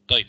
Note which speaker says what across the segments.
Speaker 1: طيب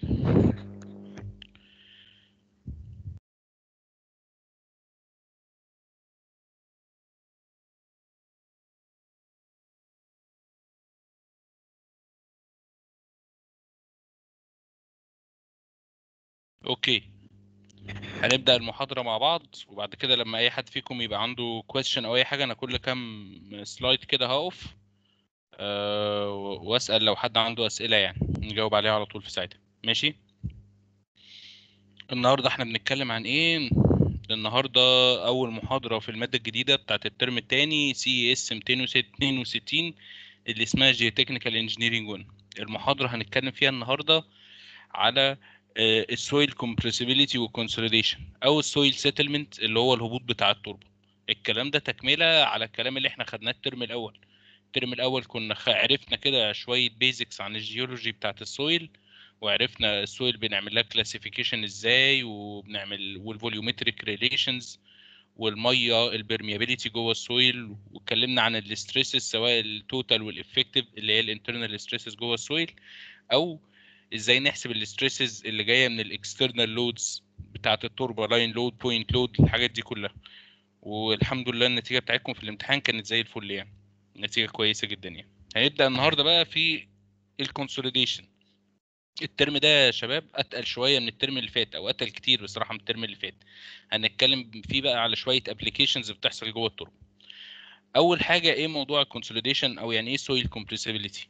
Speaker 1: اوكي هنبدأ المحاضرة مع بعض وبعد كده لما أي حد فيكم يبقى عنده question أو أي حاجة أنا كل كام سلايد كده هقف أه وأسأل لو حد عنده أسئلة يعني نجاوب عليها على طول في ساعتها ماشي النهاردة احنا بنتكلم عن إيه النهاردة أول محاضرة في المادة الجديدة بتاعت الترم التاني سي اس 262 اللي اسمها جيوتكنيكال انجينيرنج 1 المحاضرة هنتكلم فيها النهاردة على السويل كومبريسيبيليتي والكونسوليديشن او السويل سيتلمنت اللي هو الهبوط بتاع التربه الكلام ده تكمله على الكلام اللي احنا خدناه الترم الاول الترم الاول كنا عرفنا كده شويه بيزكس عن الجيولوجي بتاعت السويل وعرفنا السويل بنعمل لها كلاسيفيكيشن ازاي وبنعمل والفوليومتريك ريليشنز والميه البرميابيليتي جوه السويل واتكلمنا عن الاستريسز سواء التوتال والافكتيف اللي هي الانترنال ستريسز جوه السويل او ازاي نحسب الاستريسز اللي جايه من الاكسترنال لودز بتاعه التربه لاين لود بوينت لود الحاجات دي كلها والحمد لله النتيجه بتاعتكم في الامتحان كانت زي الفل يعني نتيجه كويسه جدا يعني هنبدا النهارده بقى في الكونسوليديشن الترم ده يا شباب اتقل شويه من الترم اللي فات او اتقل كتير بصراحه من الترم اللي فات هنتكلم فيه بقى على شويه ابلكيشنز بتحصل جوه التربه اول حاجه ايه موضوع الكونسوليديشن او يعني ايه سويل كومبريسيبيليتي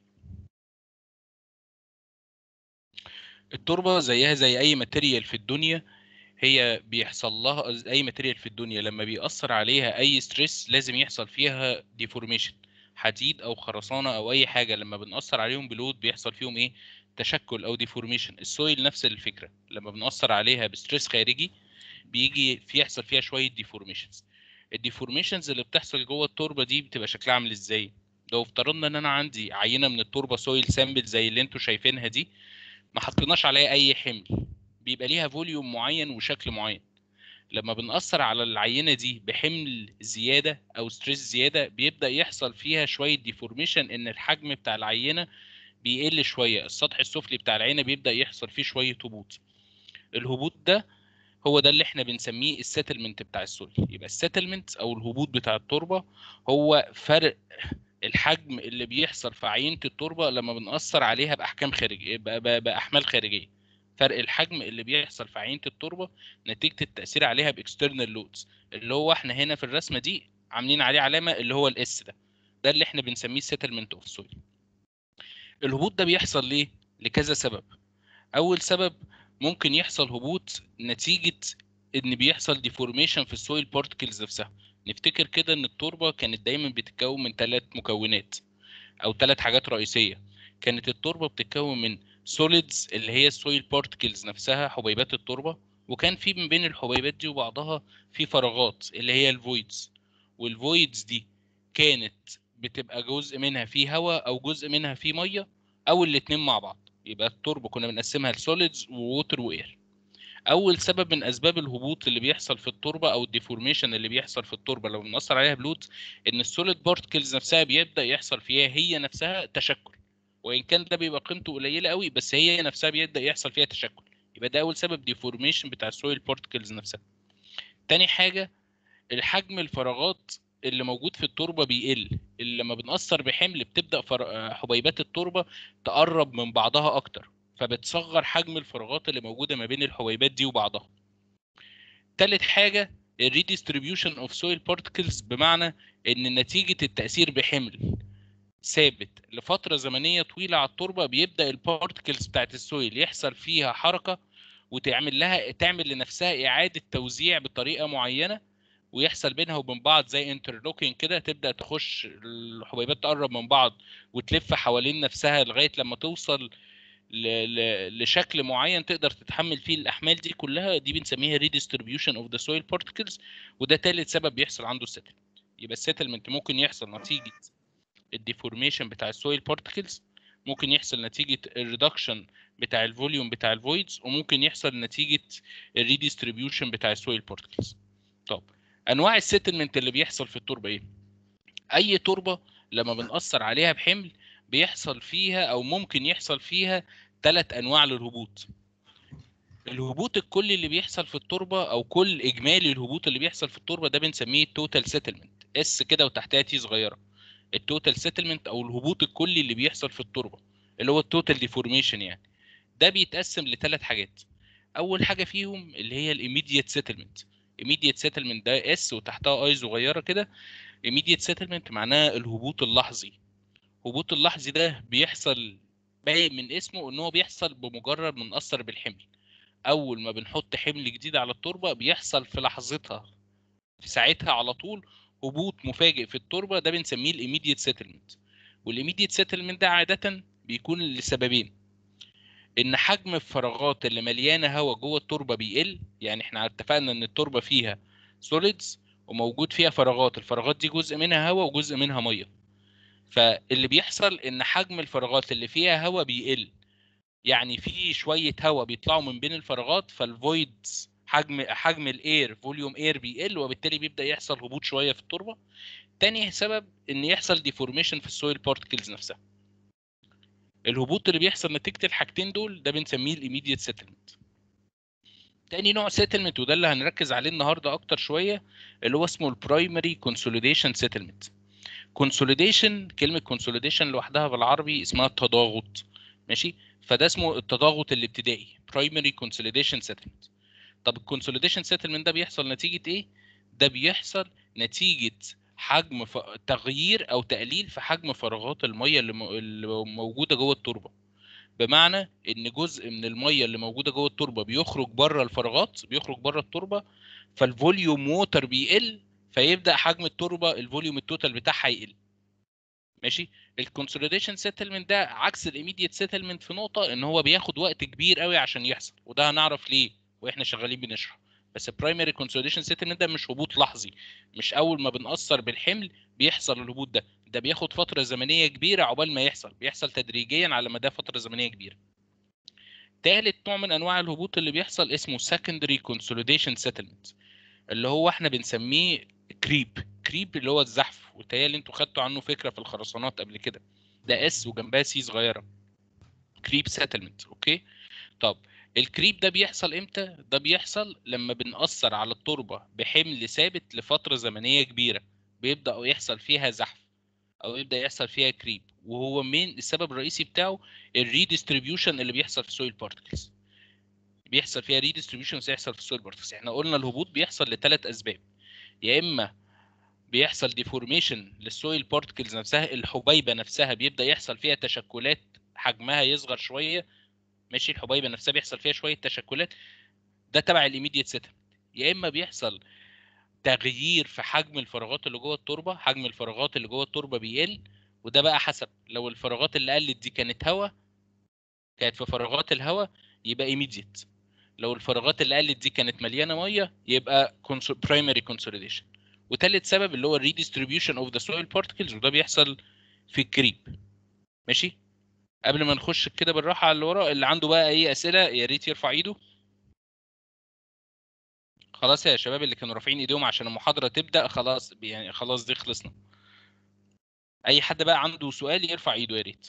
Speaker 1: التربه زيها زي اي ماتيريال في الدنيا هي بيحصل لها اي ماتيريال في الدنيا لما بيأثر عليها اي ستريس لازم يحصل فيها ديفورميشن حديد او خرسانه او اي حاجه لما بنأثر عليهم بلود بيحصل فيهم ايه تشكل او ديفورميشن السويل نفس الفكره لما بنأثر عليها بستريس خارجي بيجي في يحصل فيها شويه ديفورميشنز الديفورميشنز اللي بتحصل جوه التربه دي بتبقى شكلها عامل ازاي لو افترضنا ان انا عندي عينه من التربه سويل سامبل زي اللي انتوا شايفينها دي ما حطيناش عليها اي حمل بيبقى ليها فوليوم معين وشكل معين لما بنأثر على العينة دي بحمل زيادة أو ستريس زيادة بيبدأ يحصل فيها شوية ديفورميشن إن الحجم بتاع العينة بيقل شوية السطح السفلي بتاع العينة بيبدأ يحصل فيه شوية هبوط الهبوط ده هو ده اللي احنا بنسميه السيتلمنت بتاع السويل يبقى السيتلمنت أو الهبوط بتاع التربة هو فرق الحجم اللي بيحصل في عينه التربه لما بنأثر عليها باحكام خارجيه باحمال خارجيه فرق الحجم اللي بيحصل في عينه التربه نتيجه التاثير عليها باكسترنال لودز اللي هو احنا هنا في الرسمه دي عاملين عليه علامه اللي هو الاس ده ده اللي احنا بنسميه سيتلمنت اوف سويل الهبوط ده بيحصل ليه لكذا سبب اول سبب ممكن يحصل هبوط نتيجه ان بيحصل ديفورميشن في السويل بارتكلز نفسها نفتكر كده ان التربه كانت دايما بتتكون من ثلاث مكونات او ثلاث حاجات رئيسيه كانت التربه بتتكون من سوليدز اللي هي السويل بارتكلز نفسها حبيبات التربه وكان في من بين الحبيبات دي وبعضها في فراغات اللي هي الفويدز والفويدز دي كانت بتبقى جزء منها فيه هواء او جزء منها فيه ميه او الاثنين مع بعض يبقى التربه كنا بنقسمها لسوليدز ووتر واير اول سبب من اسباب الهبوط اللي بيحصل في التربه او الديفورميشن اللي بيحصل في التربه لو بنأثر عليها بلود ان السوليد بارتكلز نفسها بيبدا يحصل فيها هي نفسها تشكل وان كان ده بيبقى قيمته قليله قوي بس هي نفسها بيبدا يحصل فيها تشكل يبقى ده اول سبب ديفورميشن بتاع السويل بارتكلز نفسها تاني حاجه الحجم الفراغات اللي موجود في التربه بيقل اللي لما بنأثر بحمل بتبدا فر... حبيبات التربه تقرب من بعضها اكتر فبتصغر حجم الفراغات اللي موجوده ما بين الحبيبات دي وبعضها. تالت حاجه الريديستريبيوشن اوف سويل بارتكلز بمعنى ان نتيجه التاثير بحمل ثابت لفتره زمنيه طويله على التربه بيبدا البارتكلز بتاعت السويل يحصل فيها حركه وتعمل لها تعمل لنفسها اعاده توزيع بطريقه معينه ويحصل بينها وبين بعض زي انترلوكينج كده تبدا تخش الحبيبات تقرب من بعض وتلف حوالين نفسها لغايه لما توصل لشكل معين تقدر تتحمل فيه الاحمال دي كلها دي بنسميها redistribution of the soil particles وده ثالث سبب بيحصل عنده السيتلمنت يبقى السيتلمنت ممكن يحصل نتيجه الديفورميشن بتاع السويل بارتكلز ممكن يحصل نتيجه الريدكشن بتاع الفوليوم بتاع الفويدز وممكن يحصل نتيجه الريديستريبيوشن بتاع السويل بارتكلز طب انواع السيتلمنت اللي بيحصل في التربه ايه اي تربه لما بنأثر عليها بحمل بيحصل فيها او ممكن يحصل فيها ثلاث انواع للهبوط الهبوط الكلي اللي بيحصل في التربه او كل اجمالي الهبوط اللي بيحصل في التربه ده بنسميه التوتال سيتلمنت اس كده وتحتها تي صغيره التوتال سيتلمنت او الهبوط الكلي اللي بيحصل في التربه اللي هو التوتال ديفورميشن يعني ده بيتقسم لثلاث حاجات اول حاجه فيهم اللي هي الايميديت سيتلمنت ايميديت سيتلمنت ده اس وتحتها اي صغيره كده immediate settlement معناه الهبوط اللحظي الهبوط اللحظي ده بيحصل باين من اسمه ان هو بيحصل بمجرد ما نأثر بالحمل اول ما بنحط حمل جديد على التربه بيحصل في لحظتها في ساعتها على طول هبوط مفاجئ في التربه ده بنسميه الايميديت سيتلمنت والايميديت سيتلمنت ده عاده بيكون لسببين ان حجم الفراغات اللي مليانه هواء جوه التربه بيقل يعني احنا اتفقنا ان التربه فيها سوليدز وموجود فيها فراغات الفراغات دي جزء منها هواء وجزء منها ميه فاللي بيحصل ان حجم الفراغات اللي فيها هواء بيقل يعني في شويه هواء بيطلعوا من بين الفراغات فالفويدز حجم حجم الاير فوليوم اير بيقل وبالتالي بيبدا يحصل هبوط شويه في التربه تاني سبب ان يحصل ديفورميشن في السويل بارتكلز نفسها الهبوط اللي بيحصل نتيجه الحاجتين دول ده بنسميه الايميديت سيتلمنت تاني نوع سيتلمنت وده اللي هنركز عليه النهارده اكتر شويه اللي هو اسمه البرايمري كونسوليديشن سيتلمنت كونسوليديشن كلمه كونسوليديشن لوحدها بالعربي اسمها التضاغط ماشي فده اسمه التضاغط الابتدائي برايمري كونسوليديشن سيتلمنت طب الكونسوليديشن سيتلمنت ده بيحصل نتيجه ايه ده بيحصل نتيجه حجم ف... تغيير او تقليل في حجم فراغات الميه اللي, م... اللي موجوده جوه التربه بمعنى ان جزء من الميه اللي موجوده جوه التربه بيخرج بره الفراغات بيخرج بره التربه فالفوليوم ووتر بيقل فيبدا حجم التربه الفوليوم التوتال بتاعها يقل ماشي الكونسوليديشن سيتلمنت ده عكس الايميديت سيتلمنت في نقطه ان هو بياخد وقت كبير قوي عشان يحصل وده هنعرف ليه واحنا شغالين بنشرح بس البرايمري كونسوليديشن سيتلمنت ده مش هبوط لحظي مش اول ما بنأثر بالحمل بيحصل الهبوط ده ده بياخد فتره زمنيه كبيره عقبال ما يحصل بيحصل تدريجيا على مدى فتره زمنيه كبيره تالت نوع من انواع الهبوط اللي بيحصل اسمه secondary consolidation settlement اللي هو احنا بنسميه كريب كريب اللي هو الزحف وتهيألي انتوا خدتوا عنه فكره في الخرسانات قبل كده ده اس وجنبها سي صغيره كريب سيتلمنت اوكي طب الكريب ده بيحصل امتى ده بيحصل لما بنأثر على التربه بحمل ثابت لفتره زمنيه كبيره بيبدا يحصل فيها زحف او يبدا يحصل فيها كريب وهو من السبب الرئيسي بتاعه الريديستريبيوشن اللي بيحصل في السويل بارتكلز بيحصل فيها ريديستريبيوشن بيحصل في السويل بارتكلز احنا قلنا الهبوط بيحصل لثلاث اسباب يا اما بيحصل ديفورميشن للسويل بارتكلز نفسها الحبيبه نفسها بيبدا يحصل فيها تشكلات حجمها يصغر شويه ماشي الحبيبه نفسها بيحصل فيها شويه تشكلات ده تبع الايميديت سيتلمنت يا اما بيحصل تغيير في حجم الفراغات اللي جوه التربه حجم الفراغات اللي جوه التربه بيقل وده بقى حسب لو الفراغات اللي قلت دي كانت هواء كانت في فراغات الهواء يبقى ايميديت لو الفراغات اللي قلت دي كانت مليانه ميه يبقى برايمري كونسوليديشن وتالت سبب اللي هو الريديستريبيوشن اوف ذا سويل بارتكلز وده بيحصل في الكريب ماشي قبل ما نخش كده بالراحه على اللي ورا اللي عنده بقى اي اسئله يا ريت يرفع ايده خلاص يا شباب اللي كانوا رافعين ايديهم عشان المحاضره تبدا خلاص يعني خلاص دي خلصنا اي حد بقى عنده سؤال يرفع ايده يا ريت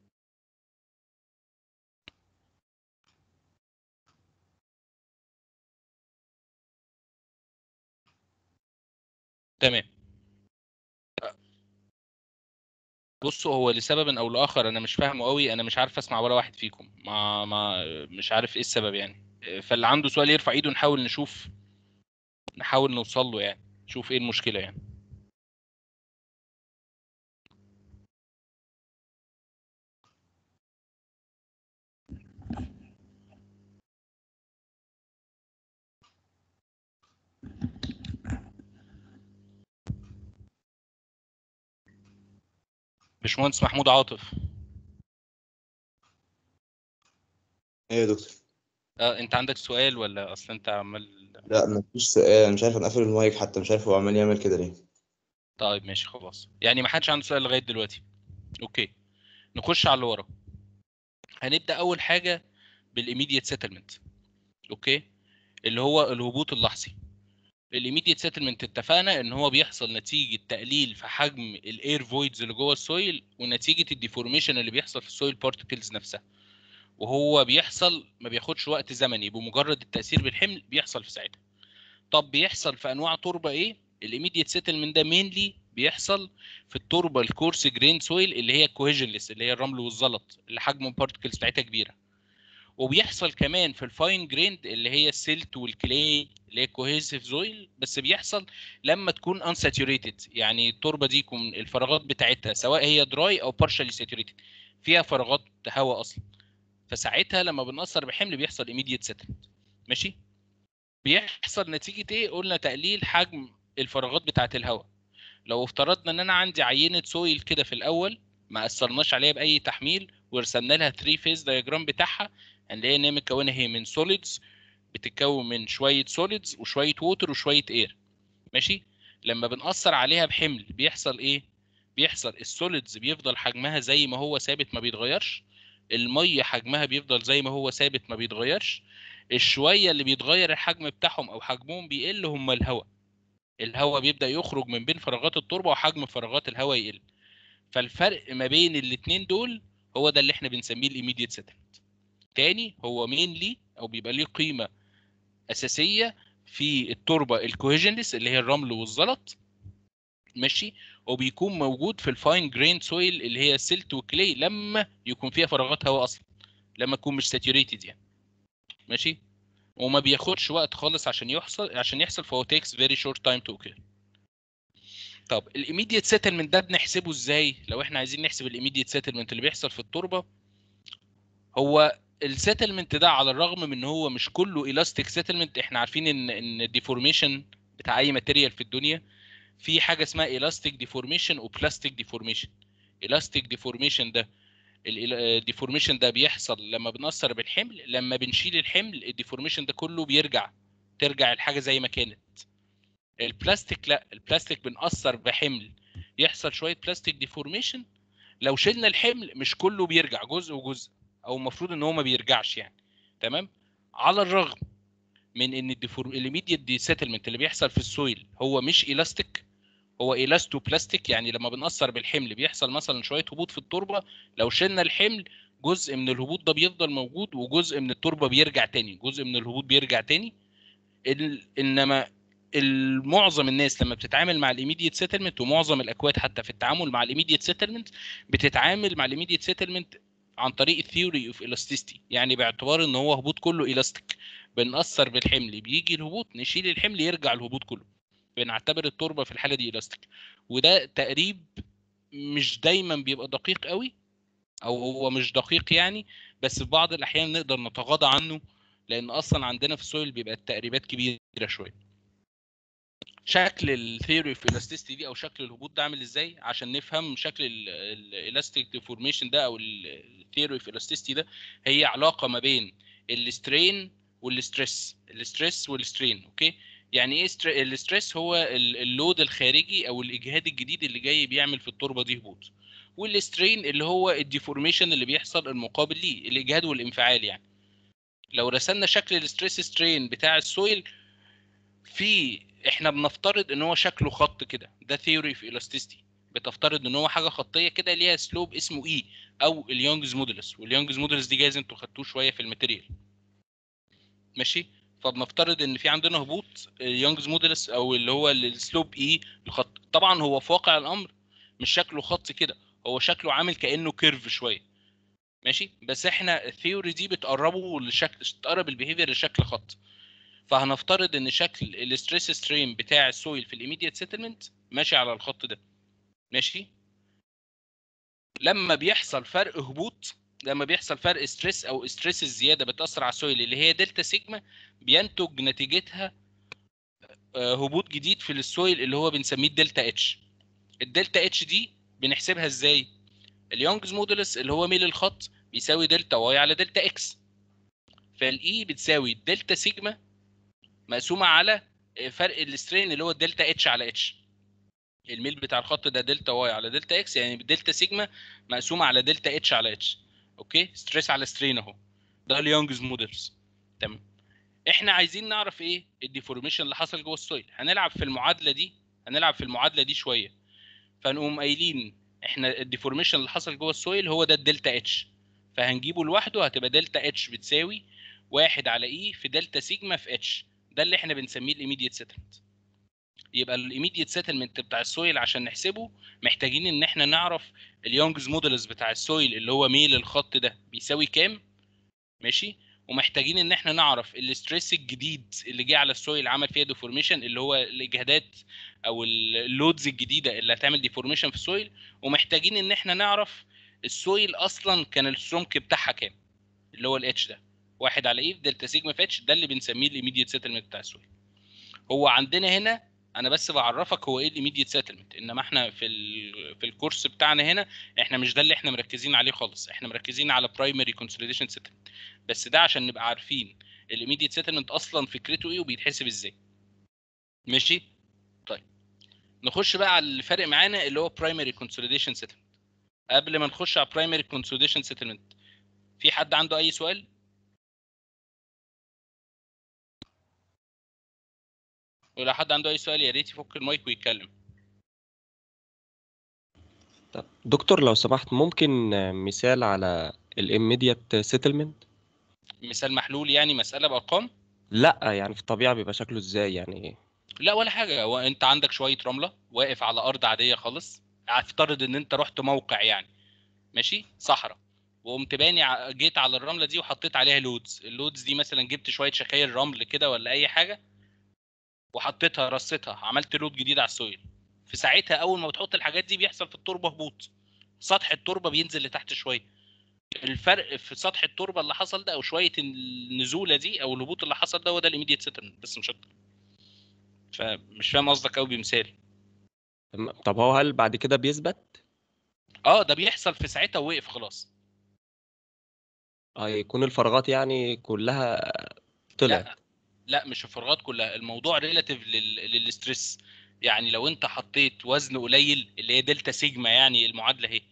Speaker 1: تمام بصوا هو لسبب او لاخر انا مش فاهمه قوي انا مش عارف اسمع ولا واحد فيكم ما ما مش عارف ايه السبب يعني فاللي عنده سؤال يرفع ايده نحاول نشوف نحاول نوصل له يعني نشوف ايه المشكله يعني باشمهندس محمود عاطف
Speaker 2: ايه يا دكتور
Speaker 1: اه انت عندك سؤال ولا اصلا انت عمال
Speaker 2: لا مفيش سؤال أنا مش عارف نقفل المايك حتى مش عارف هو عمال يعمل كده ليه
Speaker 1: طيب ماشي خلاص يعني ما حدش عنده سؤال لغايه دلوقتي اوكي نخش على اللي ورا هنبدا اول حاجه بالايميديت سيتلمنت اوكي اللي هو الهبوط اللحظي الايميديت سيتلمنت اتفقنا ان هو بيحصل نتيجه تقليل في حجم الاير فويدز اللي جوه السويل ونتيجه الديفورميشن اللي بيحصل في السويل بارتكلز نفسها وهو بيحصل ما بياخدش وقت زمني بمجرد التاثير بالحمل بيحصل في ساعتها طب بيحصل في انواع تربه ايه الايميديت سيتلمنت ده مينلي بيحصل في التربه الكورس جرين سويل اللي هي كوهيجنلس اللي هي الرمل والزلط اللي حجم البارتكلز بتاعتها كبيره وبيحصل كمان في الفاين جريند اللي هي السيلت والكلاي اللي هي كوهيسيف زويل بس بيحصل لما تكون unsaturated يعني التربه دي يكون الفراغات بتاعتها سواء هي دراي او partially saturated فيها فراغات هواء اصلا فساعتها لما بنأثر بحمل بيحصل immediate settlement ماشي بيحصل نتيجه ايه قلنا تقليل حجم الفراغات بتاعه الهواء لو افترضنا ان انا عندي عينه سويل كده في الاول ما اثرناش عليها باي تحميل ورسمنا لها 3 فيز دايجرام بتاعها هنلاقي ان هي متكونه هي من سوليدز بتتكون من شويه سوليدز وشويه ووتر وشويه اير ماشي لما بنأثر عليها بحمل بيحصل ايه بيحصل السوليدز بيفضل حجمها زي ما هو ثابت ما بيتغيرش الميه حجمها بيفضل زي ما هو ثابت ما بيتغيرش الشويه اللي بيتغير الحجم بتاعهم او حجمهم بيقل هم الهواء الهواء بيبدا يخرج من بين فراغات التربه وحجم فراغات الهواء يقل فالفرق ما بين الاثنين دول هو ده اللي احنا بنسميه الايميديت سيتلمنت تاني هو مينلي او بيبقى ليه قيمه اساسيه في التربه الكوهيجنلس اللي هي الرمل والزلط ماشي وبيكون موجود في الفاين جرين سويل اللي هي السلت والكلي لما يكون فيها فراغات هواء اصلا لما تكون مش ساتوريتد يعني ماشي وما بياخدش وقت خالص عشان يحصل عشان يحصل فهو takes very short time to occur طب الايميديت سيتلمنت ده بنحسبه ازاي لو احنا عايزين نحسب الايميديت سيتلمنت اللي بيحصل في التربه هو السيتلمنت ده على الرغم من ان هو مش كله الاستيك سيتلمنت احنا عارفين ان ان الديفورميشن بتاع اي ماتيريال في الدنيا في حاجه اسمها الاستيك ديفورميشن وبلاستيك ديفورميشن الاستيك ديفورميشن ده الديفورميشن ده بيحصل لما بنأثر بالحمل لما بنشيل الحمل الديفورميشن ده كله بيرجع ترجع الحاجه زي ما كانت البلاستيك لا البلاستيك بنأثر بحمل يحصل شويه بلاستيك ديفورميشن لو شلنا الحمل مش كله بيرجع جزء وجزء او المفروض ان هو ما بيرجعش يعني تمام على الرغم من ان الديفورم الايميديت دي سيتلمنت اللي بيحصل في السويل هو مش الاستيك هو الاستو بلاستيك يعني لما بنأثر بالحمل بيحصل مثلا شويه هبوط في التربه لو شلنا الحمل جزء من الهبوط ده بيفضل موجود وجزء من التربه بيرجع تاني جزء من الهبوط بيرجع تاني ال... انما معظم الناس لما بتتعامل مع الايميديت سيتلمنت ومعظم الاكواد حتى في التعامل مع الايميديت سيتلمنت بتتعامل مع الايميديت سيتلمنت عن طريق الثيوري اوف الاستيستي يعني باعتبار ان هو هبوط كله الاستيك بنأثر بالحمل بيجي الهبوط نشيل الحمل يرجع الهبوط كله بنعتبر التربه في الحاله دي الاستيك وده تقريب مش دايما بيبقى دقيق قوي او هو مش دقيق يعني بس في بعض الاحيان نقدر نتغاضى عنه لان اصلا عندنا في السويل بيبقى التقريبات كبيره شويه شكل الثيوري اوف الاستيستي دي او شكل الهبوط ده عامل ازاي عشان نفهم شكل الالاستيك ديفورميشن ده او الثيوري اوف الاستيستي ده هي علاقه ما بين السترين والستريس الستريس والسترين اوكي يعني ايه الستريس هو اللود الخارجي او الاجهاد الجديد اللي جاي بيعمل في التربه دي هبوط والسترين اللي هو الديفورميشن اللي بيحصل المقابل ليه الاجهاد والانفعال يعني لو رسمنا شكل الستريس سترين بتاع السويل في احنا بنفترض ان هو شكله خط كده ده ثيوري في الاستيستي بتفترض ان هو حاجه خطيه كده ليها سلوب اسمه اي او اليونجز مودولس واليونجز مودولس دي جايز انتوا خدتوه شويه في الماتيريال ماشي فبنفترض ان في عندنا هبوط اليونجز مودولس او اللي هو السلوب اي الخط طبعا هو في واقع الامر مش شكله خط كده هو شكله عامل كانه كيرف شويه ماشي بس احنا الثيوري دي بتقربه لشكل تقرب البيهيفير لشكل خط فهنفترض ان شكل الاستريس ستريم بتاع السويل في الايميديت سيتلمنت ماشي على الخط ده ماشي لما بيحصل فرق هبوط لما بيحصل فرق ستريس او ستريس الزياده بتاثر على السويل اللي هي دلتا سيجما بينتج نتيجتها هبوط جديد في السويل اللي هو بنسميه دلتا اتش الدلتا اتش دي بنحسبها ازاي اليونجز مودولس اللي هو ميل الخط بيساوي دلتا واي على دلتا اكس فالاي بتساوي دلتا سيجما مقسومه على فرق السترين اللي هو دلتا اتش على اتش الميل بتاع الخط ده دلتا واي على دلتا اكس يعني دلتا سيجما مقسومه على دلتا اتش على اتش اوكي ستريس على سترين اهو ده اليونجز مودلز تمام احنا عايزين نعرف ايه الديفورميشن اللي حصل جوه السويل هنلعب في المعادله دي هنلعب في المعادله دي شويه فنقوم قايلين احنا الديفورميشن اللي حصل جوه السويل هو ده الدلتا اتش فهنجيبه لوحده هتبقى دلتا اتش بتساوي واحد على اي في دلتا سيجما في اتش ده اللي احنا بنسميه الايميديت سيتلمنت يبقى الايميديت سيتلمنت بتاع السويل عشان نحسبه محتاجين ان احنا نعرف اليونجز مودلز بتاع السويل اللي هو ميل الخط ده بيساوي كام ماشي ومحتاجين ان احنا نعرف الاستريس الجديد اللي جه على السويل عمل فيها ديفورميشن اللي هو الاجهادات او اللودز الجديده اللي هتعمل ديفورميشن في السويل ومحتاجين ان احنا نعرف السويل اصلا كان السمك بتاعها كام اللي هو الاتش ده واحد على ايه في دلتا سيجما في اتش ده اللي بنسميه الايميديت سيتلمنت بتاع السويل هو عندنا هنا انا بس بعرفك هو ايه الايميديت سيتلمنت انما احنا في ال في الكورس بتاعنا هنا احنا مش ده اللي احنا مركزين عليه خالص احنا مركزين على برايمري كونسوليديشن سيتلمنت بس ده عشان نبقى عارفين الايميديت سيتلمنت اصلا فكرته ايه وبيتحسب ازاي ماشي طيب نخش بقى على اللي فارق معانا اللي هو برايمري كونسوليديشن سيتلمنت قبل ما نخش على برايمري كونسوليديشن سيتلمنت في حد عنده اي سؤال ولو حد عنده اي سؤال يا ريت يفك المايك ويتكلم
Speaker 3: طب دكتور لو سمحت ممكن مثال على الاميديات سيتلمنت
Speaker 1: مثال محلول يعني مساله بارقام
Speaker 3: لا يعني في الطبيعه بيبقى شكله ازاي يعني
Speaker 1: لا ولا حاجه هو انت عندك شويه رمله واقف على ارض عاديه خالص افترض ان انت رحت موقع يعني ماشي صحراء وقمت باني ع- جيت على الرمله دي وحطيت عليها لودز اللودز دي مثلا جبت شويه شكاير رمل كده ولا اي حاجه وحطيتها رصيتها عملت لود جديد على السويل في ساعتها اول ما بتحط الحاجات دي بيحصل في التربه هبوط سطح التربه بينزل لتحت شويه الفرق في سطح التربه اللي حصل ده او شويه النزوله دي او الهبوط اللي حصل ده هو ده الايميديت سيتلمنت بس مش اكتر فمش فاهم قصدك قوي بمثال
Speaker 3: تمام. طب هو هل بعد كده بيثبت
Speaker 1: اه ده بيحصل في ساعتها ووقف خلاص
Speaker 3: اه يكون الفراغات يعني كلها طلعت
Speaker 1: لا لا مش الفراغات كلها الموضوع ريلاتيف للستريس يعني لو انت حطيت وزن قليل اللي هي دلتا سيجما يعني المعادله اهي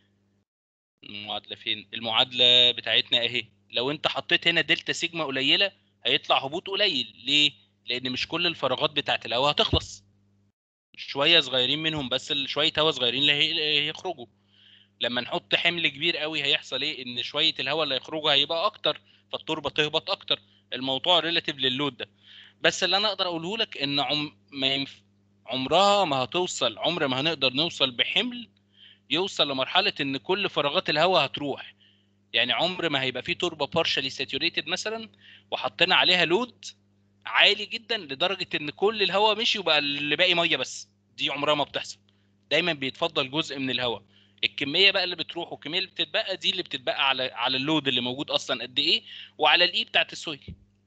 Speaker 1: المعادله فين المعادله بتاعتنا اهي لو انت حطيت هنا دلتا سيجما قليله هيطلع هبوط قليل ليه لان مش كل الفراغات بتاعت الهواء هتخلص شويه صغيرين منهم بس ال- شويه هواء صغيرين اللي هي- هيخرجوا لما نحط حمل كبير قوي هيحصل ايه ان شويه الهواء اللي هيخرجوا هيبقى اكتر فالتربه تهبط اكتر الموضوع ريلاتيف للود ده بس اللي انا اقدر اقوله لك ان عم ما ينف... عمرها ما هتوصل عمر ما هنقدر نوصل بحمل يوصل لمرحله ان كل فراغات الهواء هتروح يعني عمر ما هيبقى في تربه بارشالي ساتوريتد مثلا وحطينا عليها لود عالي جدا لدرجه ان كل الهواء مشي وبقى اللي باقي ميه بس دي عمرها ما بتحصل دايما بيتفضل جزء من الهواء الكميه بقى اللي بتروح والكميه اللي بتتبقى دي اللي بتتبقى على على اللود اللي موجود اصلا قد ايه وعلى الاي بتاعت السويل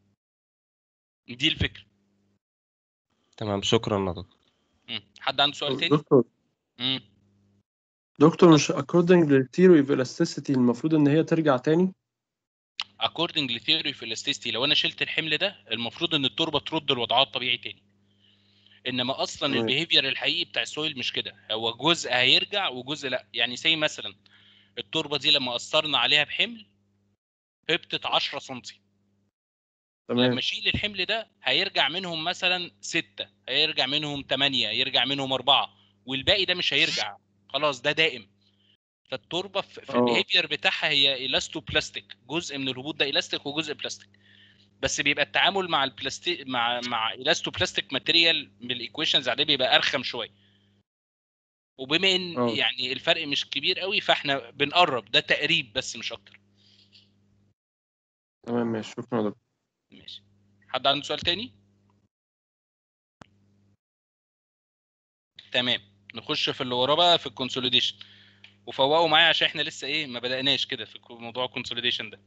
Speaker 1: دي الفكره
Speaker 3: تمام شكرا يا دكتور
Speaker 1: مم. حد عنده سؤال تاني
Speaker 4: دكتور
Speaker 1: مم.
Speaker 4: دكتور مش according للثيوري of elasticity المفروض ان هي ترجع تاني
Speaker 1: according لثيوري في الاستيستي لو انا شلت الحمل ده المفروض ان التربه ترد لوضعها الطبيعي تاني انما اصلا
Speaker 4: تمام.
Speaker 1: البيهيفير الحقيقي بتاع السويل مش كده هو جزء هيرجع وجزء لا يعني زي مثلا التربه دي لما اثرنا عليها بحمل هبطت 10 سم
Speaker 4: تمام
Speaker 1: لما اشيل الحمل ده هيرجع منهم مثلا ستة هيرجع منهم ثمانية يرجع منهم أربعة والباقي ده مش هيرجع خلاص ده دائم فالتربه في في
Speaker 4: اه.
Speaker 1: البيهيفير بتاعها هي ايلاستو بلاستيك جزء من الهبوط ده ايلاستيك وجزء بلاستيك بس بيبقى التعامل مع البلاستيك مع مع ايلاستو بلاستيك ماتيريال من الايكويشنز عليه بيبقى ارخم شويه وبما ان
Speaker 4: اه.
Speaker 1: يعني الفرق مش كبير قوي فاحنا بنقرب ده تقريب بس مش اكتر
Speaker 4: تمام ماشي شكرا يا دكتور
Speaker 1: ماشي حد عنده سؤال تاني تمام نخش في اللي وراه بقى في الكونسوليديشن وفوقوا معايا عشان احنا لسه ايه ما بدأناش كده في موضوع الكونسوليديشن ده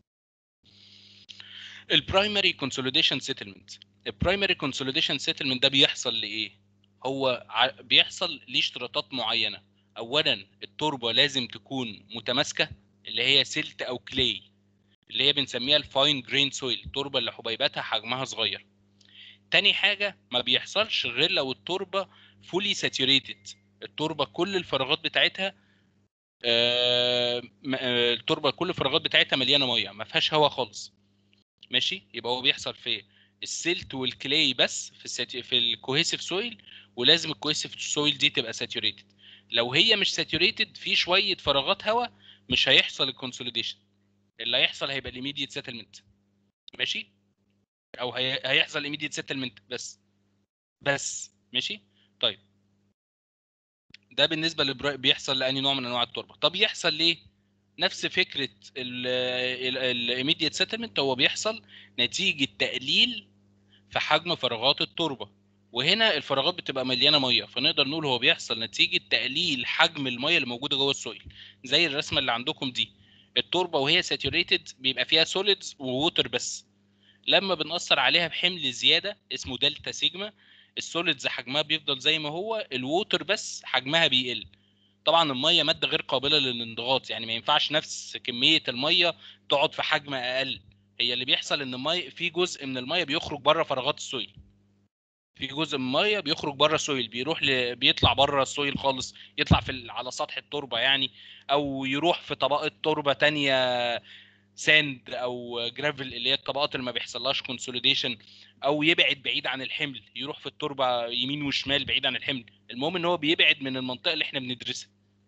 Speaker 1: البرايمري كونسوليديشن سيتلمنت البرايمري كونسوليديشن سيتلمنت ده بيحصل لايه هو ع- بيحصل ليه اشتراطات معينه اولا التربه لازم تكون متماسكه اللي هي سلت او كلي اللي هي بنسميها الفاين جرين سويل التربه اللي حبيباتها حجمها صغير تاني حاجه ما بيحصلش غير لو التربه فولي ساتوريتد التربه كل الفراغات بتاعتها آه، م- آه، التربه كل الفراغات بتاعتها مليانه ميه ما فيهاش هواء خالص ماشي يبقى هو بيحصل في السيلت والكلاي بس في الساتي... في الكوهيسيف سويل ولازم الكوهيسيف سويل دي تبقى ساتوريتد لو هي مش ساتوريتد في شويه فراغات هواء مش هيحصل الكونسوليديشن اللي هيحصل هيبقى الايميديت سيتلمنت ماشي او هي... هيحصل ايميديت سيتلمنت بس بس ماشي طيب ده بالنسبه اللي بيحصل لاني نوع من انواع التربه طب يحصل ليه نفس فكره الايميديت سيتلمنت هو بيحصل نتيجه تقليل في حجم فراغات التربه وهنا الفراغات بتبقى مليانه ميه فنقدر نقول هو بيحصل نتيجه تقليل حجم الميه اللي موجوده جوه السويل زي الرسمه اللي عندكم دي التربه وهي ساتوريتد بيبقى فيها سوليدز ووتر بس لما بنأثر عليها بحمل زياده اسمه دلتا سيجما السوليدز حجمها بيفضل زي ما هو الووتر بس حجمها بيقل طبعا الميه ماده غير قابله للانضغاط يعني ما ينفعش نفس كميه الميه تقعد في حجم اقل هي اللي بيحصل ان الميه في جزء من الميه بيخرج بره فراغات السويل في جزء من الميه بيخرج بره السويل بيروح ل... بيطلع بره السويل خالص يطلع في ال... على سطح التربه يعني او يروح في طبقه تربه تانية ساند او جرافل اللي هي الطبقات اللي ما بيحصلهاش كونسوليديشن او يبعد بعيد عن الحمل يروح في التربه يمين وشمال بعيد عن الحمل المهم ان هو بيبعد من المنطقه اللي احنا بندرسها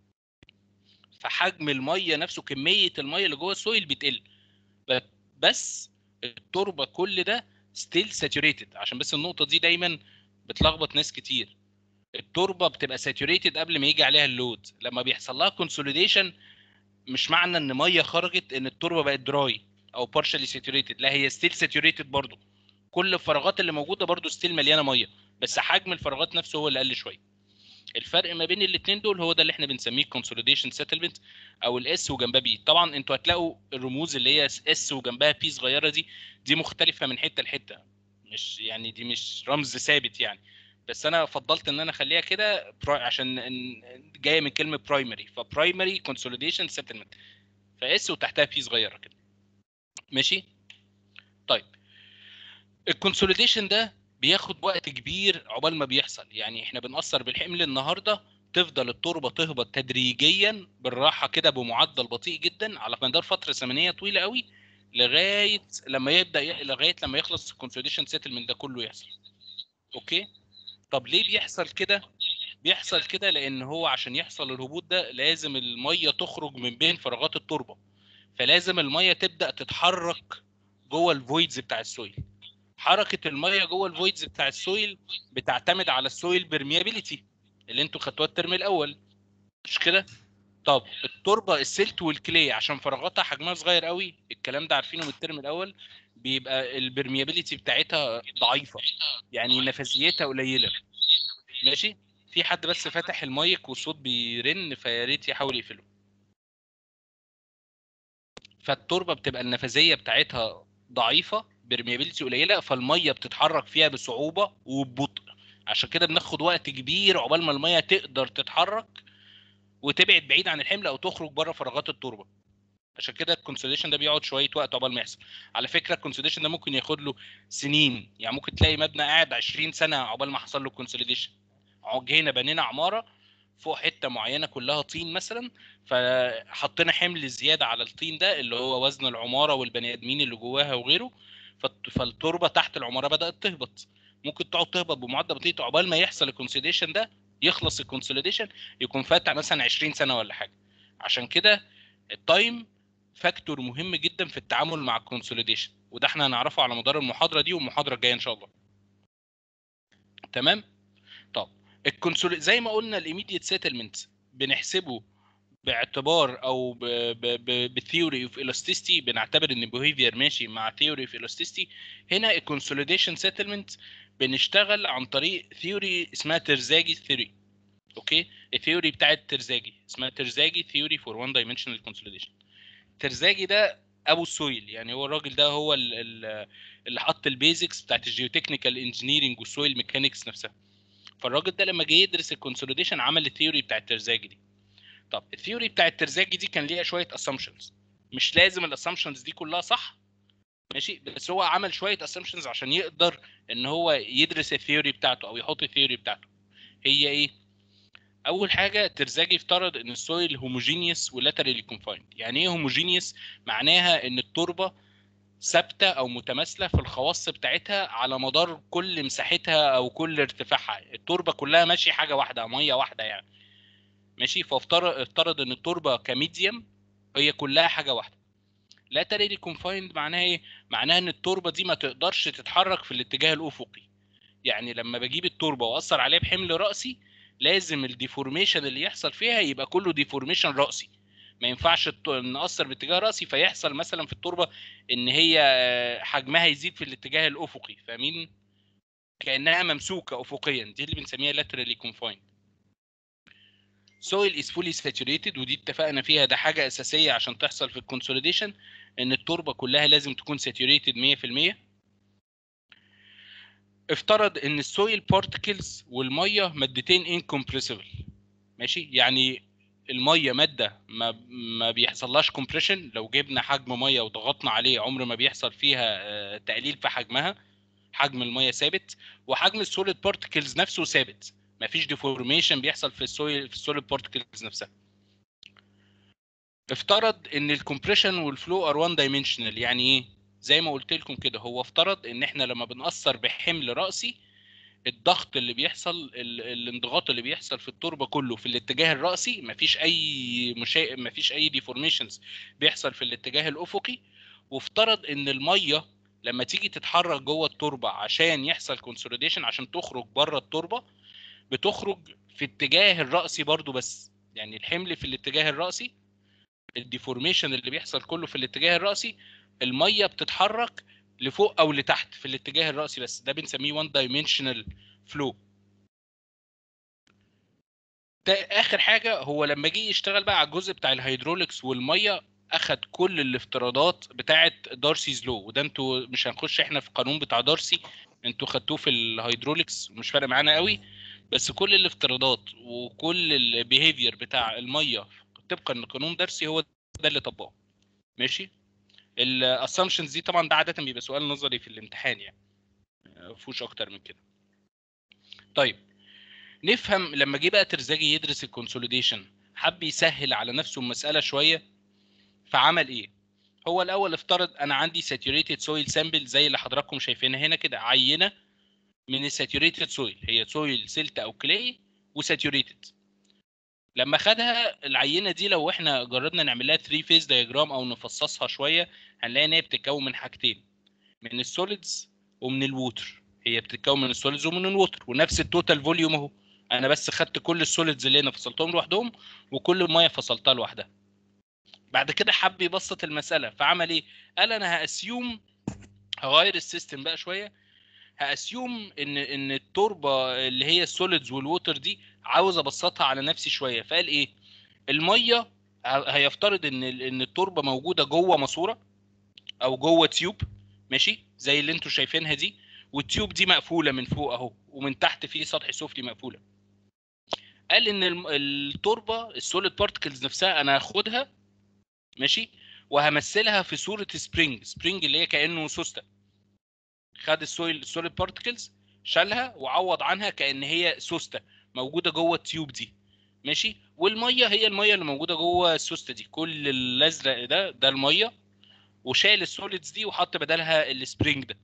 Speaker 1: فحجم الميه نفسه كميه الميه اللي جوه السويل بتقل بس التربه كل ده ستيل ساتوريتد عشان بس النقطه دي دايما بتلخبط ناس كتير التربه بتبقى ساتوريتد قبل ما يجي عليها اللود لما بيحصل لها كونسوليديشن مش معنى ان ميه خرجت ان التربه بقت دراي او بارشالي ساتوريتد لا هي ستيل ساتوريتد برضو كل الفراغات اللي موجوده برضو ستيل مليانه ميه بس حجم الفراغات نفسه هو اللي قل شويه الفرق ما بين الاثنين دول هو ده اللي احنا بنسميه كونسوليديشن سيتلمنت او الاس وجنبها بي طبعا انتوا هتلاقوا الرموز اللي هي اس وجنبها بي صغيره دي دي مختلفه من حته لحته مش يعني دي مش رمز ثابت يعني بس انا فضلت ان انا اخليها كده عشان جايه من كلمه برايمري فبرايمري كونسوليديشن سيتلمنت فاس وتحتها بي صغيره كده ماشي طيب الكونسوليديشن ده بياخد وقت كبير عقبال ما بيحصل يعني احنا بنأثر بالحمل النهارده تفضل التربه تهبط تدريجيا بالراحه كده بمعدل بطيء جدا على مدار فتره زمنيه طويله قوي لغايه لما يبدا ي... لغايه لما يخلص الكونسوليديشن سيتلمنت ده كله يحصل اوكي طب ليه بيحصل كده بيحصل كده لان هو عشان يحصل الهبوط ده لازم الميه تخرج من بين فراغات التربه فلازم الميه تبدا تتحرك جوه الفويدز بتاع السويل حركه الميه جوه الفويدز بتاع السويل بتعتمد على السويل بيرميابيليتي اللي انتوا خدتوها الترم الاول مش كده طب التربه السلت والكلي عشان فراغاتها حجمها صغير قوي الكلام ده عارفينه من الترم الاول بيبقى البرميابيليتي بتاعتها ضعيفه يعني نفاذيتها قليله ماشي في حد بس فاتح المايك والصوت بيرن فيا ريت يحاول يقفله فالتربه بتبقى النفاذيه بتاعتها ضعيفه برميابيلتي قليله فالميه بتتحرك فيها بصعوبه وببطء عشان كده بناخد وقت كبير عقبال ما الميه تقدر تتحرك وتبعد بعيد عن الحمل او تخرج بره فراغات التربه عشان كده الكونسوليشن ده بيقعد شويه وقت عقبال ما يحصل على فكره الكونسوليشن ده ممكن ياخد له سنين يعني ممكن تلاقي مبنى قاعد 20 سنه عقبال ما حصل له كونسوليديشن جينا بنينا عماره فوق حته معينه كلها طين مثلا فحطينا حمل زياده على الطين ده اللي هو وزن العماره والبني ادمين اللي جواها وغيره فالتربه تحت العماره بدات تهبط ممكن تقعد تهبط بمعدل بطيء عقبال ما يحصل الكونسوليديشن ده يخلص الكونسوليديشن يكون فات مثلا 20 سنه ولا حاجه عشان كده التايم فاكتور مهم جدا في التعامل مع الكونسوليديشن وده احنا هنعرفه على مدار المحاضره دي والمحاضره الجايه ان شاء الله تمام طب الكونسول زي ما قلنا الايميديت سيتلمنت بنحسبه باعتبار او بثيوري اوف الاستيستي بنعتبر ان البيهيفير ماشي مع ثيوري اوف الاستيستي هنا الكونسوليديشن سيتلمنت بنشتغل عن طريق ثيوري اسمها ترزاجي ثيوري اوكي الثيوري بتاعت ترزاجي اسمها ترزاجي ثيوري فور وان دايمنشنال كونسوليديشن ترزاجي ده ابو السويل يعني هو الراجل ده هو اللي حط البيزكس بتاعت الجيوتكنيكال انجينيرنج والسويل ميكانكس نفسها فالراجل ده لما جه يدرس الكونسوليديشن عمل الثيوري بتاعت ترزاجي دي طب الثيوري بتاعت ترزاجي دي كان ليها شويه اسامبشنز مش لازم الاسامبشنز دي كلها صح ماشي بس هو عمل شويه اسامبشنز عشان يقدر ان هو يدرس الثيوري بتاعته او يحط الثيوري بتاعته هي ايه اول حاجه ترزاجي افترض ان السويل هوموجينيوس ولاترالي كونفايند يعني ايه هوموجينيوس معناها ان التربه ثابته او متماثله في الخواص بتاعتها على مدار كل مساحتها او كل ارتفاعها التربه كلها ماشي حاجه واحده ميه واحده يعني ماشي فافترض افترض ان التربه كميديم هي كلها حاجه واحده laterally confined معناها ايه معناها ان التربه دي ما تقدرش تتحرك في الاتجاه الافقي يعني لما بجيب التربه واثر عليها بحمل راسي لازم الديفورميشن اللي يحصل فيها يبقى كله ديفورميشن راسي ما ينفعش الت- نأثر باتجاه راسي فيحصل مثلا في التربه ان هي آه، حجمها يزيد في الاتجاه الافقي فاهمين كانها ممسوكه افقيا دي اللي بنسميها laterally confined soil is fully saturated ودي اتفقنا فيها ده حاجه اساسيه عشان تحصل في الكونسوليديشن ان التربه كلها لازم تكون saturated 100% افترض ان السويل بارتكلز والميه مادتين انكمبريسبل ماشي يعني الميه ماده ما ما بيحصلهاش كومبريشن لو جبنا حجم ميه وضغطنا عليه عمر ما بيحصل فيها آه، تقليل في حجمها حجم الميه ثابت وحجم السوليد بارتكلز نفسه ثابت مفيش ديفورميشن بيحصل في السويل في السوليد بارتكلز نفسها افترض ان الكompression والفلو ار وان دايمنشنال يعني ايه زي ما قلت لكم كده هو افترض ان احنا لما بنأثر بحمل رأسي الضغط اللي بيحصل ال- الانضغاط اللي بيحصل في التربه كله في الاتجاه الرأسي مفيش اي مشا... مفيش اي ديفورميشنز بيحصل في الاتجاه الافقي وافترض ان الميه لما تيجي تتحرك جوه التربه عشان يحصل كونسوليديشن عشان تخرج بره التربه بتخرج في اتجاه الرأسي برضو بس يعني الحمل في الاتجاه الرأسي الديفورميشن اللي بيحصل كله في الاتجاه الرأسي الميه بتتحرك لفوق او لتحت في الاتجاه الرأسي بس ده بنسميه وان دايمنشنال فلو اخر حاجه هو لما جه يشتغل بقى على الجزء بتاع الهيدروليكس والميه اخد كل الافتراضات بتاعه دارسيز لو وده انتوا مش هنخش احنا في القانون بتاع دارسي انتوا خدتوه في الهيدروليكس مش فارق معانا قوي بس كل الافتراضات وكل البيهيفير بتاع الميه طبقا لقانون دارسي هو ده اللي طبقه ماشي الاسامبشنز دي طبعا ده عاده بيبقى سؤال نظري في الامتحان يعني ما فيهوش اكتر من كده طيب نفهم لما جه بقى ترزاجي يدرس الكونسوليديشن حب يسهل على نفسه المساله شويه فعمل ايه هو الاول افترض انا عندي ساتوريتد سويل سامبل زي اللي حضراتكم شايفينها هنا كده عينه من الساتوريتد سويل هي سويل سيلت او كلاي وساتوريتد لما خدها العينه دي لو احنا جربنا نعمل لها 3 فيز دايجرام او نفصصها شويه هنلاقي ان هي بتتكون من حاجتين من السوليدز ومن الووتر هي بتتكون من السوليدز ومن الووتر ونفس التوتال فوليوم اهو انا بس خدت كل السوليدز اللي انا فصلتهم لوحدهم وكل الميه فصلتها لوحدها بعد كده حب يبسط المساله فعمل ايه قال انا هاسيوم هغير السيستم بقى شويه هاسيوم ان ان التربه اللي هي السوليدز والووتر دي عاوز ابسطها على نفسي شويه فقال ايه الميه ه- هيفترض ان ال- ان التربه موجوده جوه ماسوره او جوه تيوب ماشي زي اللي انتوا شايفينها دي والتيوب دي مقفوله من فوق اهو ومن تحت في سطح سفلي مقفوله قال ان الم- التربه السوليد بارتكلز نفسها انا هاخدها ماشي وهمثلها في صوره سبرينج سبرينج اللي هي كانه سوسته خد السويل السوليد بارتكلز شالها وعوض عنها كان هي سوسته موجوده جوه التيوب دي ماشي والميه هي الميه اللي موجوده جوه السوسته دي كل الازرق ده ده الميه وشال السوليدز دي وحط بدلها السبرينج ده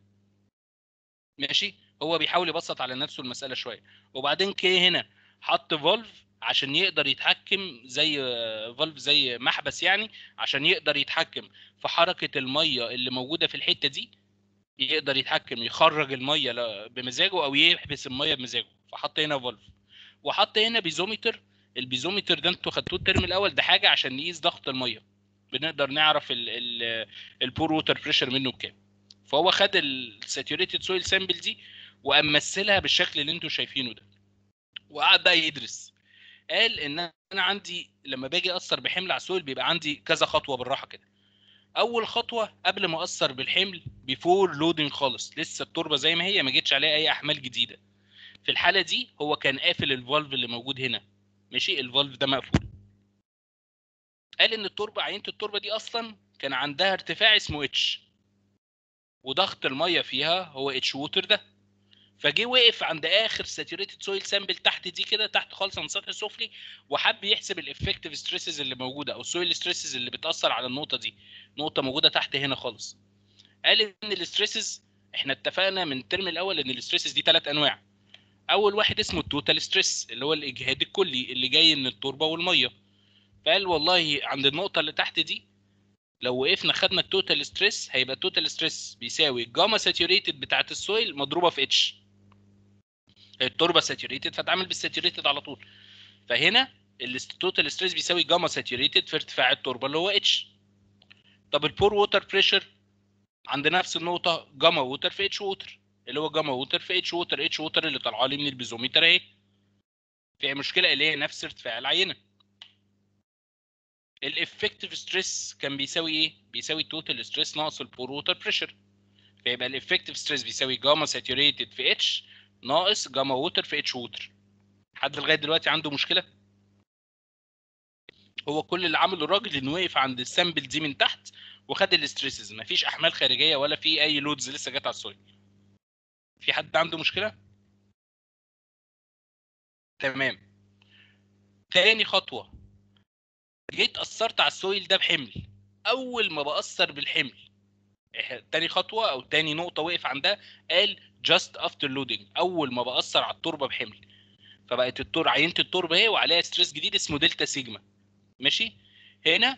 Speaker 1: ماشي هو بيحاول يبسط على نفسه المساله شويه وبعدين كي هنا حط فولف عشان يقدر يتحكم زي فولف زي محبس يعني عشان يقدر يتحكم في حركه الميه اللي موجوده في الحته دي يقدر يتحكم يخرج الميه ل- بمزاجه او يحبس الميه بمزاجه فحط هنا فولف وحط هنا بيزومتر البيزومتر ده انتوا خدتوه الترم الاول ده حاجه عشان نقيس ضغط الميه بنقدر نعرف البور ووتر بريشر منه بكام فهو خد الساتوريتد سويل سامبل دي وقام مثلها بالشكل اللي انتوا شايفينه ده وقعد بقى يدرس قال ان انا عندي لما باجي اثر بحمل على السويل بيبقى عندي كذا خطوه بالراحه كده اول خطوه قبل ما اثر بالحمل بيفور لودنج خالص لسه التربه زي ما هي ما جتش عليها اي احمال جديده في الحاله دي هو كان قافل الفالف اللي موجود هنا ماشي الفالف ده مقفول قال ان التربه عينه التربه دي اصلا كان عندها ارتفاع اسمه اتش وضغط الميه فيها هو اتش ووتر ده فجه وقف عند اخر ساتوريتد سويل سامبل تحت دي كده تحت خالص عن السطح السفلي وحب يحسب الافكتيف ستريسز اللي موجوده او السويل ستريسز اللي بتاثر على النقطه دي نقطه موجوده تحت هنا خالص قال ان الستريسز احنا اتفقنا من الترم الاول ان الستريسز دي ثلاث انواع اول واحد اسمه التوتال ستريس اللي هو الاجهاد الكلي اللي جاي من التربه والميه فقال والله عند النقطه اللي تحت دي لو وقفنا خدنا التوتال ستريس هيبقى التوتال ستريس بيساوي الجاما ساتيوريتد بتاعت السويل مضروبه في اتش التربه ساتيوريتد فتعامل بالساتيوريتد على طول فهنا التوتال ستريس بيساوي جاما ساتيوريتد في ارتفاع التربه اللي هو اتش طب البور ووتر بريشر عند نفس النقطه جاما ووتر في اتش ووتر اللي هو جاما ووتر في اتش ووتر اتش ووتر اللي طالعه لي من البيزومتر اهي فيها مشكله اللي هي نفس ارتفاع العينه الافكتيف ستريس كان بيساوي ايه بيساوي التوتال ستريس ناقص البور ووتر بريشر فيبقى الافكتيف ستريس بيساوي جاما ساتيوريتد في اتش ناقص جاما ووتر في اتش ووتر حد لغايه دلوقتي عنده مشكله هو كل اللي عمله الراجل انه وقف عند السامبل دي من تحت وخد الاستريسز مفيش احمال خارجيه ولا في اي لودز لسه جت على السويل في حد عنده مشكله تمام تاني خطوه جيت اثرت على السويل ده بحمل اول ما باثر بالحمل إح- تاني خطوه او تاني نقطه وقف عندها قال جاست افتر لودنج اول ما باثر على التربه بحمل فبقت التور عينه التربه اهي وعليها ستريس جديد اسمه دلتا سيجما ماشي هنا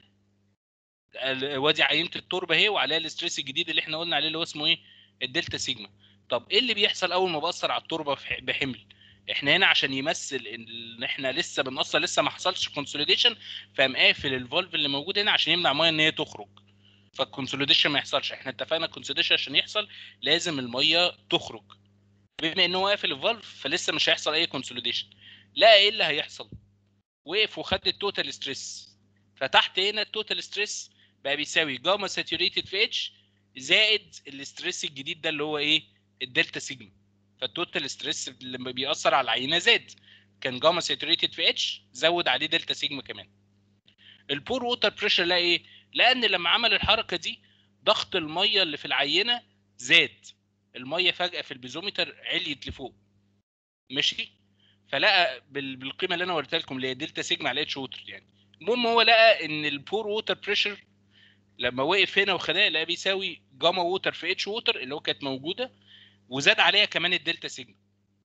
Speaker 1: ال- وادي عينه التربه اهي وعليها الاستريس الجديد اللي احنا قلنا عليه اللي هو اسمه ايه الدلتا سيجما طب ايه اللي بيحصل اول ما باثر على التربه في- بحمل احنا هنا عشان يمثل ان احنا لسه بنأثر لسه ما حصلش كونسوليديشن فقام قافل الفالف اللي موجود هنا عشان يمنع الميه ان هي تخرج فالكونسوليديشن ما يحصلش احنا اتفقنا الكونسوليديشن عشان يحصل لازم الميه تخرج بما ان هو قافل الفالف فلسه مش هيحصل اي كونسوليديشن لا ايه اللي هيحصل وقف وخد التوتال ستريس فتحت هنا التوتال ستريس بقى بيساوي جاما ساتوريتد في اتش زائد الاستريس الجديد ده اللي هو ايه الدلتا سيجما فالتوتال ستريس لما بيأثر على العينه زاد كان جاما ساتوريتد في اتش زود عليه دلتا سيجما كمان البور ووتر بريشر لقى ايه لان لما عمل الحركه دي ضغط الميه اللي في العينه زاد الميه فجاه في البيزومتر عليت لفوق ماشي فلقى بال- بالقيمه اللي انا وريتها لكم اللي هي دلتا سيجما على اتش ووتر يعني المهم هو لقى ان البور ووتر بريشر لما وقف هنا وخدها لقى بيساوي جاما ووتر في اتش ووتر اللي هو كانت موجوده وزاد عليها كمان الدلتا سيجما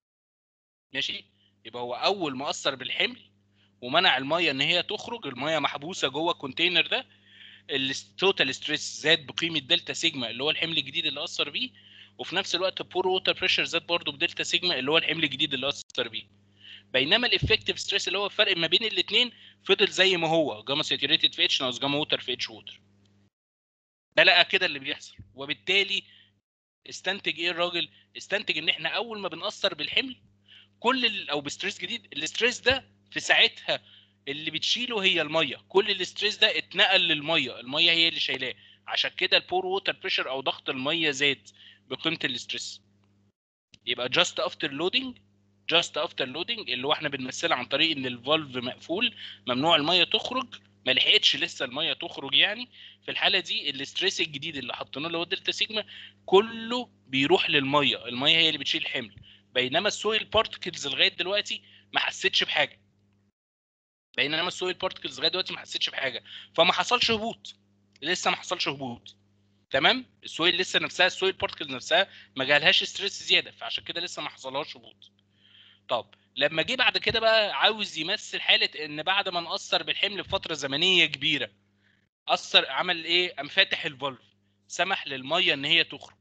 Speaker 1: ماشي يبقى هو اول ما اثر بالحمل ومنع الميه ان هي تخرج الميه محبوسه جوه الكونتينر ده التوتال ستريس زاد بقيمه دلتا سيجما اللي هو الحمل الجديد اللي اثر بيه وفي نفس الوقت البور ووتر بريشر زاد برضه بدلتا سيجما اللي هو الحمل الجديد اللي اثر بيه بينما الافكتيف ستريس اللي هو الفرق ما بين الاثنين فضل زي ما هو جاما ساتوريتد في اتش ناقص جاما ووتر في اتش ووتر ده لقى كده اللي بيحصل وبالتالي استنتج ايه الراجل استنتج ان احنا اول ما بنأثر بالحمل كل ال- او بستريس جديد الاستريس ده في ساعتها اللي بتشيله هي الميه كل الاستريس ده اتنقل للميه الميه هي اللي شايلاه عشان كده البور ووتر بريشر او ضغط الميه زاد بقيمه الاستريس يبقى جاست افتر لودنج جاست افتر لودنج اللي هو احنا بنمثلها عن طريق ان الفالف مقفول ممنوع الميه تخرج ما لحقتش لسه الميه تخرج يعني في الحاله دي الاستريس الجديد اللي حطيناه اللي هو دلتا سيجما كله بيروح للميه الميه هي اللي بتشيل الحمل بينما السويل بارتكلز لغايه دلوقتي ما حسيتش بحاجه بينما السويل بارتكلز لغايه دلوقتي ما حسيتش بحاجه فما حصلش هبوط لسه ما حصلش هبوط تمام السويل لسه نفسها السويل بارتكلز نفسها ما جالهاش ستريس زياده فعشان كده لسه ما حصلهاش هبوط طب لما جه بعد كده بقى عاوز يمثل حاله ان بعد ما نأثر بالحمل بفتره زمنيه كبيره اثر عمل ايه قام فاتح الفالف سمح للميه ان هي تخرج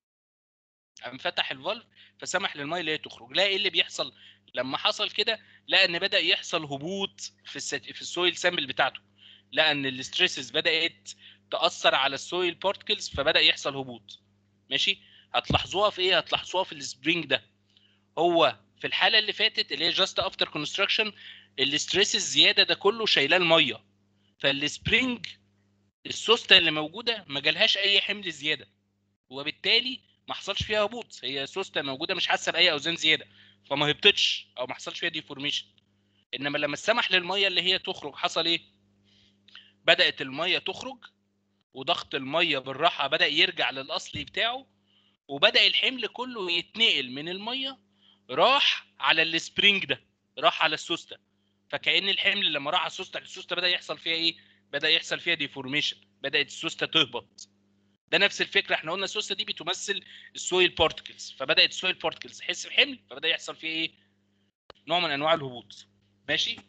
Speaker 1: قام فتح الفالف فسمح للميه اللي هي تخرج لا ايه اللي بيحصل لما حصل كده لقى ان بدا يحصل هبوط في الست... في السويل سامبل بتاعته لقى ان الاستريسز بدات تاثر على السويل بارتكلز فبدا يحصل هبوط ماشي هتلاحظوها في ايه هتلاحظوها في السبرينج ده هو في الحاله اللي فاتت اللي هي جاست افتر كونستراكشن الاستريس الزياده ده كله شايلاه الميه فالسبرينج السوسته اللي موجوده ما جالهاش اي حمل زياده وبالتالي ما حصلش فيها هبوط هي سوسته موجوده مش حاسه باي اوزان زياده فما هبطتش او ما حصلش فيها ديفورميشن انما لما سمح للميه اللي هي تخرج حصل ايه بدات الميه تخرج وضغط الميه بالراحه بدا يرجع للاصلي بتاعه وبدا الحمل كله يتنقل من الميه راح على السبرينج ده راح على السوسته فكأن الحمل لما راح على السوسته السوسته بدا يحصل فيها ايه بدا يحصل فيها ديفورميشن بدات السوسته تهبط ده نفس الفكره احنا قلنا السوسته دي بتمثل السويل بارتكلز فبدات السويل بارتكلز تحس بحمل فبدا يحصل فيه ايه نوع من انواع الهبوط ماشي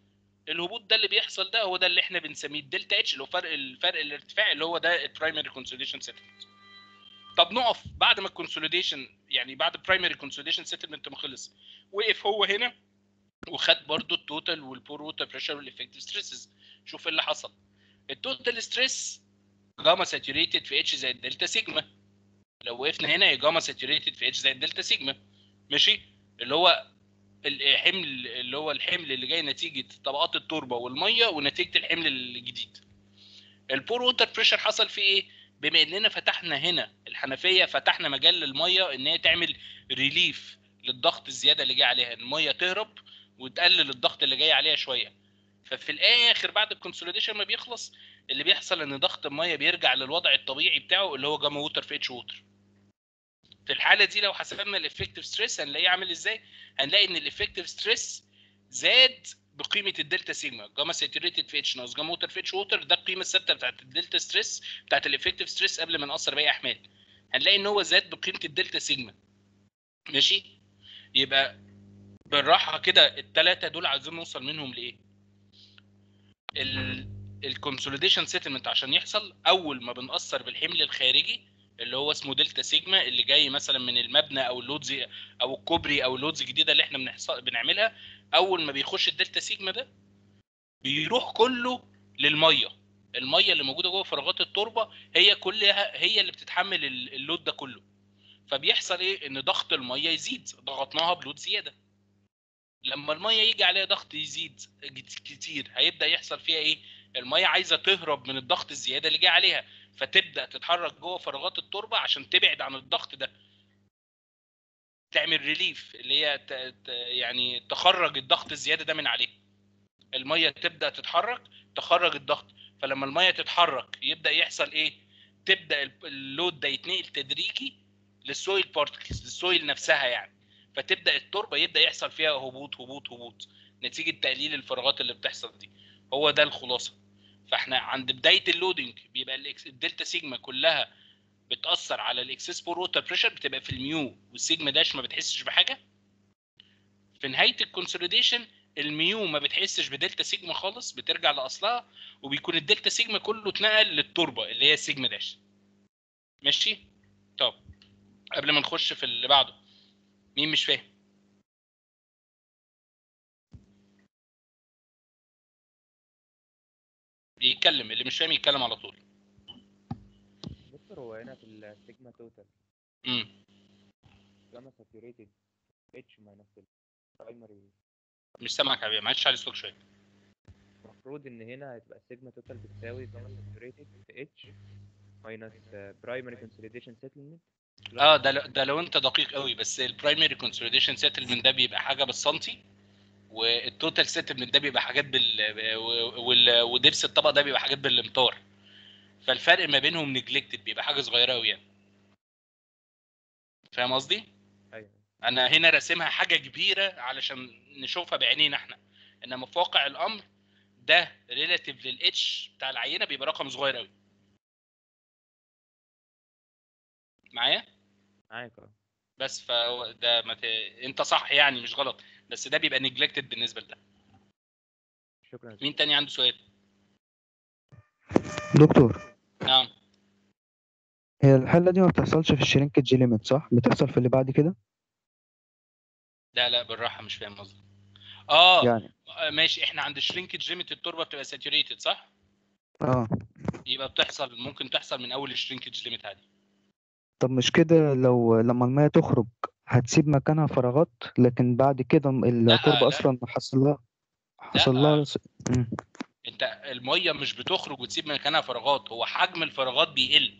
Speaker 1: الهبوط ده اللي بيحصل ده هو ده اللي احنا بنسميه الدلتا اتش اللي هو فرق الفرق الارتفاع اللي هو ده البرايمري كونسوليديشن سيتلمنت طب نقف بعد ما الكونسوليديشن يعني بعد البرايمري كونسوليديشن سيتلمنت ما خلص وقف هو هنا وخد برضو التوتال والبور ووتر بريشر والافكتيف ستريسز شوف ايه اللي حصل التوتال ستريس جاما ساتوريتد في اتش زائد دلتا سيجما لو وقفنا هنا هي جاما ساتوريتد في اتش زائد دلتا سيجما ماشي اللي هو الحمل اللي هو الحمل اللي جاي نتيجه طبقات التربه والميه ونتيجه الحمل الجديد البور ووتر بريشر حصل فيه ايه بما اننا فتحنا هنا الحنفيه فتحنا مجال للميه ان هي تعمل ريليف للضغط الزياده اللي جاي عليها الميه تهرب وتقلل الضغط اللي جاي عليها شويه ففي الاخر بعد الكونسوليديشن ما بيخلص اللي بيحصل ان ضغط الميه بيرجع للوضع الطبيعي بتاعه اللي هو جاما ووتر في اتش ووتر في الحاله دي لو حسبنا الافكتيف ستريس هنلاقيه عامل ازاي هنلاقي ان الافكتيف ستريس زاد بقيمه الدلتا سيجما جاما ساتوريتد في اتش ناقص جاما ووتر في اتش ووتر ده القيمه الثابته بتاعت الدلتا ستريس بتاعت الافكتيف ستريس قبل ما نقصر باقي احمال هنلاقي ان هو زاد بقيمه الدلتا سيجما ماشي يبقى بالراحه كده الثلاثه دول عايزين نوصل منهم لايه الكونسوليديشن سيتلمنت عشان يحصل اول ما بنأثر بالحمل الخارجي اللي هو اسمه دلتا سيجما اللي جاي مثلا من المبنى او اللودز او الكوبري او اللودز الجديده اللي احنا بنحصل بنعملها اول ما بيخش الدلتا سيجما ده بيروح كله للميه الميه اللي موجوده جوه فراغات التربه هي كلها هي اللي بتتحمل اللود ده كله فبيحصل ايه ان ضغط الميه يزيد ضغطناها بلود زياده لما الميه يجي عليها ضغط يزيد كتير هيبدا يحصل فيها ايه الميه عايزه تهرب من الضغط الزياده اللي جاي عليها فتبدا تتحرك جوه فراغات التربه عشان تبعد عن الضغط ده تعمل ريليف اللي هي ت... ت... يعني تخرج الضغط الزياده ده من عليه الميه تبدا تتحرك تخرج الضغط فلما الميه تتحرك يبدا يحصل ايه تبدا اللود ده يتنقل تدريجي للسويل بارتكلز للسويل نفسها يعني فتبدا التربه يبدا يحصل فيها هبوط هبوط هبوط نتيجه تقليل الفراغات اللي بتحصل دي هو ده الخلاصه فاحنا عند بدايه اللودنج بيبقى الدلتا سيجما كلها بتاثر على الاكسس بور ووتر بريشر بتبقى في الميو والسيجما داش ما بتحسش بحاجه في نهايه الكونسوليديشن الميو ما بتحسش بدلتا سيجما خالص بترجع لاصلها وبيكون الدلتا سيجما كله اتنقل للتربه اللي هي السيجما داش ماشي طب قبل ما نخش في اللي بعده مين مش فاهم يتكلم اللي مش فاهم يتكلم على طول
Speaker 5: دكتور هو هنا في السيجما توتال
Speaker 1: امم
Speaker 5: جاما ساتوريتد اتش ماينس البرايمري
Speaker 1: مش سامعك يا حبيبي معلش علي صوتك شويه
Speaker 5: المفروض ان هنا هتبقى السيجما توتال بتساوي جاما ساتوريتد في اتش ماينس برايمري كونسوليديشن سيتلمنت
Speaker 1: اه ده ل- ده لو انت دقيق قوي بس البرايمري كونسوليديشن سيتلمنت ده بيبقى حاجه بالسنتي والتوتال سيتلمنت ده بيبقى حاجات بال وال- ودرس الطبق ده بيبقى حاجات بالامتار فالفرق ما بينهم نجلكتد بيبقى حاجه صغيره قوي يعني فاهم قصدي؟
Speaker 5: ايوه
Speaker 1: انا هنا راسمها حاجه كبيره علشان نشوفها بعينينا احنا انما في واقع الامر ده ريلاتيف للاتش بتاع العينه بيبقى رقم صغير قوي معايا
Speaker 5: معاك اه
Speaker 1: بس فده ما ت... انت صح يعني مش غلط بس ده بيبقى نجلكتد بالنسبه لده
Speaker 5: شكرا يا
Speaker 1: مين تاني عنده سؤال
Speaker 6: دكتور
Speaker 1: نعم
Speaker 6: هي الحالة دي ما بتحصلش في الشرينكج ليميت صح؟ بتحصل في اللي بعد كده؟
Speaker 1: لا لا بالراحه مش فاهم قصدي اه
Speaker 6: يعني
Speaker 1: آه، ماشي احنا عند الشرينكج ليميت التربه بتبقى ساتوريتد صح
Speaker 6: اه
Speaker 1: يبقى بتحصل ممكن تحصل من اول الشرينكج ليميت عادي
Speaker 6: طب مش كده لو لما المية تخرج هتسيب مكانها فراغات لكن بعد كده التربة
Speaker 1: لا.
Speaker 6: أصلا حصل لها حصل لها س- مم.
Speaker 1: انت الميه مش بتخرج وتسيب مكانها فراغات هو حجم الفراغات بيقل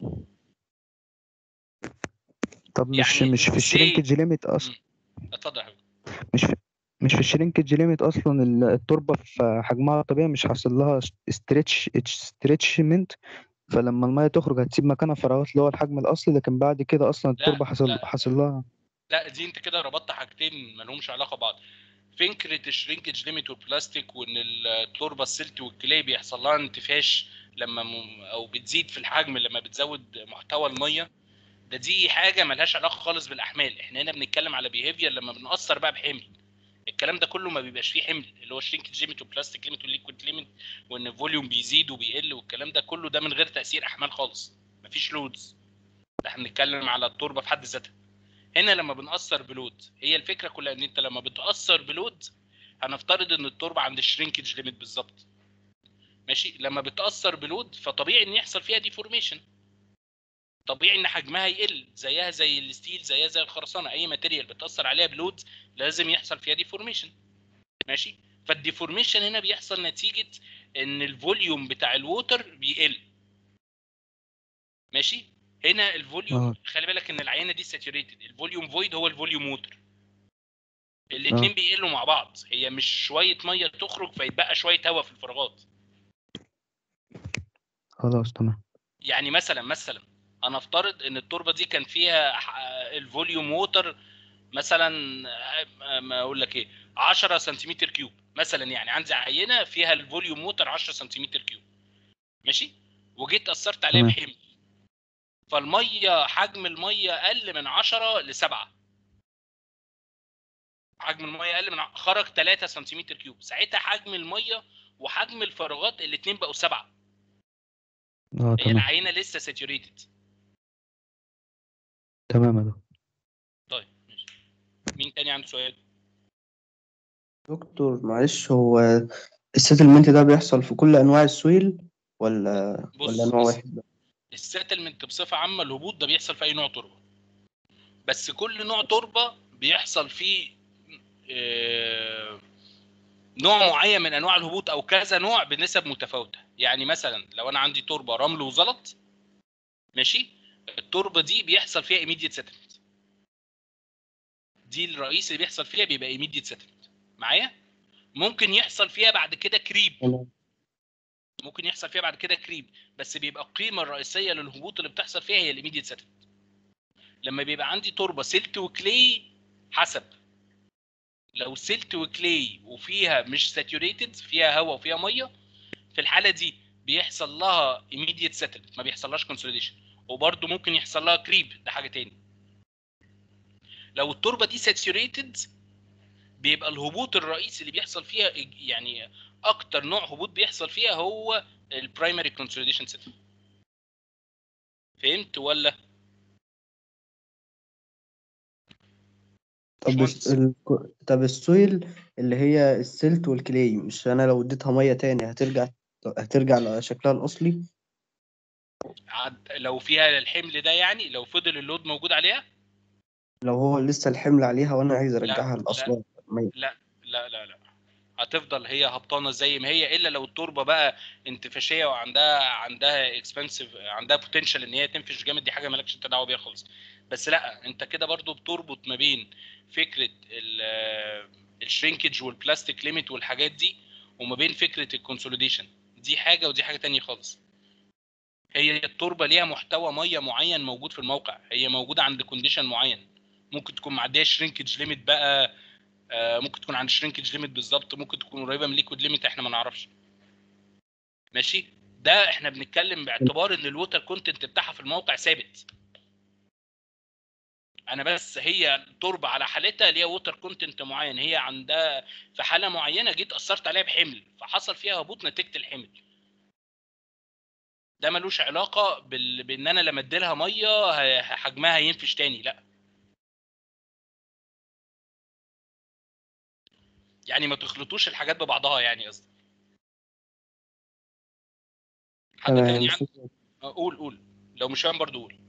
Speaker 6: طب مش
Speaker 1: يعني
Speaker 6: مش في
Speaker 1: say-
Speaker 6: الشرينكج ليميت أصلا
Speaker 1: اتفضل يا حبيبي
Speaker 6: مش في مش في الشرينكج ليميت أصلا ال- التربة في حجمها الطبيعي مش حاصل لها ستريتش ستريتشمنت فلما المية تخرج هتسيب مكانها فراغات اللي هو الحجم الأصلي لكن بعد كده أصلا التربة حصل
Speaker 1: لا.
Speaker 6: حصل لها
Speaker 1: لا دي انت كده ربطت حاجتين ما لهمش علاقه ببعض فكره الشرينكج ليميت والبلاستيك وان التربه السلت والكلي بيحصل لها انتفاش لما م... او بتزيد في الحجم لما بتزود محتوى الميه ده دي حاجه ملهاش علاقه خالص بالاحمال احنا هنا بنتكلم على بيهيفير لما بنأثر بقى بحمل الكلام ده كله ما بيبقاش فيه حمل اللي هو شرينكج ليميت وبلاستيك ليميت والليكويد ليميت وان الفوليوم بيزيد وبيقل والكلام ده كله ده من غير تاثير احمال خالص مفيش لودز ده احنا بنتكلم على التربه في حد ذاتها هنا لما بنأثر بلود هي الفكره كلها ان انت لما بتأثر بلود هنفترض ان التربه عند الشرينكج ليميت بالظبط ماشي لما بتأثر بلود فطبيعي ان يحصل فيها ديفورميشن طبيعي ان حجمها يقل زيها زي الستيل زيها زي الخرسانه اي ماتيريال بتاثر عليها بلود لازم يحصل فيها ديفورميشن ماشي فالديفورميشن هنا بيحصل نتيجه ان الفوليوم بتاع الووتر بيقل ماشي هنا الفوليوم
Speaker 6: اه
Speaker 1: خلي بالك ان العينه دي ساتوريتد الفوليوم فويد هو الفوليوم ووتر الاثنين
Speaker 6: اه
Speaker 1: بيقلوا مع بعض هي مش شويه ميه تخرج فيتبقى شويه هواء في الفراغات
Speaker 6: خلاص تمام
Speaker 1: يعني مثلا مثلا انا افترض ان التربه دي كان فيها ح- الفوليوم ووتر مثلا آه، ما اقول لك ايه 10 سنتيمتر كيوب مثلا يعني عندي عينه فيها الفوليوم ووتر 10 سنتيمتر كيوب ماشي وجيت اثرت عليها
Speaker 6: تمام
Speaker 1: بحمل فالميه حجم الميه قل من 10 ل 7 حجم الميه اقل من ع- خرج 3 سنتيمتر كيوب ساعتها حجم الميه وحجم الفراغات الاثنين بقوا 7
Speaker 6: اه
Speaker 1: هي
Speaker 6: تمام
Speaker 1: العينه لسه ساتوريتد
Speaker 6: تمام يا دكتور
Speaker 1: طيب ماشي مين تاني عنده سؤال
Speaker 7: دكتور معلش هو السيتلمنت ده بيحصل في كل انواع السويل ولا ولا
Speaker 1: بص
Speaker 7: نوع
Speaker 1: بص
Speaker 7: واحد بس؟
Speaker 1: السيتلمنت بصفه عامه الهبوط ده بيحصل في اي نوع تربه بس كل نوع تربه بيحصل فيه آه، نوع معين من انواع الهبوط او كذا نوع بنسب متفاوته يعني مثلا لو انا عندي تربه رمل وزلط ماشي التربه دي بيحصل فيها immediate settlement دي الرئيس اللي بيحصل فيها بيبقى immediate settlement معايا ممكن يحصل فيها بعد كده كريب
Speaker 7: تمام
Speaker 1: ممكن يحصل فيها بعد كده كريب بس بيبقى القيمه الرئيسيه للهبوط اللي بتحصل فيها هي الايميديت سيتلمنت لما بيبقى عندي تربه سلت وكلي حسب لو سلت وكلي وفيها مش ساتوريتد فيها هواء وفيها ميه في الحاله دي بيحصل لها immediate settlement ما بيحصلهاش consolidation وبرده ممكن يحصل لها كريب ده حاجه تاني لو التربه دي ساتوريتد بيبقى الهبوط الرئيسي اللي بيحصل فيها يعني اكتر نوع هبوط بيحصل فيها هو البرايمري كونسوليديشن سيتل فهمت ولا
Speaker 7: طب
Speaker 1: باشمهندس
Speaker 7: الس- ال... طب السويل اللي هي السلت والكلي مش انا لو اديتها ميه تاني هترجع هترجع لشكلها الاصلي
Speaker 1: عد- لو فيها الحمل ده يعني لو فضل اللود موجود عليها
Speaker 7: لو هو لسه الحمل عليها وانا عايز
Speaker 1: لا
Speaker 7: ارجعها
Speaker 1: لا
Speaker 7: لاصلها مية.
Speaker 1: لا لا لا لا هتفضل هي هبطانه زي ما هي الا لو التربه بقى انتفاشيه وعندها عندها اكسبنسيف عندها بوتنشال ان هي تنفش جامد دي حاجه مالكش انت دعوه بيها خالص بس لا انت كده برضو بتربط ما بين فكره الشرينكج والبلاستيك ليميت والحاجات دي وما بين فكره الكونسوليديشن دي حاجه ودي حاجه تانية خالص هي التربه ليها محتوى ميه معين موجود في الموقع هي موجوده عند كونديشن معين ممكن تكون معديه شرينكج ليميت بقى آه، ممكن تكون عند شرينكج ليميت بالظبط ممكن تكون قريبه من ليكويد ليميت احنا ما نعرفش ماشي ده احنا بنتكلم باعتبار ان الووتر كونتنت بتاعها في الموقع ثابت انا بس هي تربه على حالتها ليها ووتر كونتنت معين هي عندها في حاله معينه جيت اثرت عليها بحمل فحصل فيها هبوط نتيجه الحمل ده ملوش علاقه بال... بان انا لما اديلها ميه ه- حجمها هينفش تاني لا يعني ما تخلطوش الحاجات ببعضها يعني قصدي حد
Speaker 7: تمام
Speaker 1: تاني
Speaker 7: شكرا.
Speaker 1: عن... آه، قول قول لو مش فاهم برضو قول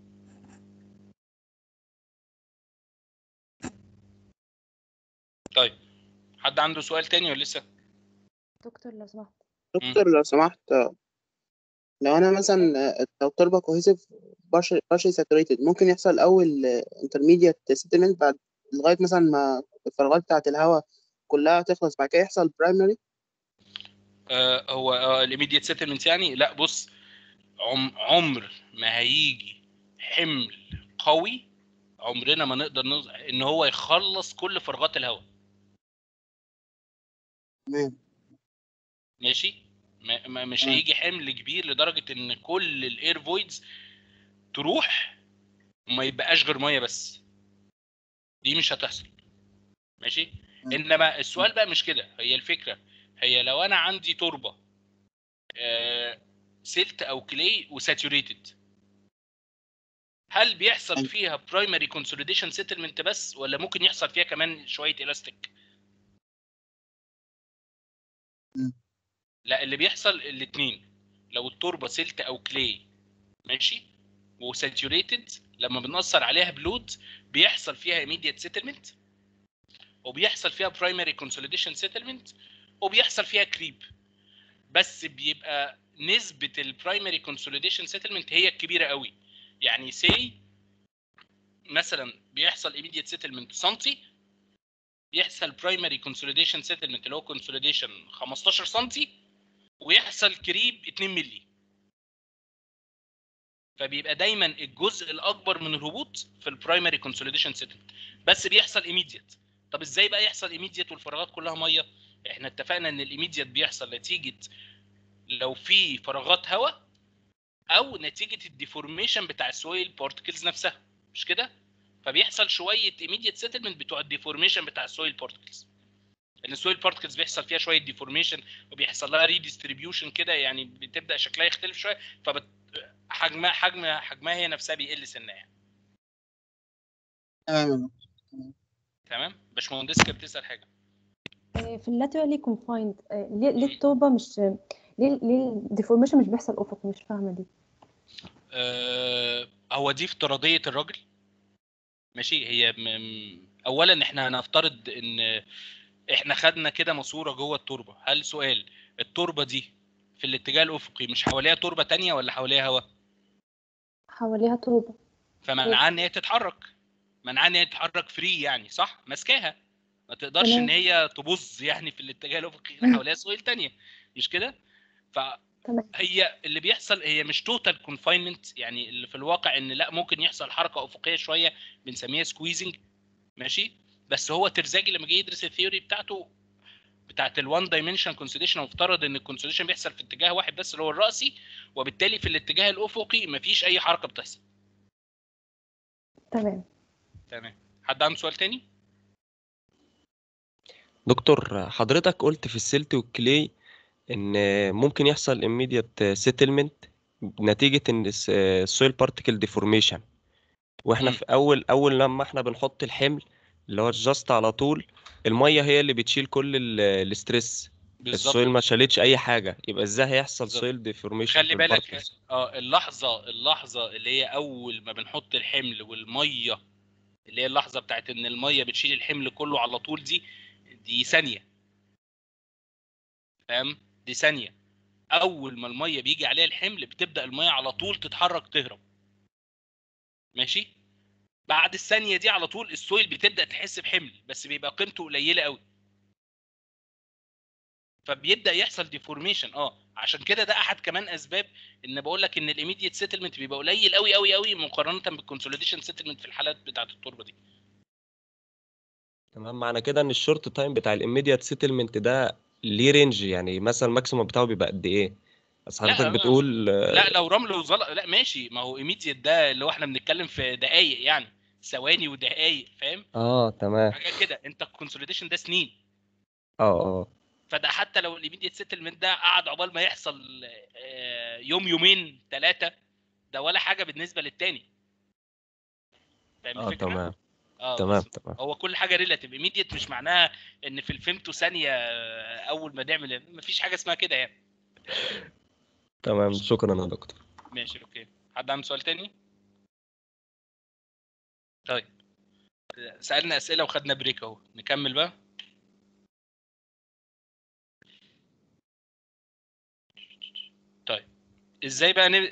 Speaker 1: طيب حد عنده سؤال تاني ولا لسه
Speaker 8: دكتور لو سمحت
Speaker 9: دكتور لو سمحت لو انا مثلا لو التربه كوهيسيف بارشلي ساتوريتد ممكن يحصل اول انترميديت سيتلمنت بعد لغايه مثلا ما الفراغات بتاعه الهواء كلها تخلص بعد كده يحصل برايمري
Speaker 1: آه هو آه الايميديت سيتلمنت يعني لا بص عم عمر ما هيجي حمل قوي عمرنا ما نقدر نز... ان هو يخلص كل فراغات الهواء
Speaker 9: تمام
Speaker 1: ماشي ما ما- مش
Speaker 9: تمام.
Speaker 1: هيجي حمل كبير لدرجه ان كل الاير فويدز تروح وما يبقاش غير ميه بس دي مش هتحصل ماشي انما السؤال بقى مش كده هي الفكره هي لو انا عندي تربه آه، سلت او كلي وساتوريتد هل بيحصل فيها برايمري كونسوليديشن سيتلمنت بس ولا ممكن يحصل فيها كمان شويه الاستيك لا اللي بيحصل الاثنين لو التربه سلت او كلي ماشي وساتوريتد لما بنأثر عليها بلود بيحصل فيها immediate settlement وبيحصل فيها primary consolidation settlement وبيحصل فيها كريب بس بيبقى نسبة البرايمري consolidation settlement هي الكبيرة قوي يعني say مثلا بيحصل immediate settlement سنتي يحصل primary consolidation settlement اللي هو consolidation 15 سنتي ويحصل كريب 2 مللي فبيبقى دايما الجزء الاكبر من الهبوط في البرايمري كونسوليديشن سيتلمنت بس بيحصل ايميديت طب ازاي بقى يحصل ايميديت والفراغات كلها ميه احنا اتفقنا ان الايميديت بيحصل نتيجه لو في فراغات هواء او نتيجه الديفورميشن بتاع السويل بارتكلز نفسها مش كده فبيحصل شويه ايميديت سيتلمنت بتوع الديفورميشن بتاع السويل بارتكلز ان السويل بارتكلز بيحصل فيها شويه ديفورميشن وبيحصل لها ريديستريبيوشن كده يعني بتبدا شكلها يختلف شويه فبت حجمها حجم حجمها هي نفسها بيقل سنه يعني
Speaker 9: تمام
Speaker 1: تمام باشمهندس كانت بتسال حاجه
Speaker 8: آه، في اللاترالي كونفايند ليه ليه التربه مش ليه ليه الديفورميشن مش بيحصل افقي مش فاهمه دي
Speaker 1: آه هو دي افتراضيه الراجل ماشي هي م... م- اولا احنا هنفترض ان احنا خدنا كده ماسوره جوه التربه هل سؤال التربه دي في الاتجاه الافقي مش حواليها تربه تانية ولا حواليها هواء
Speaker 8: حواليها تربه
Speaker 1: فمنعها ان هي تتحرك منعها ان هي تتحرك فري يعني صح ماسكاها ما تقدرش
Speaker 8: تمام.
Speaker 1: ان هي تبص يعني في الاتجاه الافقي اللي حواليها سويل تانية مش كده
Speaker 8: تمام
Speaker 1: فهي اللي بيحصل هي مش توتال كونفاينمنت يعني اللي في الواقع ان لا ممكن يحصل حركه افقيه شويه بنسميها سكويزنج ماشي بس هو ترزاجي لما جه يدرس الثيوري بتاعته بتاعت الوان دايمنشن كونسوليديشن وافترض ان الكونسوليديشن بيحصل في اتجاه واحد بس اللي هو الراسي وبالتالي في الاتجاه الافقي مفيش اي حركه بتحصل
Speaker 8: تمام
Speaker 1: تمام حد عنده سؤال تاني
Speaker 3: دكتور حضرتك قلت في السلت والكلي ان ممكن يحصل immediate settlement نتيجة ان السويل بارتيكل ديفورميشن واحنا
Speaker 1: مم.
Speaker 3: في اول اول لما احنا بنحط الحمل اللي هو جاست على طول المية هي اللي بتشيل كل ال- الاسترس
Speaker 1: بالظبط
Speaker 3: السويل ما شالتش اي حاجة يبقى ازاي هيحصل
Speaker 1: بالظبط.
Speaker 3: سويل ديفورميشن
Speaker 1: خلي
Speaker 3: في
Speaker 1: بالك
Speaker 3: البارتكلز
Speaker 1: اه اللحظه اللحظه اللي هي اول ما بنحط الحمل والميه اللي هي اللحظه بتاعت ان الميه بتشيل الحمل كله على طول دي دي ثانيه فاهم دي ثانيه اول ما الميه بيجي عليها الحمل بتبدا الميه على طول تتحرك تهرب ماشي بعد الثانيه دي على طول السويل بتبدا تحس بحمل بس بيبقى قيمته قليله قوي فبيبدا يحصل ديفورميشن اه عشان كده ده احد كمان اسباب ان بقول لك ان الايميديت سيتلمنت بيبقى قليل قوي قوي قوي مقارنه بالكونسوليديشن سيتلمنت في الحالات بتاعه التربه دي
Speaker 3: تمام معنى كده ان الشورت تايم بتاع الاميديات سيتلمنت ده ليه رينج يعني مثلا الماكسيمم بتاعه بيبقى قد ايه بس
Speaker 1: لا،
Speaker 3: حضرتك
Speaker 1: لا.
Speaker 3: بتقول
Speaker 1: لا لو رمل وزلط لا ماشي ما هو ايميديت ده اللي هو احنا بنتكلم في دقايق يعني ثواني ودقايق فاهم
Speaker 3: اه تمام
Speaker 1: حاجه كده انت الكونسوليديشن ده سنين
Speaker 3: اه اه
Speaker 1: فده حتى لو الايميديت سيتلمنت ده قعد عقبال ما يحصل آه، يوم يومين ثلاثه ده ولا حاجه بالنسبه للتاني فاهم
Speaker 3: اه
Speaker 1: الفكره؟
Speaker 3: تمام
Speaker 1: اه
Speaker 3: تمام
Speaker 1: بس
Speaker 3: تمام
Speaker 1: هو كل حاجه ريلاتيف ايميديت مش معناها ان في الفيمتو ثانيه آه، اول ما نعمل مفيش حاجه اسمها كده يعني
Speaker 3: تمام شكرا يا دكتور
Speaker 1: ماشي اوكي حد عنده سؤال تاني طيب سالنا اسئله وخدنا بريك اهو نكمل بقى طيب ازاي بقى ن...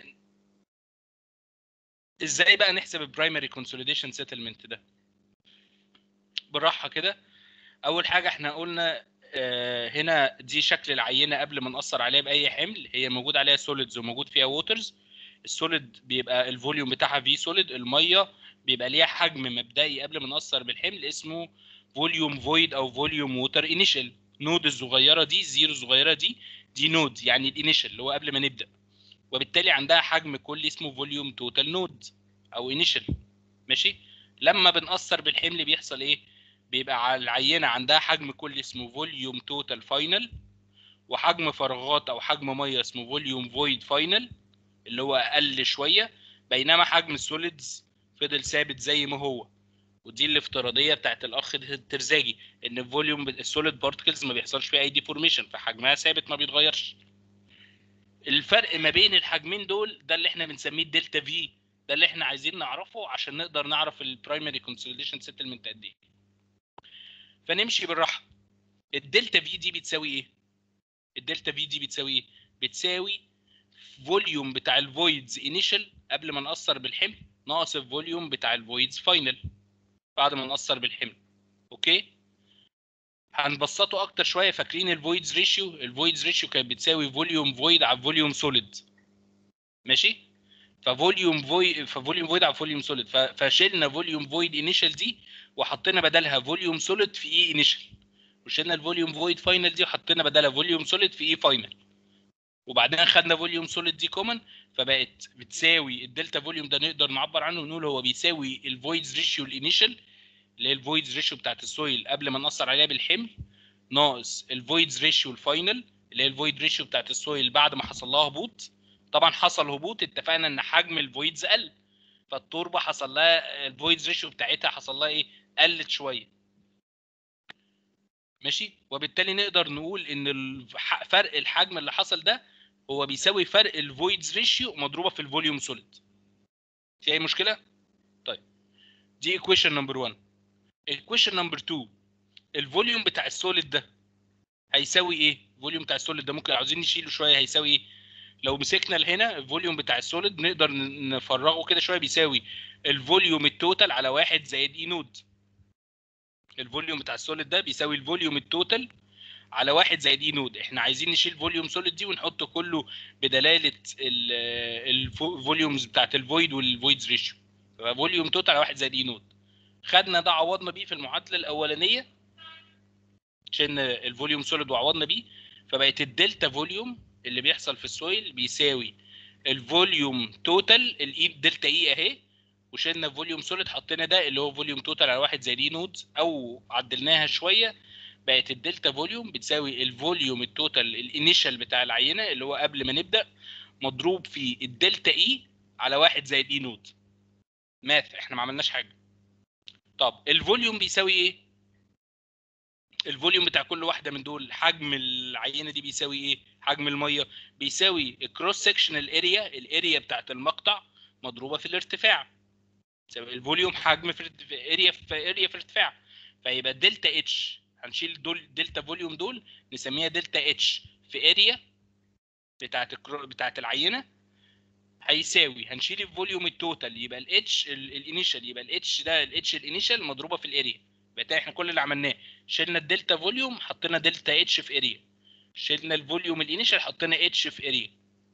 Speaker 1: ازاي بقى نحسب البرايمري كونسوليديشن سيتلمنت ده بالراحه كده اول حاجه احنا قلنا آه، هنا دي شكل العينه قبل ما نأثر عليها باي حمل هي موجود عليها سوليدز وموجود فيها ووترز السوليد بيبقى الفوليوم بتاعها في سوليد الميه بيبقى ليها حجم مبدئي قبل ما نأثر بالحمل اسمه فوليوم فويد او فوليوم ووتر انيشال نود الصغيره دي الزيرو الصغيره دي دي نود يعني الانيشال اللي هو قبل ما نبدا وبالتالي عندها حجم كلي اسمه فوليوم توتال نود او انيشال ماشي لما بنأثر بالحمل بيحصل ايه بيبقى على العينه عندها حجم كلي اسمه فوليوم توتال فاينل وحجم فراغات او حجم ميه اسمه فوليوم فويد فاينل اللي هو اقل شويه بينما حجم السوليدز فضل ثابت زي ما هو ودي الافتراضيه بتاعت الاخ الترزاجي ان الفوليوم السوليد بارتكلز ما بيحصلش فيها اي ديفورميشن فحجمها ثابت ما بيتغيرش الفرق ما بين الحجمين دول ده اللي احنا بنسميه الدلتا في ده اللي احنا عايزين نعرفه عشان نقدر نعرف البرايمري كونسوليديشن سيتلمنت قد ايه فنمشي بالراحه الدلتا في دي بتساوي ايه الدلتا في دي بتساوي ايه بتساوي فوليوم بتاع الفويدز انيشال قبل ما نأثر بالحمل ناقص الفوليوم بتاع الفويدز فاينل بعد ما نأثر بالحمل اوكي هنبسطه اكتر شويه فاكرين الفويدز ريشيو الفويدز ريشيو كانت بتساوي فوليوم فويد على فوليوم سوليد ماشي ففوليوم فويد ففوليوم فويد على فوليوم سوليد فشلنا فوليوم فويد انيشال دي وحطينا بدلها فوليوم سوليد في اي انيشال وشلنا الفوليوم فويد فاينل دي وحطينا بدلها فوليوم سوليد في اي فاينل وبعدين خدنا فوليوم سوليد دي كومن فبقت بتساوي الدلتا فوليوم ده نقدر نعبر عنه ونقول هو بيساوي الفويدز ريشيو الانيشال اللي هي الفويدز ريشيو بتاعت السويل قبل ما نأثر عليها بالحمل ناقص الفويدز ريشيو الفاينل اللي هي الفويد ريشيو بتاعت السويل بعد ما حصل لها هبوط طبعا حصل هبوط اتفقنا ان حجم الفويدز قل فالتربه حصل لها الفويدز ريشيو بتاعتها حصل لها ايه قلت شويه ماشي وبالتالي نقدر نقول ان الح- فرق الحجم اللي حصل ده هو بيساوي فرق الفويدز ريشيو مضروبه في الفوليوم سوليد في اي مشكله طيب دي ايكويشن نمبر 1 ايكويشن نمبر 2 الفوليوم بتاع السوليد ده هيساوي ايه الفوليوم بتاع السوليد ده ممكن عاوزين نشيله شويه هيساوي ايه لو مسكنا هنا الفوليوم بتاع السوليد نقدر ن- نفرغه كده شويه بيساوي الفوليوم التوتال على واحد زائد اي نود الفوليوم بتاع السوليد ده بيساوي الفوليوم التوتال على واحد زائد اي نود احنا عايزين نشيل فوليوم سوليد دي ونحط كله بدلاله الفوليومز بتاعت الفويد والفويدز ريشيو يبقى فوليوم توتال على واحد زائد اي نود خدنا ده عوضنا بيه في المعادله الاولانيه شلنا الفوليوم سوليد وعوضنا بيه فبقت الدلتا فوليوم اللي بيحصل في السويل بيساوي الفوليوم توتال الاي دلتا اي اهي وشلنا فوليوم سوليد حطينا ده اللي هو فوليوم توتال على واحد زائد اي نود او عدلناها شويه بقت الدلتا فوليوم بتساوي الفوليوم التوتال الانيشال بتاع العينه اللي هو قبل ما نبدا مضروب في الدلتا اي على واحد زائد اي نود ماث احنا ما عملناش حاجه طب الفوليوم بيساوي ايه الفوليوم بتاع كل واحده من دول حجم العينه دي بيساوي ايه حجم الميه بيساوي الكروس سكشنال اريا الاريا بتاعت المقطع مضروبه في الارتفاع تساوي الفوليوم حجم في اريا في اريا في ارتفاع فيبقى دلتا اتش هنشيل دول دلتا فوليوم دول نسميها دلتا اتش في اريا بتاعت الكرو... بتاعت العينه هيساوي هنشيل الفوليوم التوتال يبقى الاتش الانيشال يبقى الاتش ده الاتش الانيشال مضروبه في الاريا يبقى احنا كل اللي عملناه شلنا الدلتا فوليوم حطينا دلتا اتش في اريا شلنا الفوليوم الانيشال حطينا اتش في اريا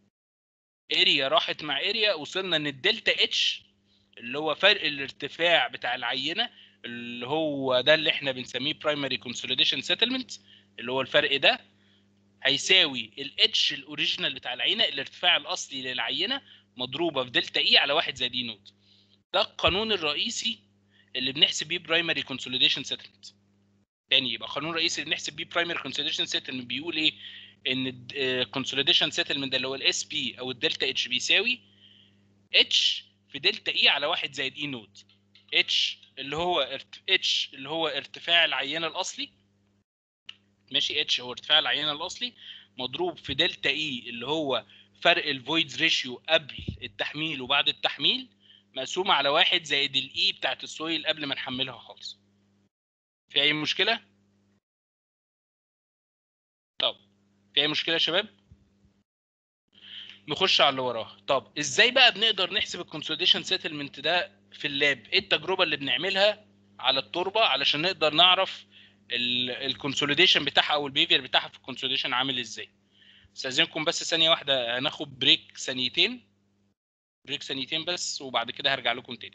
Speaker 1: اريا راحت مع اريا وصلنا ان الدلتا اتش اللي هو فرق الارتفاع بتاع العينه اللي هو ده اللي احنا بنسميه برايمري كونسوليديشن سيتلمنت اللي هو الفرق ده هيساوي الاتش الاوريجينال بتاع العينه الارتفاع الاصلي للعينه مضروبه في دلتا اي على واحد زائد اي نوت ده القانون الرئيسي اللي بنحسب بيه برايمري كونسوليديشن سيتلمنت تاني يبقى قانون رئيسي اللي بنحسب بيه برايمري كونسوليديشن سيتلمنت بيقول ايه ان الكونسوليديشن سيتلمنت ده اللي هو الاس بي او الدلتا اتش بيساوي اتش في دلتا اي على واحد زائد اي نوت اتش اللي هو اتش اللي هو ارتفاع العينه الاصلي ماشي اتش هو ارتفاع العينه الاصلي مضروب في دلتا اي اللي هو فرق الفويدز ريشيو قبل التحميل وبعد التحميل مقسوم على واحد زائد الاي بتاعت السويل قبل ما نحملها خالص في اي مشكله طب في اي مشكله يا شباب نخش على اللي وراه طب ازاي بقى بنقدر نحسب الكونسوليديشن سيتلمنت ده في اللاب ايه التجربه اللي بنعملها على التربه علشان نقدر نعرف الكونسوليديشن بتاعها او البيفير بتاعها في الكونسوليديشن عامل ازاي استاذنكم بس ثانيه واحده هناخد بريك ثانيتين بريك ثانيتين بس وبعد كده هرجع لكم تاني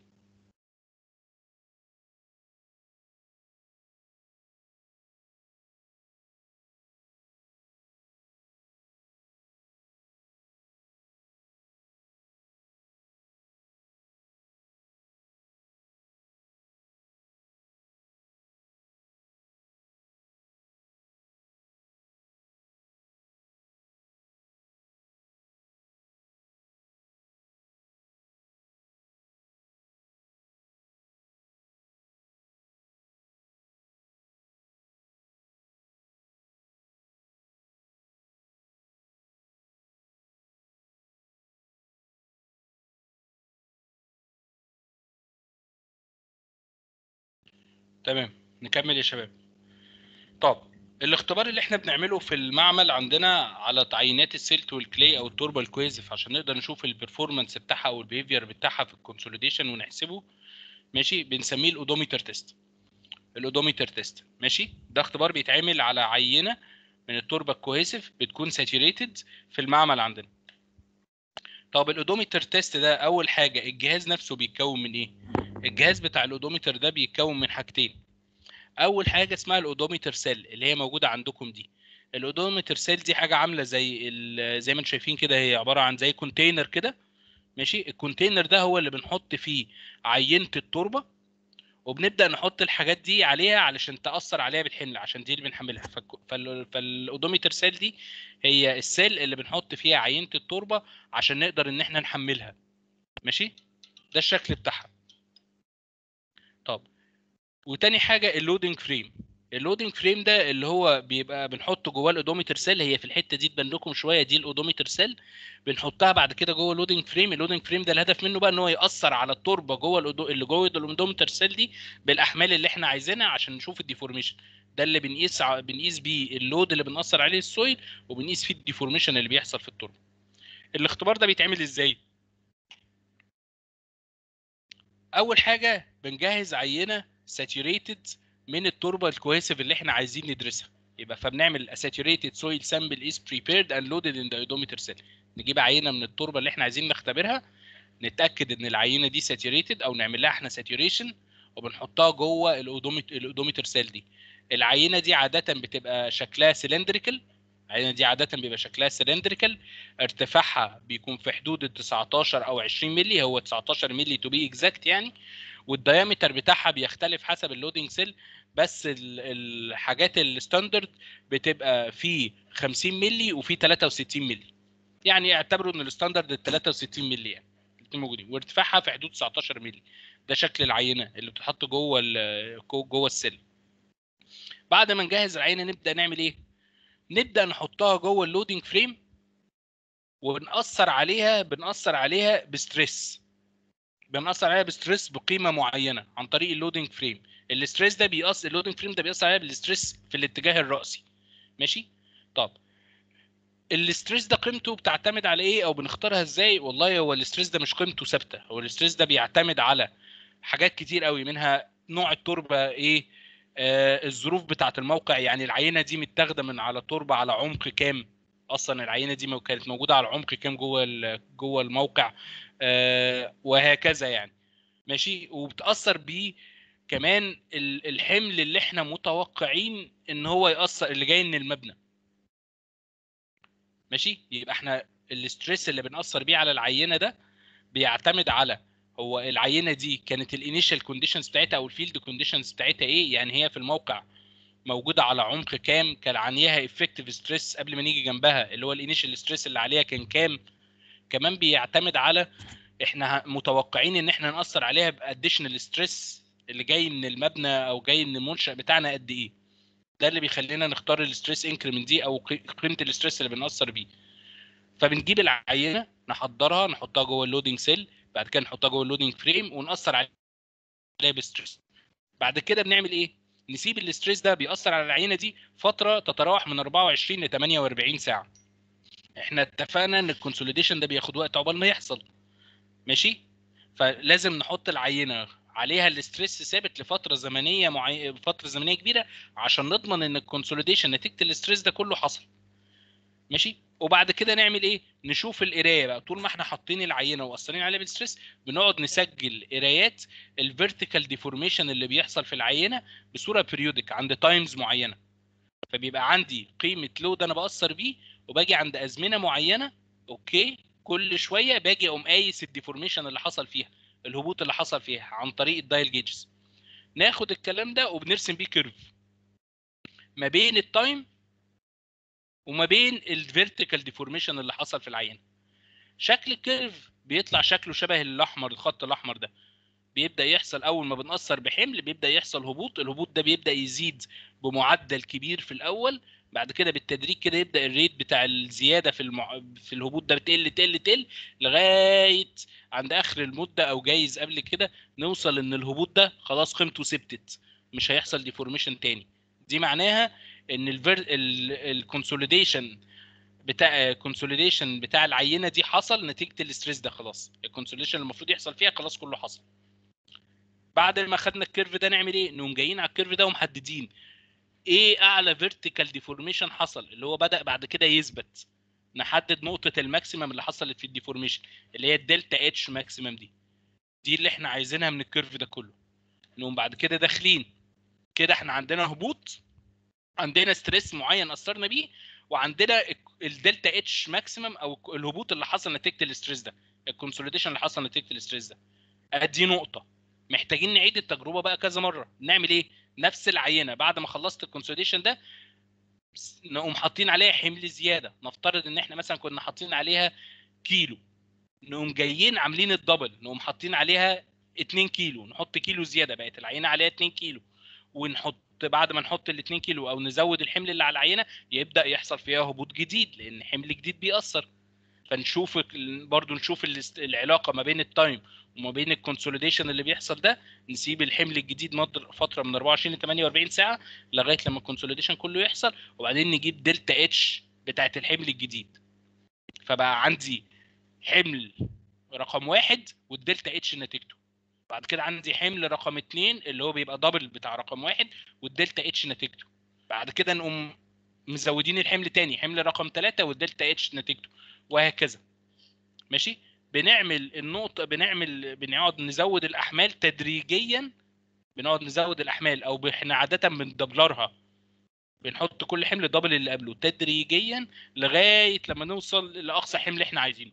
Speaker 1: تمام نكمل يا شباب طب الاختبار اللي احنا بنعمله في المعمل عندنا على عينات السيلت والكلي او التربه الكويزف عشان نقدر نشوف البرفورمانس بتاعها او البيهيفير بتاعها في الكونسوليديشن ونحسبه ماشي بنسميه الاودوميتر تيست الاودوميتر تيست ماشي ده اختبار بيتعمل على عينه من التربه الكويسف بتكون ساتوريتد في المعمل عندنا طب الاودوميتر تيست ده اول حاجه الجهاز نفسه بيتكون من ايه الجهاز بتاع الاودوميتر ده بيتكون من حاجتين اول حاجه اسمها الاودوميتر سيل اللي هي موجوده عندكم دي الاودوميتر سيل دي حاجه عامله زي ال- زي ما انتم شايفين كده هي عباره عن زي كونتينر كده ماشي الكونتينر ده هو اللي بنحط فيه عينه التربه وبنبدا نحط الحاجات دي عليها علشان تاثر عليها بالحمل عشان دي اللي بنحملها فالك- فال- فالاودوميتر سيل دي هي السيل اللي بنحط فيها عينه التربه عشان نقدر ان احنا نحملها ماشي ده الشكل بتاعها طب وتاني حاجه اللودنج فريم اللودنج فريم ده اللي هو بيبقى بنحطه جواه الاودوميتر سيل هي في الحته دي تبان لكم شويه دي الاودوميتر سيل بنحطها بعد كده جوه اللودنج فريم اللودنج فريم ده الهدف منه بقى ان هو ياثر على التربه جوه الأودو... اللي جوه الاودوميتر سيل دي بالاحمال اللي احنا عايزينها عشان نشوف الديفورميشن ده اللي بنقيس ع- بنقيس بيه اللود اللي بنأثر عليه السويل وبنقيس فيه الديفورميشن اللي بيحصل في التربه الاختبار ده بيتعمل ازاي اول حاجه بنجهز عينه ساتوريتد من التربه الكويسيف اللي احنا عايزين ندرسها يبقى فبنعمل ساتوريتد سويل سامبل از بريبيرد اند لودد ان ذا اودوميتر سيل نجيب عينه من التربه اللي احنا عايزين نختبرها نتاكد ان العينه دي ساتوريتد او نعمل لها احنا ساتوريشن وبنحطها جوه الاودوميتر الاودوميتر سيل دي العينه دي عاده بتبقى شكلها سلندريكال العينه دي عاده بيبقى شكلها سلندريكال ارتفاعها بيكون في حدود ال 19 او 20 مللي هو 19 مللي تو بي اكزاكت يعني والديامتر بتاعها بيختلف حسب اللودنج سيل بس ال- الحاجات الستاندرد بتبقى في 50 مللي وفي 63 مللي يعني اعتبروا ان الستاندرد ال 63 مللي يعني الاثنين موجودين وارتفاعها في حدود 19 مللي ده شكل العينه اللي بتتحط جوه ال- جوه السيل بعد ما نجهز العينه نبدا نعمل ايه نبدا نحطها جوه اللودنج فريم وبنأثر عليها بنأثر عليها بستريس بنأثر عليها بستريس بقيمه معينه عن طريق اللودنج فريم الاستريس ده بيأثر اللودنج فريم ده بيأثر عليها بالستريس في الاتجاه الرأسي ماشي طب الاستريس ده قيمته بتعتمد على ايه او بنختارها ازاي والله هو الاستريس ده مش قيمته ثابته هو الاستريس ده بيعتمد على حاجات كتير قوي منها نوع التربه ايه آه الظروف بتاعه الموقع يعني العينه دي متاخده من على تربه على عمق كام اصلا العينه دي مو- كانت موجوده على عمق كام جوه ال- جوه الموقع آه وهكذا يعني ماشي وبتاثر بيه كمان ال- الحمل اللي احنا متوقعين ان هو ياثر اللي جاي من المبنى ماشي يبقى احنا الاستريس اللي بنأثر بيه على العينه ده بيعتمد على هو العينه دي كانت الانيشال كونديشنز بتاعتها او الفيلد كونديشنز بتاعتها ايه يعني هي في الموقع موجوده على عمق كام كان عليها افكتيف ستريس قبل ما نيجي جنبها اللي هو الانيشال ستريس اللي عليها كان كام كمان بيعتمد على احنا ه- متوقعين ان احنا نأثر عليها باديشنال ستريس اللي جاي من المبنى او جاي من المنشأ بتاعنا قد ايه ده اللي بيخلينا نختار الستريس انكريمنت دي او قي- قيمه الستريس اللي بنأثر بيه فبنجيب العينه نحضرها نحطها جوه اللودنج سيل بعد كده نحطها جوه اللودنج فريم ونأثر عليها بستريس بعد كده بنعمل ايه نسيب الاستريس ده بيأثر على العينه دي فتره تتراوح من 24 ل 48 ساعه احنا اتفقنا ان الكونسوليديشن ده بياخد وقت عقبال ما يحصل ماشي فلازم نحط العينه عليها الاستريس ثابت لفتره زمنيه معي... فتره زمنيه كبيره عشان نضمن ان الكونسوليديشن نتيجه الاستريس ده كله حصل ماشي وبعد كده نعمل ايه نشوف القرايه بقى طول ما احنا حاطين العينه واثرين عليها بالستريس بنقعد نسجل قرايات الفيرتيكال ديفورميشن اللي بيحصل في العينه بصوره بيريودك عند تايمز معينه فبيبقى عندي قيمه لود انا باثر بيه وباجي عند ازمنه معينه اوكي كل شويه باجي اقوم قايس الديفورميشن اللي حصل فيها الهبوط اللي حصل فيها عن طريق الدايل جيجز ناخد الكلام ده وبنرسم بيه كيرف ما بين التايم وما بين الفيرتيكال ديفورميشن اللي حصل في العينه شكل الكيرف بيطلع شكله شبه الاحمر الخط الاحمر ده بيبدا يحصل اول ما بنأثر بحمل بيبدا يحصل هبوط الهبوط ده بيبدا يزيد بمعدل كبير في الاول بعد كده بالتدريج كده يبدا الريت بتاع الزياده في المع... في الهبوط ده بتقل تقل تقل لغايه عند اخر المده او جايز قبل كده نوصل ان الهبوط ده خلاص قيمته ثبتت مش هيحصل ديفورميشن تاني دي معناها ان الكونسوليديشن بتاع الكونسوليديشن بتاع العينه دي حصل نتيجه الاستريس ده خلاص الكونسوليديشن المفروض يحصل فيها خلاص كله حصل بعد ما خدنا الكيرف ده نعمل ايه نقوم جايين على الكيرف ده ومحددين ايه اعلى فيرتيكال ديفورميشن حصل اللي هو بدا بعد كده يثبت نحدد نقطه الماكسيمم اللي حصلت في الديفورميشن اللي هي الدلتا اتش ماكسيمم دي دي اللي احنا عايزينها من الكيرف ده كله نقوم بعد كده داخلين كده احنا عندنا هبوط عندنا ستريس معين اثرنا بيه وعندنا الدلتا اتش ماكسيمم او الهبوط اللي حصل نتيجه الاستريس ده الكونسوليديشن اللي حصل نتيجه الاستريس ده ادي نقطه محتاجين نعيد التجربه بقى كذا مره نعمل ايه نفس العينه بعد ما خلصت الكونسوليديشن ده نقوم حاطين عليها حمل زياده نفترض ان احنا مثلا كنا حاطين عليها كيلو نقوم جايين عاملين الدبل نقوم حاطين عليها 2 كيلو نحط كيلو زياده بقت العينه عليها 2 كيلو ونحط بعد ما نحط ال 2 كيلو او نزود الحمل اللي على العينه يبدا يحصل فيها هبوط جديد لان حمل جديد بيأثر فنشوف ال- برضو نشوف الاست- العلاقه ما بين التايم وما بين الكونسوليديشن اللي بيحصل ده نسيب الحمل الجديد مدر فتره من 24 ل 48 ساعه لغايه لما الكونسوليديشن كله يحصل وبعدين نجيب دلتا اتش بتاعت الحمل الجديد فبقى عندي حمل رقم واحد والدلتا اتش نتيجته بعد كده عندي حمل رقم اتنين اللي هو بيبقى دبل بتاع رقم واحد والدلتا اتش نتيجته بعد كده نقوم مزودين الحمل تاني حمل رقم ثلاثة والدلتا اتش نتيجته وهكذا ماشي بنعمل النقطة بنعمل بنقعد نزود الأحمال تدريجيا بنقعد نزود الأحمال أو احنا عادة بندبلرها بنحط كل حمل دبل اللي قبله تدريجيا لغاية لما نوصل لأقصى حمل احنا عايزينه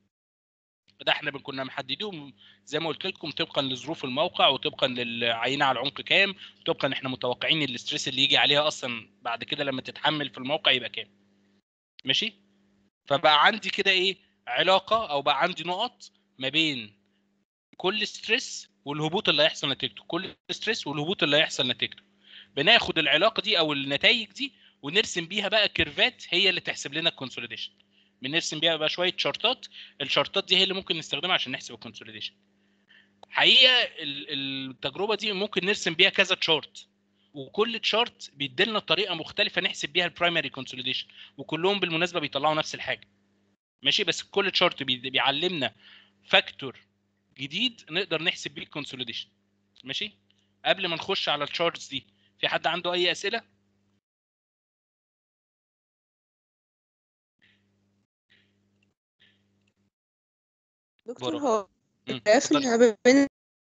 Speaker 1: ده احنا بن- كنا محدديهم زي ما قلت لكم طبقا لظروف الموقع وطبقا للعينه على العمق كام طبقا احنا متوقعين الاستريس اللي يجي عليها اصلا بعد كده لما تتحمل في الموقع يبقى كام ماشي فبقى عندي كده ايه علاقه او بقى عندي نقط ما بين كل ستريس والهبوط اللي هيحصل نتيجته كل ستريس والهبوط اللي هيحصل نتيجته بناخد العلاقه دي او النتائج دي ونرسم بيها بقى كيرفات هي اللي تحسب لنا الكونسوليديشن بنرسم بيها بقى شويه شارتات الشارتات دي هي اللي ممكن نستخدمها عشان نحسب الكونسوليديشن حقيقه ال- التجربه دي ممكن نرسم بيها كذا تشارت وكل تشارت بيديلنا طريقه مختلفه نحسب بيها البرايمري كونسوليديشن وكلهم بالمناسبه بيطلعوا نفس الحاجه ماشي بس كل تشارت بيعلمنا فاكتور جديد نقدر نحسب بيه الكونسوليديشن ماشي قبل ما نخش على التشارتس دي في حد عنده اي اسئله
Speaker 10: دكتور
Speaker 1: برا.
Speaker 10: هو
Speaker 1: مم،
Speaker 10: الجراف
Speaker 1: اتفضل.
Speaker 10: اللي ما بين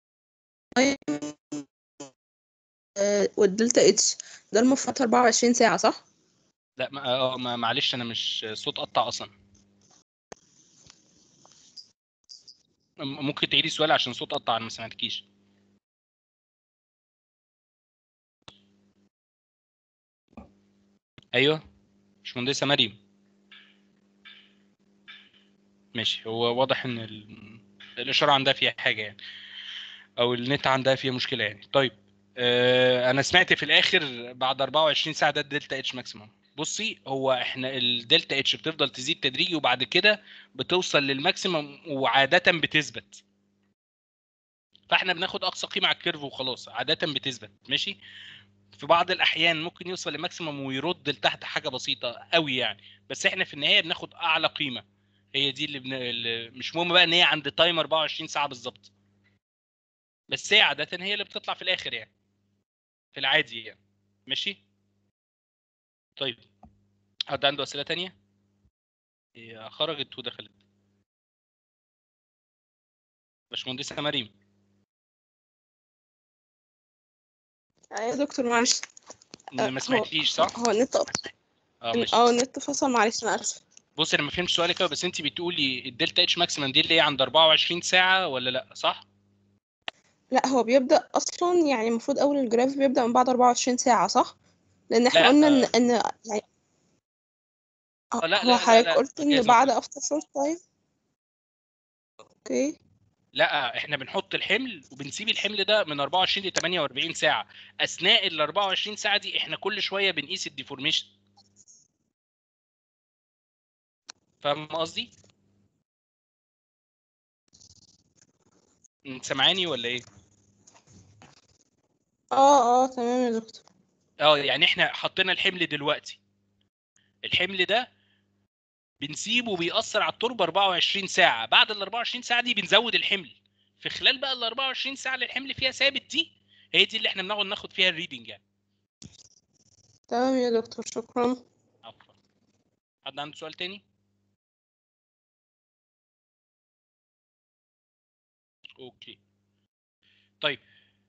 Speaker 10: آه، والدلتا اتش ده المفروض 24 ساعة صح؟
Speaker 1: لا ما آه، ما- معلش انا مش صوت قطع اصلا م- ممكن تعيدي السؤال عشان صوت قطع انا ما سمعتكيش ايوه مش مهندسه مريم ماشي هو واضح ان ال... الاشاره عندها فيها حاجه يعني او النت عندها فيها مشكله يعني طيب آه انا سمعت في الاخر بعد 24 ساعه ده الدلتا اتش ماكسيموم بصي هو احنا الدلتا اتش بتفضل تزيد تدريجي وبعد كده بتوصل للماكسيمم وعاده بتثبت فاحنا بناخد اقصى قيمه على الكيرف وخلاص عاده بتثبت ماشي في بعض الاحيان ممكن يوصل لماكسيمم ويرد لتحت حاجه بسيطه قوي يعني بس احنا في النهايه بناخد اعلى قيمه هي دي اللي, بن... اللي مش مهم بقى ان هي عند تايم 24 ساعه بالظبط بس هي عاده هي اللي بتطلع في الاخر يعني في العادي يعني ماشي طيب حد عنده اسئله تانية هي خرجت ودخلت باشمهندسه مريم
Speaker 10: ايوه يا دكتور معلش آه،
Speaker 1: ما
Speaker 10: هو-
Speaker 1: سمعتيش صح
Speaker 10: هو النت
Speaker 1: اه ماشي
Speaker 10: اه النت فصل معلش انا اسف
Speaker 1: بص انا ما فهمتش سؤالك قوي بس انت بتقولي الدلتا اتش ماكسيمم دي اللي هي عند 24 ساعه ولا لا صح
Speaker 10: لا هو بيبدأ اصلا يعني المفروض اول الجراف بيبدأ من بعد 24 ساعة صح؟ لان احنا
Speaker 1: لا،
Speaker 10: قلنا ان
Speaker 1: آه.
Speaker 10: ان يعني
Speaker 1: آه، لا، لا،
Speaker 10: هو
Speaker 1: لا،
Speaker 10: حضرتك
Speaker 1: لا،
Speaker 10: قلت ان
Speaker 1: جايز
Speaker 10: بعد
Speaker 1: ممكن.
Speaker 10: افتر شورت تايم اوكي
Speaker 1: لا احنا بنحط الحمل وبنسيب الحمل ده من 24 ل 48 ساعه اثناء ال 24 ساعه دي احنا كل شويه بنقيس الديفورميشن فاهم قصدي انت سامعاني ولا ايه
Speaker 10: اه اه تمام يا دكتور
Speaker 1: اه يعني احنا حطينا الحمل دلوقتي الحمل ده بنسيبه بيأثر على التربه 24 ساعه بعد ال 24 ساعه دي بنزود الحمل في خلال بقى ال 24 ساعه اللي الحمل فيها ثابت دي هي دي اللي احنا بنقعد ناخد فيها الريدنج يعني
Speaker 10: تمام يا دكتور شكرا
Speaker 1: عفوا حد عنده سؤال تاني اوكي طيب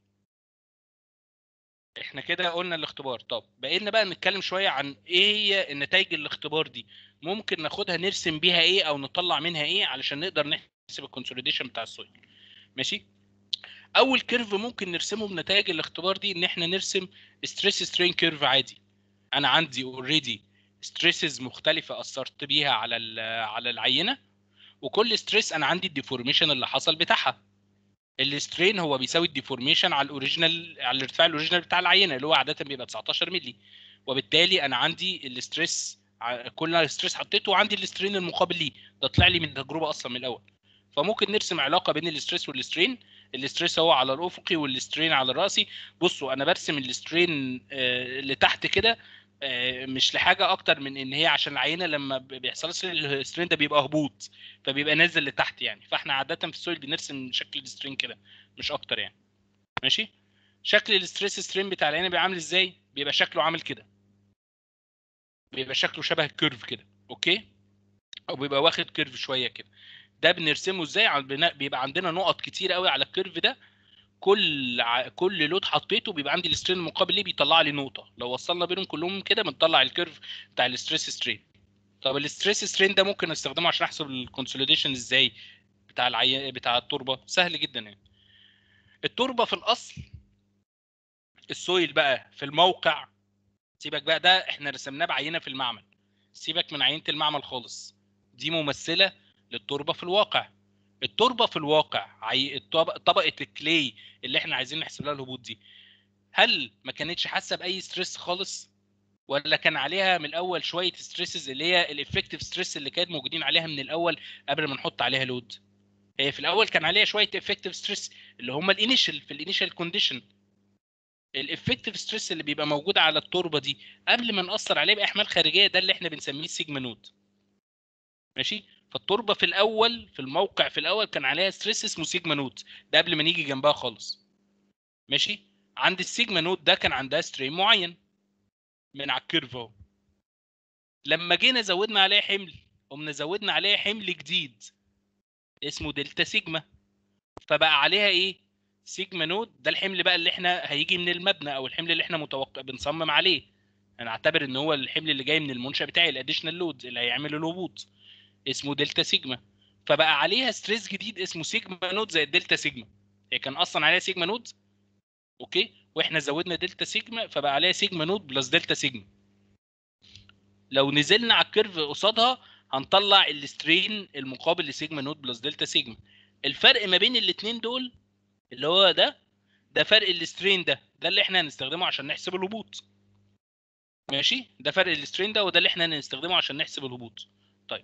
Speaker 1: احنا كده قلنا الاختبار طب بقينا بقى نتكلم شويه عن ايه هي النتائج الاختبار دي ممكن ناخدها نرسم بيها ايه او نطلع منها ايه علشان نقدر نحسب الكونسوليديشن بتاع السويل ماشي اول كيرف ممكن نرسمه بنتائج الاختبار دي ان احنا نرسم ستريس سترين كيرف عادي انا عندي اوريدي ستريسز مختلفه اثرت بيها على ال- على العينه وكل ستريس انا عندي الديفورميشن اللي حصل بتاعها السترين هو بيساوي الديفورميشن على الاوريجينال على الارتفاع الاوريجينال بتاع العينه اللي هو عاده بيبقى 19 مللي وبالتالي انا عندي الستريس ع- كل ستريس حطيته وعندي السترين المقابل ليه ده طلع لي من التجربه اصلا من الاول فممكن نرسم علاقه بين الستريس والسترين الستريس هو على الافقي والسترين على الراسي بصوا انا برسم السترين آه، اللي تحت كده آه، مش لحاجه اكتر من ان هي عشان العينه لما ب- بيحصل لها السترين ده بيبقى هبوط فبيبقى نازل لتحت يعني فاحنا عاده في السويل بنرسم شكل السترين كده مش اكتر يعني ماشي شكل الستريس سترين بتاع العينه بيبقى عامل ازاي بيبقى شكله عامل كده بيبقى شكله شبه الكيرف كده اوكي او بيبقى واخد كيرف شويه كده ده بنرسمه ازاي على البناء بيبقى عندنا نقط كتير قوي على الكيرف ده كل ع... كل لود حطيته بيبقى عندي السترين المقابل ليه بيطلع لي نقطه لو وصلنا بينهم كلهم كده بنطلع الكيرف بتاع الستريس سترين طب الستريس سترين ده ممكن استخدمه عشان احسب الكونسوليديشن ازاي بتاع العي... بتاع التربه سهل جدا يعني التربه في الاصل السويل بقى في الموقع سيبك بقى ده احنا رسمناه بعينه في المعمل سيبك من عينه المعمل خالص دي ممثله للتربه في الواقع التربه في الواقع عي... الطب- طبقه الكلي اللي احنا عايزين نحسب لها الهبوط دي هل ما كانتش حاسه باي ستريس خالص ولا كان عليها من الاول شويه ستريسز اللي هي الافكتيف ستريس اللي كانت موجودين عليها من الاول قبل ما نحط عليها لود هي في الاول كان عليها شويه افكتيف ستريس اللي هم الانيشال في الانيشال كونديشن الافكتيف ستريس اللي بيبقى موجود على التربه دي قبل ما ناثر عليه باحمال خارجيه ده اللي احنا بنسميه السيجما نود ماشي فالتربه في الاول في الموقع في الاول كان عليها ستريس اسمه سيجما نود ده قبل ما نيجي جنبها خالص ماشي عند السيجما نود ده كان عندها سترين معين من على الكيرف اهو لما جينا زودنا عليه حمل قمنا زودنا عليه حمل جديد اسمه دلتا سيجما فبقى عليها ايه سيجما نود ده الحمل بقى اللي احنا هيجي من المبنى او الحمل اللي احنا متوقع بنصمم عليه انا اعتبر ان هو الحمل اللي جاي من المنشا بتاعي الاديشنال لود اللي هيعمل الهبوط اسمه دلتا سيجما فبقى عليها ستريس جديد اسمه سيجما نود زي الدلتا سيجما هي كان اصلا عليها سيجما نود اوكي واحنا زودنا دلتا سيجما فبقى عليها سيجما نود بلس دلتا سيجما لو نزلنا على الكيرف قصادها هنطلع السترين المقابل لسيجما نود بلس دلتا سيجما الفرق ما بين الاثنين دول اللي هو ده ده فرق السترين ده ده اللي احنا هنستخدمه عشان نحسب الهبوط ماشي ده فرق السترين ده وده اللي احنا هنستخدمه عشان نحسب الهبوط طيب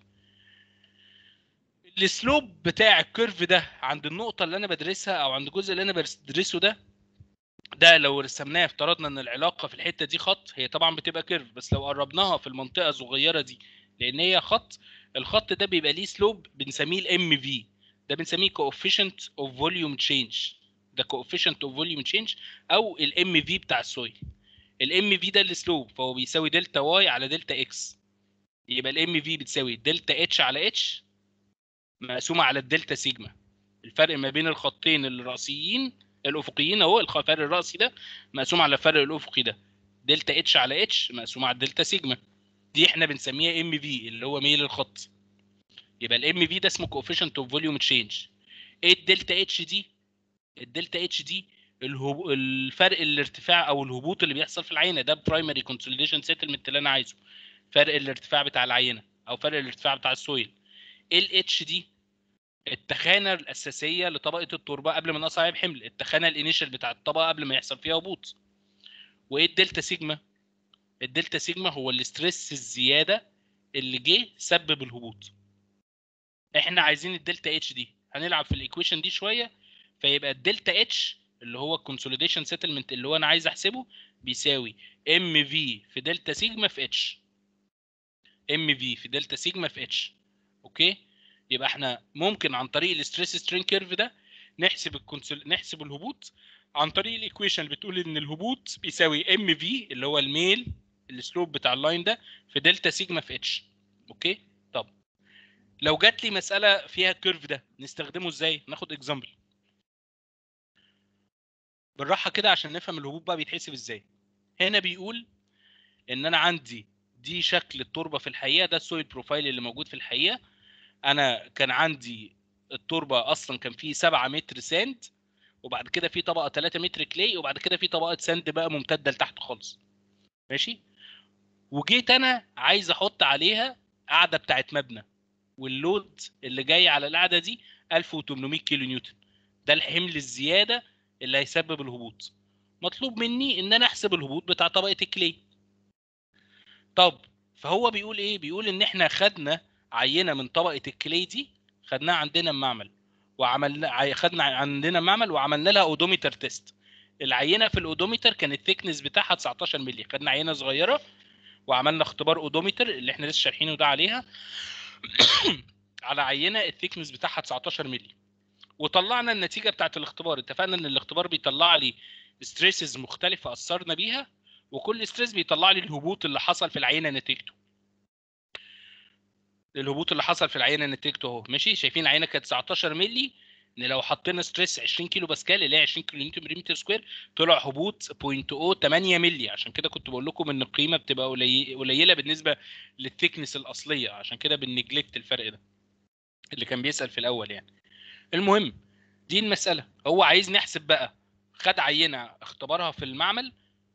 Speaker 1: السلوب بتاع الكيرف ده عند النقطة اللي أنا بدرسها أو عند الجزء اللي أنا بدرسه ده ده لو رسمناه افترضنا إن العلاقة في الحتة دي خط هي طبعا بتبقى كيرف بس لو قربناها في المنطقة الصغيرة دي لأن هي خط الخط ده بيبقى ليه سلوب بنسميه الام في ده بنسميه coefficient of volume change ده coefficient of volume change أو الام في بتاع السويل الام في ده السلوب فهو بيساوي دلتا واي على دلتا اكس يبقى الام في بتساوي دلتا اتش على اتش مقسومه على الدلتا سيجما الفرق ما بين الخطين الرأسيين الافقيين اهو الفرق الرأسي ده مقسوم على الفرق الافقي ده دلتا اتش على اتش مقسومه على الدلتا سيجما دي احنا بنسميها ام في اللي هو ميل الخط يبقى الام في ده اسمه coefficient of volume change ايه الدلتا اتش دي الدلتا اتش دي الهب... الفرق الارتفاع او الهبوط اللي بيحصل في العينه ده برايمري كونسوليديشن سيتلمنت اللي انا عايزه فرق الارتفاع بتاع العينه او فرق الارتفاع بتاع السويل ال اتش دي التخانه الاساسيه لطبقه التربه قبل ما نقص عليها بحمل التخانه الانيشال بتاع الطبقه قبل ما يحصل فيها هبوط وايه الدلتا سيجما الدلتا سيجما هو الاستريس الزياده اللي جه سبب الهبوط احنا عايزين الدلتا اتش دي هنلعب في الايكويشن دي شويه فيبقى الدلتا اتش اللي هو الكونسوليديشن سيتلمنت اللي هو انا عايز احسبه بيساوي ام في في دلتا سيجما في اتش ام في في دلتا سيجما في اتش اوكي يبقى احنا ممكن عن طريق الاستريس سترين كيرف ده نحسب الكونسول نحسب الهبوط عن طريق الايكويشن اللي بتقول ان الهبوط بيساوي ام في اللي هو الميل السلوب بتاع اللاين ده في دلتا سيجما في اتش اوكي طب لو جات لي مساله فيها الكيرف ده نستخدمه ازاي ناخد اكزامبل بالراحه كده عشان نفهم الهبوط بقى بيتحسب ازاي هنا بيقول ان انا عندي دي شكل التربه في الحقيقه ده السويل بروفايل اللي موجود في الحقيقه انا كان عندي التربه اصلا كان فيه 7 متر ساند وبعد كده في طبقه 3 متر كلي وبعد كده في طبقه ساند بقى ممتده لتحت خالص ماشي وجيت انا عايز احط عليها قاعده بتاعت مبنى واللود اللي جاي على القاعده دي 1800 كيلو نيوتن ده الحمل الزياده اللي هيسبب الهبوط مطلوب مني ان انا احسب الهبوط بتاع طبقه الكلي طب فهو بيقول ايه بيقول ان احنا خدنا عينه من طبقه الكلي دي خدناها عندنا المعمل وعملنا عي- خدنا عندنا معمل وعملنا لها اودوميتر تيست العينه في الاودوميتر كان الثيكنس بتاعها 19 مللي خدنا عينه صغيره وعملنا اختبار اودوميتر اللي احنا لسه شارحينه ده عليها على عينه الثيكنس بتاعها 19 مللي وطلعنا النتيجه بتاعت الاختبار اتفقنا ان الاختبار بيطلع لي ستريسز مختلفه اثرنا بيها وكل ستريس بيطلع لي الهبوط اللي حصل في العينه نتيجته الهبوط اللي حصل في العينه نتيجته اهو ماشي شايفين العينه كانت 19 مللي ان لو حطينا ستريس 20 كيلو باسكال اللي هي 20 كيلو نيوتن متر سكوير طلع هبوط 0.08 مللي عشان كده كنت بقول لكم ان القيمه بتبقى قلي- قليله بالنسبه للثيكنس الاصليه عشان كده بنجلكت الفرق ده اللي كان بيسال في الاول يعني المهم دي المساله هو عايز نحسب بقى خد عينه اختبرها في المعمل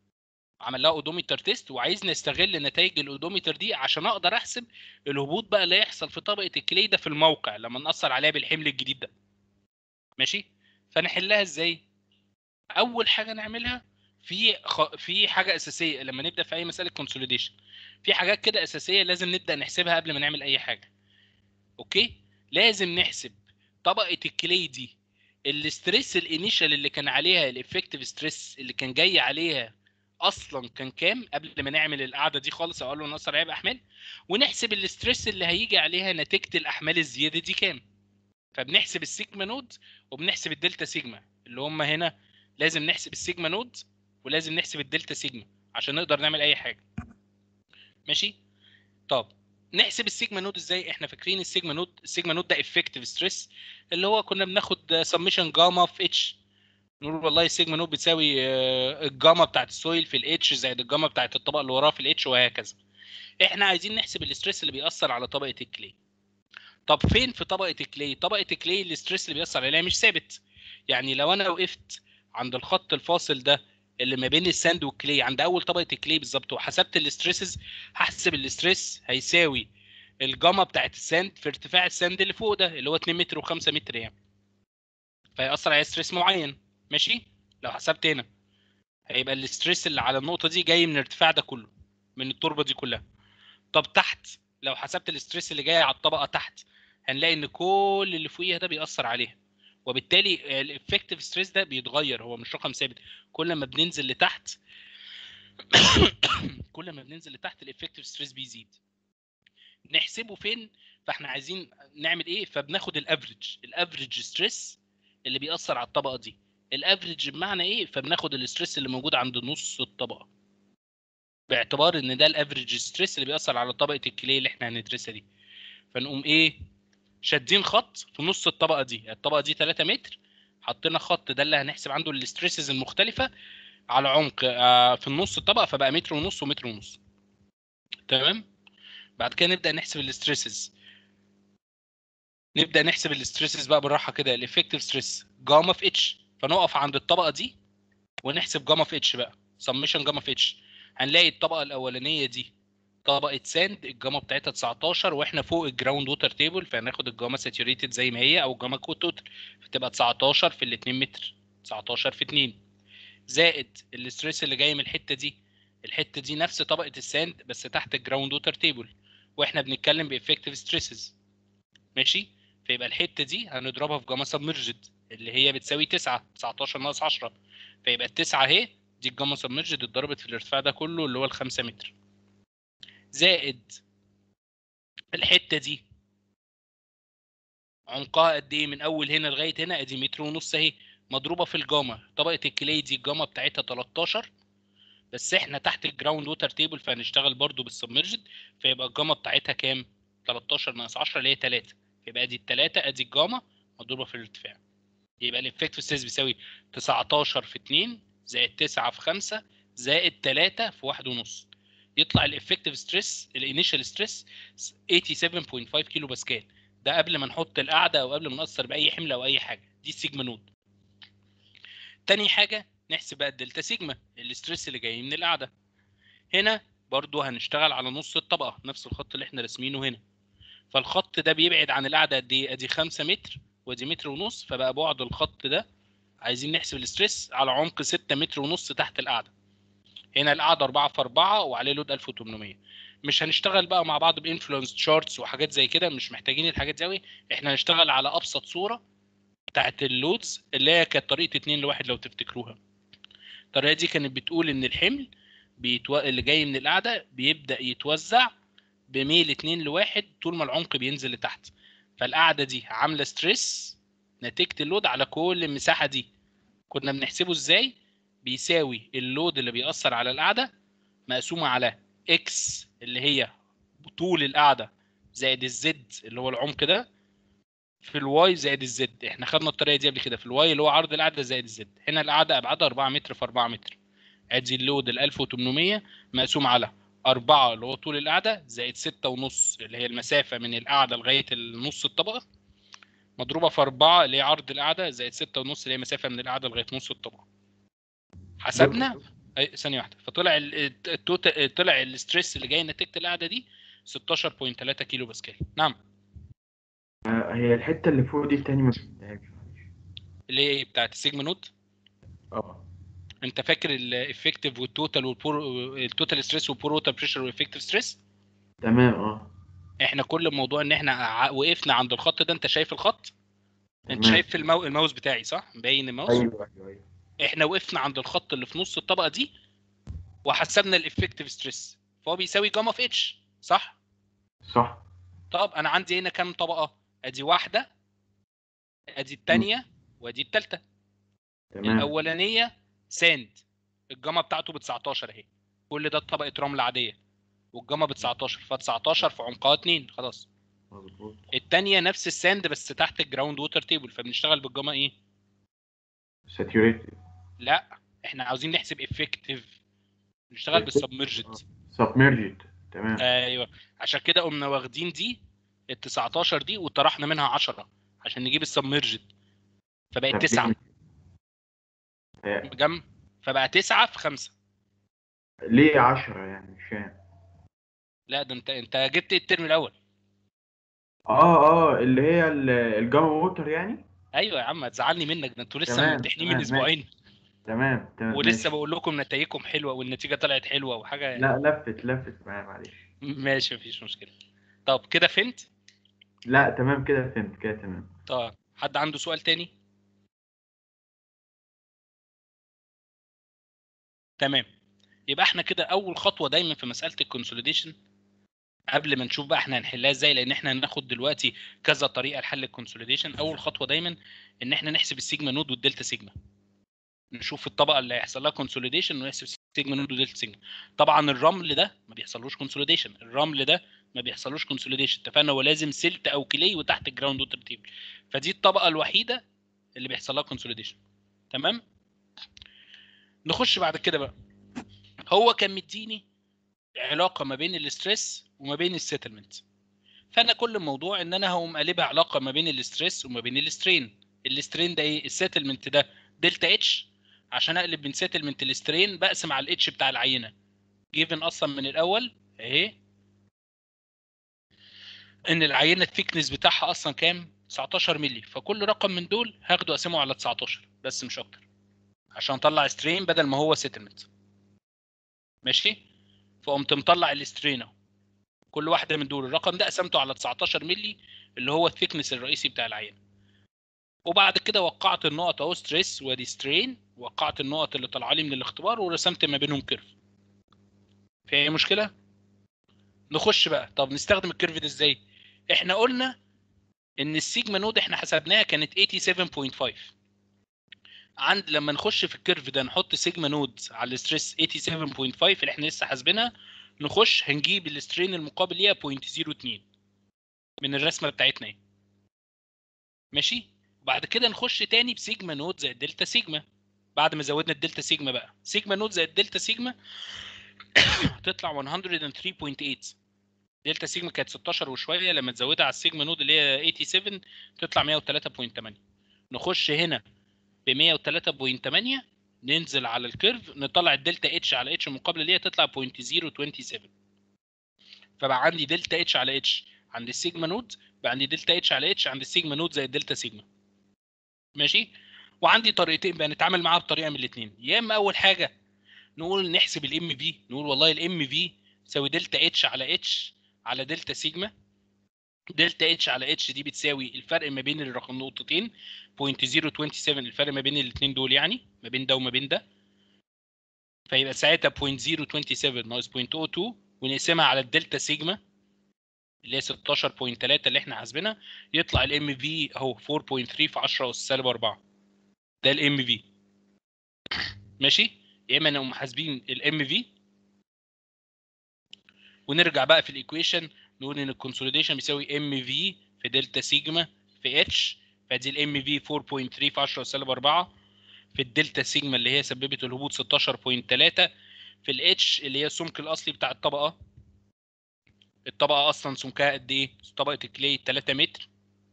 Speaker 1: عمل لها اودوميتر تيست وعايز نستغل نتائج الاودوميتر دي عشان اقدر احسب الهبوط بقى اللي هيحصل في طبقه الكلي ده في الموقع لما نأثر عليها بالحمل الجديد ده ماشي فنحلها ازاي اول حاجه نعملها في خ... في حاجه اساسيه لما نبدا في اي مساله كونسوليديشن في حاجات كده اساسيه لازم نبدا نحسبها قبل ما نعمل اي حاجه اوكي لازم نحسب طبقه الكلي دي الاستريس الانيشال اللي كان عليها الافكتيف ستريس اللي كان جاي عليها اصلا كان كام قبل ما نعمل القعده دي خالص او اقول له نصر عيب احمال ونحسب الاستريس اللي هيجي عليها نتيجه الاحمال الزياده دي كام فبنحسب السيجما نود وبنحسب الدلتا سيجما اللي هم هنا لازم نحسب السيجما نود ولازم نحسب الدلتا سيجما عشان نقدر نعمل اي حاجه ماشي طب نحسب السيجما نود ازاي احنا فاكرين السيجما نود السيجما نود ده افكتيف ستريس اللي هو كنا بناخد سميشن جاما في اتش نقول والله السيجما نود بتساوي آه، الجاما بتاعت السويل في الاتش زائد الجاما بتاعت الطبقه اللي وراها في الاتش وهكذا احنا عايزين نحسب الاستريس اللي بيأثر على طبقه الكلي طب فين في طبقه الكلي طبقه الكلي الاستريس اللي بيأثر عليها مش ثابت يعني لو انا وقفت عند الخط الفاصل ده اللي ما بين الساند والكلي عند اول طبقه الكلي بالظبط وحسبت الاستريسز هحسب الاستريس هيساوي الجاما بتاعت الساند في ارتفاع الساند اللي فوق ده اللي هو 2 متر و5 متر يعني فيأثر على ستريس معين ماشي لو حسبت هنا هيبقى الاستريس اللي على النقطه دي جاي من الارتفاع ده كله من التربه دي كلها طب تحت لو حسبت الاستريس اللي جاي على الطبقه تحت هنلاقي ان كل اللي فوقيها ده بيأثر عليها وبالتالي الافكتيف ستريس ده بيتغير هو مش رقم ثابت كل ما بننزل لتحت كل ما بننزل لتحت الافكتيف ستريس بيزيد نحسبه فين فاحنا عايزين نعمل ايه فبناخد الافريج الافريج ستريس اللي بيأثر على الطبقه دي الافريج بمعنى ايه فبناخد الاستريس اللي موجود عند نص الطبقه باعتبار ان ده الافريج ستريس اللي بيأثر على طبقه الكليه اللي احنا هندرسها دي فنقوم ايه شادين خط في نص الطبقه دي الطبقه دي 3 متر حطينا خط ده اللي هنحسب عنده الاستريسز المختلفه على عمق آه، في النص الطبقه فبقى متر ونص ومتر ونص تمام بعد كده نبدا نحسب الاستريسز نبدا نحسب الاستريسز بقى بالراحه كده الافكتيف ستريس جاما في اتش فنقف عند الطبقه دي ونحسب جاما في اتش بقى سميشن جاما في اتش هنلاقي الطبقه الاولانيه دي طبقه ساند الجاما بتاعتها 19 واحنا فوق الجراوند ووتر تيبل فهناخد الجاما ساتوريتد زي ما هي او الجاما كوت توتال فتبقى 19 في ال 2 متر 19 في 2 زائد الاستريس اللي جاي من الحته دي الحته دي نفس طبقه الساند بس تحت الجراوند ووتر تيبل واحنا بنتكلم بافكتيف ستريسز ماشي فيبقى الحته دي هنضربها في جاما سبمرجد اللي هي بتساوي 9 19 ناقص 10 فيبقى التسعة اهي دي الجاما سبمرجد اتضربت في الارتفاع ده كله اللي هو ال 5 متر زائد الحته دي عمقها قد ايه من اول هنا لغايه هنا ادي متر ونص اهي مضروبه في الجاما طبقه الكلي دي الجاما بتاعتها 13 بس احنا تحت الجراوند ووتر تيبل فهنشتغل برضو بالسبمرجد فيبقى الجاما بتاعتها كام 13 ناقص 10 اللي هي 3 يبقى ادي الثلاثه ادي الجاما مضروبه في الارتفاع يبقى الافكتيف ستريس بيساوي 19 في 2 زائد 9 في 5 زائد 3 في 1 ونص يطلع الافكتيف ستريس الانيشال ستريس 87.5 كيلو باسكال ده قبل ما نحط القاعده او قبل ما نأثر باي حمل او اي حاجه دي السيجما نود تاني حاجه نحسب بقى الدلتا سيجما الستريس اللي جاي من القاعده هنا برضو هنشتغل على نص الطبقه نفس الخط اللي احنا راسمينه هنا فالخط ده بيبعد عن القاعده قد ايه ادي 5 متر وادي متر ونص فبقى بعد الخط ده عايزين نحسب الستريس على عمق 6 متر ونص تحت القاعده هنا القاعده 4 في 4 وعليه لود 1800 مش هنشتغل بقى مع بعض بانفلونس تشارتس وحاجات زي كده مش محتاجين الحاجات دي قوي احنا هنشتغل على ابسط صوره بتاعت اللودز اللي هي كانت طريقه 2 لواحد لو تفتكروها الطريقه دي كانت بتقول ان الحمل بيتو... اللي جاي من القاعده بيبدا يتوزع بميل 2 لواحد طول ما العمق بينزل لتحت فالقاعده دي عامله ستريس نتيجه اللود على كل المساحه دي كنا بنحسبه ازاي بيساوي اللود اللي بيأثر على القاعده مقسومه على اكس اللي هي طول القاعده زائد الزد اللي هو العمق ده في الواي زائد الزد احنا خدنا الطريقه دي قبل كده في الواي اللي هو عرض القاعده زائد الزد هنا القاعده ابعادها 4 متر في 4 متر ادي اللود ال 1800 مقسوم على 4 اللي هو طول القاعده زائد 6 ونص اللي هي المسافه من القاعده لغايه النص الطبقه مضروبه في 4 اللي هي عرض القاعده زائد 6 ونص اللي هي مسافه من القاعده لغايه نص الطبقه حسبنا أي ثانيه واحده فطلع ال- التوتال طلع الستريس اللي جاي نتيجه القاعده دي 16.3 كيلو باسكال نعم
Speaker 11: آه، هي الحتة اللي فوق دي تاني ما فهمتهاش
Speaker 1: اللي هي ايه بتاعت السيجما نوت
Speaker 11: اه
Speaker 1: انت فاكر الافكتيف والتوتال والبور التوتال ستريس والبور ووتر بريشر والافكتيف ستريس
Speaker 11: تمام اه
Speaker 1: احنا كل الموضوع ان احنا ع- وقفنا عند الخط ده انت شايف الخط انت
Speaker 11: تمام.
Speaker 1: شايف المو... الماوس بتاعي صح مبين الماوس
Speaker 11: ايوه ايوه ايوه
Speaker 1: احنا وقفنا عند الخط اللي في نص الطبقه دي وحسبنا الافكتيف ستريس فهو بيساوي جاما في اتش صح
Speaker 11: صح
Speaker 1: طب انا عندي هنا كام طبقه ادي واحده ادي الثانيه وادي الثالثه
Speaker 11: تمام
Speaker 1: الاولانيه ساند الجاما بتاعته ب 19 اهي كل ده طبقه رمل عاديه والجاما ب 19 ف 19 في عمقها 2 خلاص
Speaker 11: مظبوط
Speaker 1: الثانيه نفس الساند بس تحت الجراوند ووتر تيبل فبنشتغل بالجاما ايه
Speaker 11: ساتوريتد
Speaker 1: لا احنا عاوزين نحسب افكتيف نشتغل بالسبمرجد
Speaker 11: سبمرجد تمام
Speaker 1: ايوه عشان كده قمنا واخدين دي ال 19 دي وطرحنا منها 10 عشان نجيب السبمرجد فبقت
Speaker 11: طب
Speaker 1: 9
Speaker 11: ليه- آه،
Speaker 1: جم فبقى 9 في 5
Speaker 11: ليه 10 يعني مش فاهم
Speaker 1: لا ده انت انت جبت ايه الترم الاول
Speaker 11: اه اه اللي هي ال- الجاما ووتر يعني
Speaker 1: ايوه يا عم هتزعلني منك ده انتوا لسه
Speaker 11: تمام،
Speaker 1: ممتحنين
Speaker 11: تمام،
Speaker 1: من اسبوعين
Speaker 11: تمام تمام
Speaker 1: ولسه
Speaker 11: ماشي.
Speaker 1: بقول لكم نتائجكم حلوه والنتيجه طلعت حلوه وحاجه
Speaker 11: لا لفت لفت معايا معلش
Speaker 1: ماشي مفيش مشكله طب كده فهمت
Speaker 11: لا تمام كده فهمت كده تمام
Speaker 1: طب حد عنده سؤال تاني تمام يبقى احنا كده اول خطوه دايما في مساله الكونسوليديشن قبل ما نشوف بقى احنا هنحلها ازاي لان احنا هناخد دلوقتي كذا طريقه لحل الكونسوليديشن اول خطوه دايما ان احنا نحسب السيجما نود والدلتا سيجما نشوف الطبقه اللي هيحصل لها كونسوليديشن ونحسب سيجما نود ودلتا سيجما طبعا الرمل ده ما بيحصلوش كونسوليديشن الرمل ده ما بيحصلوش كونسوليديشن اتفقنا هو لازم سلت او كلي وتحت الجراوند ووتر تيبل فدي الطبقه الوحيده اللي بيحصل لها كونسوليديشن تمام نخش بعد كده بقى هو كان مديني علاقه ما بين الاستريس وما بين السيتلمنت فانا كل الموضوع ان انا هقوم قلبها علاقه ما بين الاستريس وما بين السترين السترين ده ايه السيتلمنت ده دلتا اتش عشان اقلب من سيتلمنت لسترين بقسم على الاتش بتاع العينه جيفن اصلا من الاول اهي ان العينه الثيكنس بتاعها اصلا كام 19 مللي فكل رقم من دول هاخده اقسمه على 19 بس مش اكتر عشان اطلع سترين بدل ما هو سيتلمنت ماشي فقمت مطلع السترين اهو كل واحده من دول الرقم ده قسمته على 19 مللي اللي هو الثيكنس الرئيسي بتاع العينه وبعد كده وقعت النقط اهو ستريس وادي سترين وقعت النقط اللي طالعه لي من الاختبار ورسمت ما بينهم كيرف في اي مشكله نخش بقى طب نستخدم الكيرف ده ازاي احنا قلنا ان السيجما نود احنا حسبناها كانت 87.5 عند لما نخش في الكيرف ده نحط سيجما نود على الستريس 87.5 اللي احنا لسه حاسبينها نخش هنجيب السترين المقابل ليها 0.02 من الرسمه بتاعتنا اهي ماشي وبعد كده نخش تاني بسيجما نود زائد دلتا سيجما بعد ما زودنا الدلتا سيجما بقى سيجما نود زائد دلتا سيجما هتطلع 103.8 دلتا سيجما كانت 16 وشويه لما تزودها على السيجما نود اللي هي 87 تطلع 103.8 نخش هنا ب 103.8 ننزل على الكيرف نطلع الدلتا اتش على اتش المقابله ليها تطلع 0.027 فبقى عندي دلتا اتش على اتش عند السيجما نود بقى عندي دلتا اتش على اتش عند السيجما نود زائد دلتا سيجما ماشي وعندي طريقتين بقى نتعامل معاها بطريقه من الاثنين يا اما اول حاجه نقول نحسب الام في نقول والله الام في تساوي دلتا اتش على اتش على دلتا سيجما دلتا اتش على اتش دي بتساوي الفرق ما بين الرقم نقطتين 0.027 الفرق ما بين الاثنين دول يعني ما بين ده وما بين ده فيبقى ساعتها 0.027 ناقص 0.02 ونقسمها على الدلتا سيجما اللي هي 16.3 اللي احنا حاسبينها يطلع الام في اهو 4.3 في 10 اس سالب 4 ده الام في ماشي يا اما نقوم حاسبين الام في ونرجع بقى في الايكويشن نقول ان الكونسوليديشن بيساوي ام في في دلتا سيجما في اتش فادي الام في 4.3 في 10 سالب 4 في الدلتا سيجما اللي هي سببت الهبوط 16.3 في الاتش اللي هي السمك الاصلي بتاع الطبقه الطبقه اصلا سمكها قد ايه طبقه الكلي 3 متر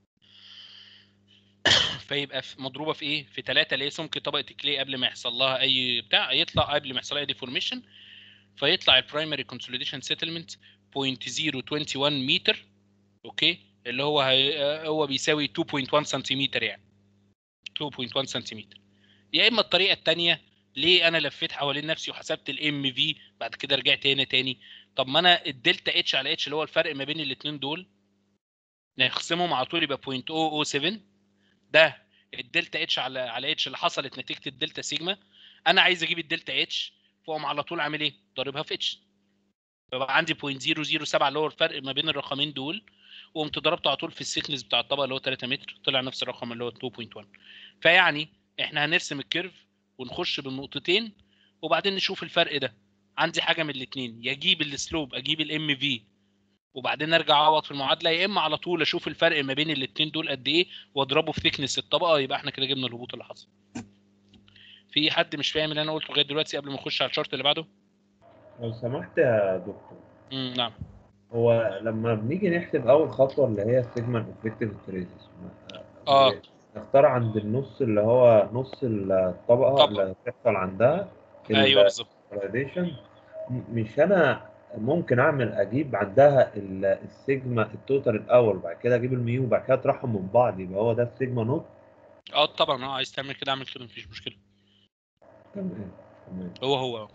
Speaker 1: فيبقى في مضروبه في ايه في 3 اللي هي سمك طبقه الكلي قبل ما يحصل لها اي بتاع يطلع قبل ما يحصل لها ديفورميشن فيطلع البرايمري كونسوليديشن سيتلمنت 0.021 متر اوكي اللي هو هي هو بيساوي 2.1 سنتيمتر يعني 2.1 سنتيمتر يا اما الطريقه الثانيه ليه انا لفيت حوالين نفسي وحسبت الام في بعد كده رجعت هنا تاني طب ما انا الدلتا اتش على اتش اللي هو الفرق ما بين الاثنين دول نقسمهم على طول يبقى 0.007 ده الدلتا اتش على على اتش اللي حصلت نتيجه الدلتا سيجما انا عايز اجيب الدلتا اتش فاقوم على طول عامل ايه ضاربها في اتش فبقى عندي 0.007 اللي هو الفرق ما بين الرقمين دول وقمت ضربته على طول في السيكنس بتاع الطبقه اللي هو 3 متر طلع نفس الرقم اللي هو 2.1 فيعني احنا هنرسم الكيرف ونخش بالنقطتين وبعدين نشوف الفرق ده عندي حاجه من الاثنين يا اجيب السلوب اجيب الام في وبعدين ارجع اعوض في المعادله يا اما على طول اشوف الفرق ما بين الاثنين دول قد ايه واضربه في ثيكنس الطبقه يبقى احنا كده جبنا الهبوط اللي حصل في حد مش فاهم اللي انا قلته لغايه دلوقتي قبل ما نخش على الشارت اللي بعده
Speaker 12: لو سمحت يا دكتور
Speaker 1: امم نعم
Speaker 12: هو لما بنيجي نحسب اول خطوه اللي هي السيجما افكتيف تريسز
Speaker 1: اه
Speaker 12: نختار عند النص اللي هو نص الطبقه
Speaker 1: طبقة.
Speaker 12: اللي بتحصل عندها
Speaker 1: ايوه بالظبط
Speaker 12: الراديشن مش انا ممكن اعمل اجيب عندها ال- السيجما التوتال الاول وبعد كده اجيب الميو وبعد كده اطرحهم من بعض يبقى هو ده السيجما نوت
Speaker 1: اه طبعا اه عايز تعمل كده اعمل كده مفيش مشكله
Speaker 12: تمام تمام
Speaker 1: هو هو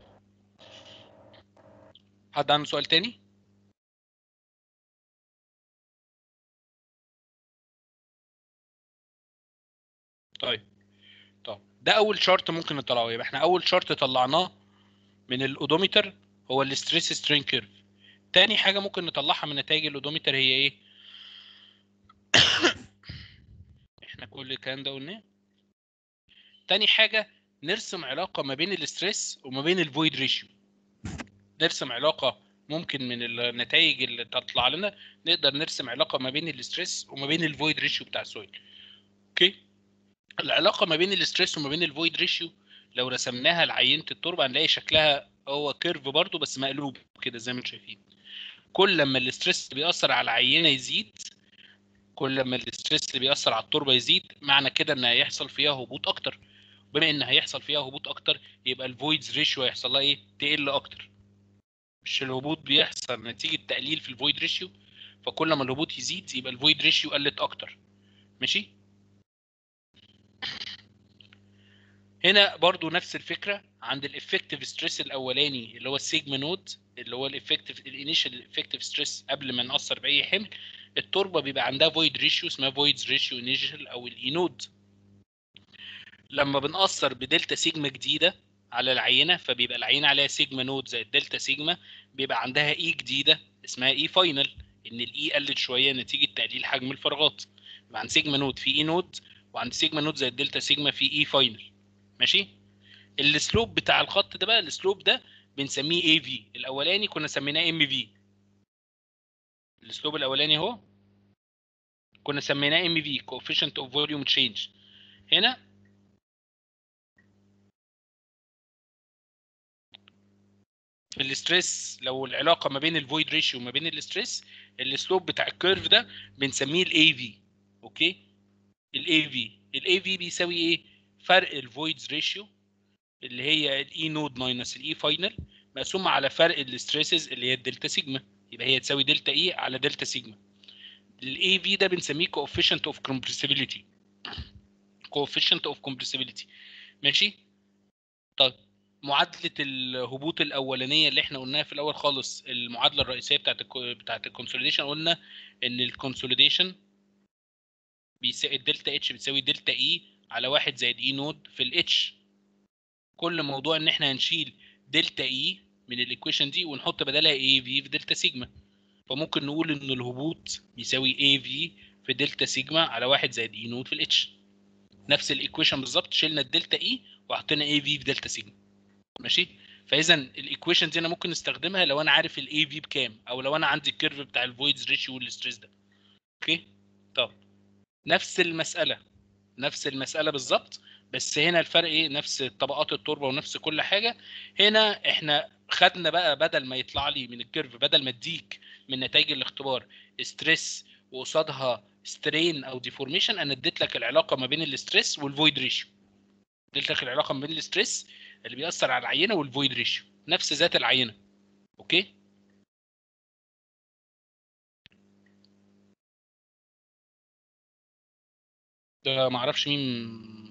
Speaker 1: حد عنده سؤال تاني طيب طب ده اول شرط ممكن نطلعه يبقى احنا اول شرط طلعناه من الاودوميتر هو الستريس سترين كيرف تاني حاجه ممكن نطلعها من نتائج الاودوميتر هي ايه احنا كل الكلام ده قلناه تاني حاجه نرسم علاقه ما بين الاستريس وما بين الفويد ريشيو نرسم علاقه ممكن من النتائج اللي تطلع لنا نقدر نرسم علاقه ما بين الاستريس وما بين الفويد ريشيو بتاع السويل اوكي العلاقه ما بين الاستريس وما بين الفويد ريشيو لو رسمناها لعينه التربه هنلاقي شكلها هو كيرف برضو بس مقلوب كده زي ما انتم شايفين كل لما الاستريس بيأثر على العينه يزيد كل لما الاستريس اللي بيأثر على التربه يزيد معنى كده ان هيحصل فيها هبوط اكتر بما ان هيحصل فيها هبوط اكتر يبقى الفويدز ريشيو هيحصل لها ايه تقل اكتر مش الهبوط بيحصل نتيجه تقليل في الفويد ريشيو فكل ما الهبوط يزيد يبقى الفويد ريشيو قلت اكتر ماشي هنا برضو نفس الفكره عند الافكتيف ستريس الاولاني اللي هو السيجما نود اللي هو الافكتيف الانيشال افكتيف ستريس قبل ما ناثر باي حمل التربه بيبقى عندها فويد ريشيو اسمها فويدز ريشيو انيشال او الاي نود لما بنأثر بدلتا سيجما جديده على العينه فبيبقى العينه عليها سيجما نود زائد دلتا سيجما بيبقى عندها اي جديده اسمها اي فاينل ان الاي قلت شويه نتيجه تقليل حجم الفراغات يبقى عند سيجما نود في اي نود وعند سيجما نود زائد دلتا سيجما في اي فاينل ماشي السلوب بتاع الخط ده بقى السلوب ده بنسميه اي في الاولاني كنا سميناه ام في الاسلوب الاولاني اهو كنا سميناه ام في coefficient of volume change هنا في الاستريس لو العلاقه ما بين الفويد ريشيو وما بين الاستريس السلوب بتاع الكيرف ده بنسميه الاي في اوكي الاي في الاي في بيساوي ايه فرق الفويدز ريشيو اللي هي الاي نود ماينس الاي فاينل مقسومه على فرق الاستريسز اللي هي الدلتا سيجما يبقى هي تساوي دلتا اي على دلتا سيجما الاي في ده بنسميه coefficient of compressibility coefficient of compressibility ماشي طيب معادله الهبوط الاولانيه اللي احنا قلناها في الاول خالص المعادله الرئيسيه بتاعت ال بتاعت الكونسوليديشن قلنا ان الكونسوليديشن بيساوي الدلتا اتش بتساوي دلتا اي على واحد زائد اي نود في الاتش كل موضوع ان احنا هنشيل دلتا اي من الايكويشن دي ونحط بدلها اي في في دلتا سيجما فممكن نقول ان الهبوط بيساوي اي في في دلتا سيجما على واحد زائد اي نود في الاتش نفس الايكويشن بالظبط شلنا الدلتا اي وحطينا اي في في دلتا سيجما ماشي فاذا الايكويشن دي انا ممكن استخدمها لو انا عارف الاي في بكام او لو انا عندي الكيرف بتاع الفويدز ريشيو والستريس ده اوكي طب نفس المساله نفس المساله بالظبط بس هنا الفرق ايه نفس طبقات التربه ونفس كل حاجه هنا احنا خدنا بقى بدل ما يطلع لي من الكيرف بدل ما اديك من نتائج الاختبار ستريس وقصادها سترين او ديفورميشن انا اديت لك العلاقه ما بين الاستريس والفويد ريشيو اديت لك العلاقه ما بين الاستريس اللي بيأثر على العينه والفويد ريشيو نفس ذات العينه اوكي ده معرفش مين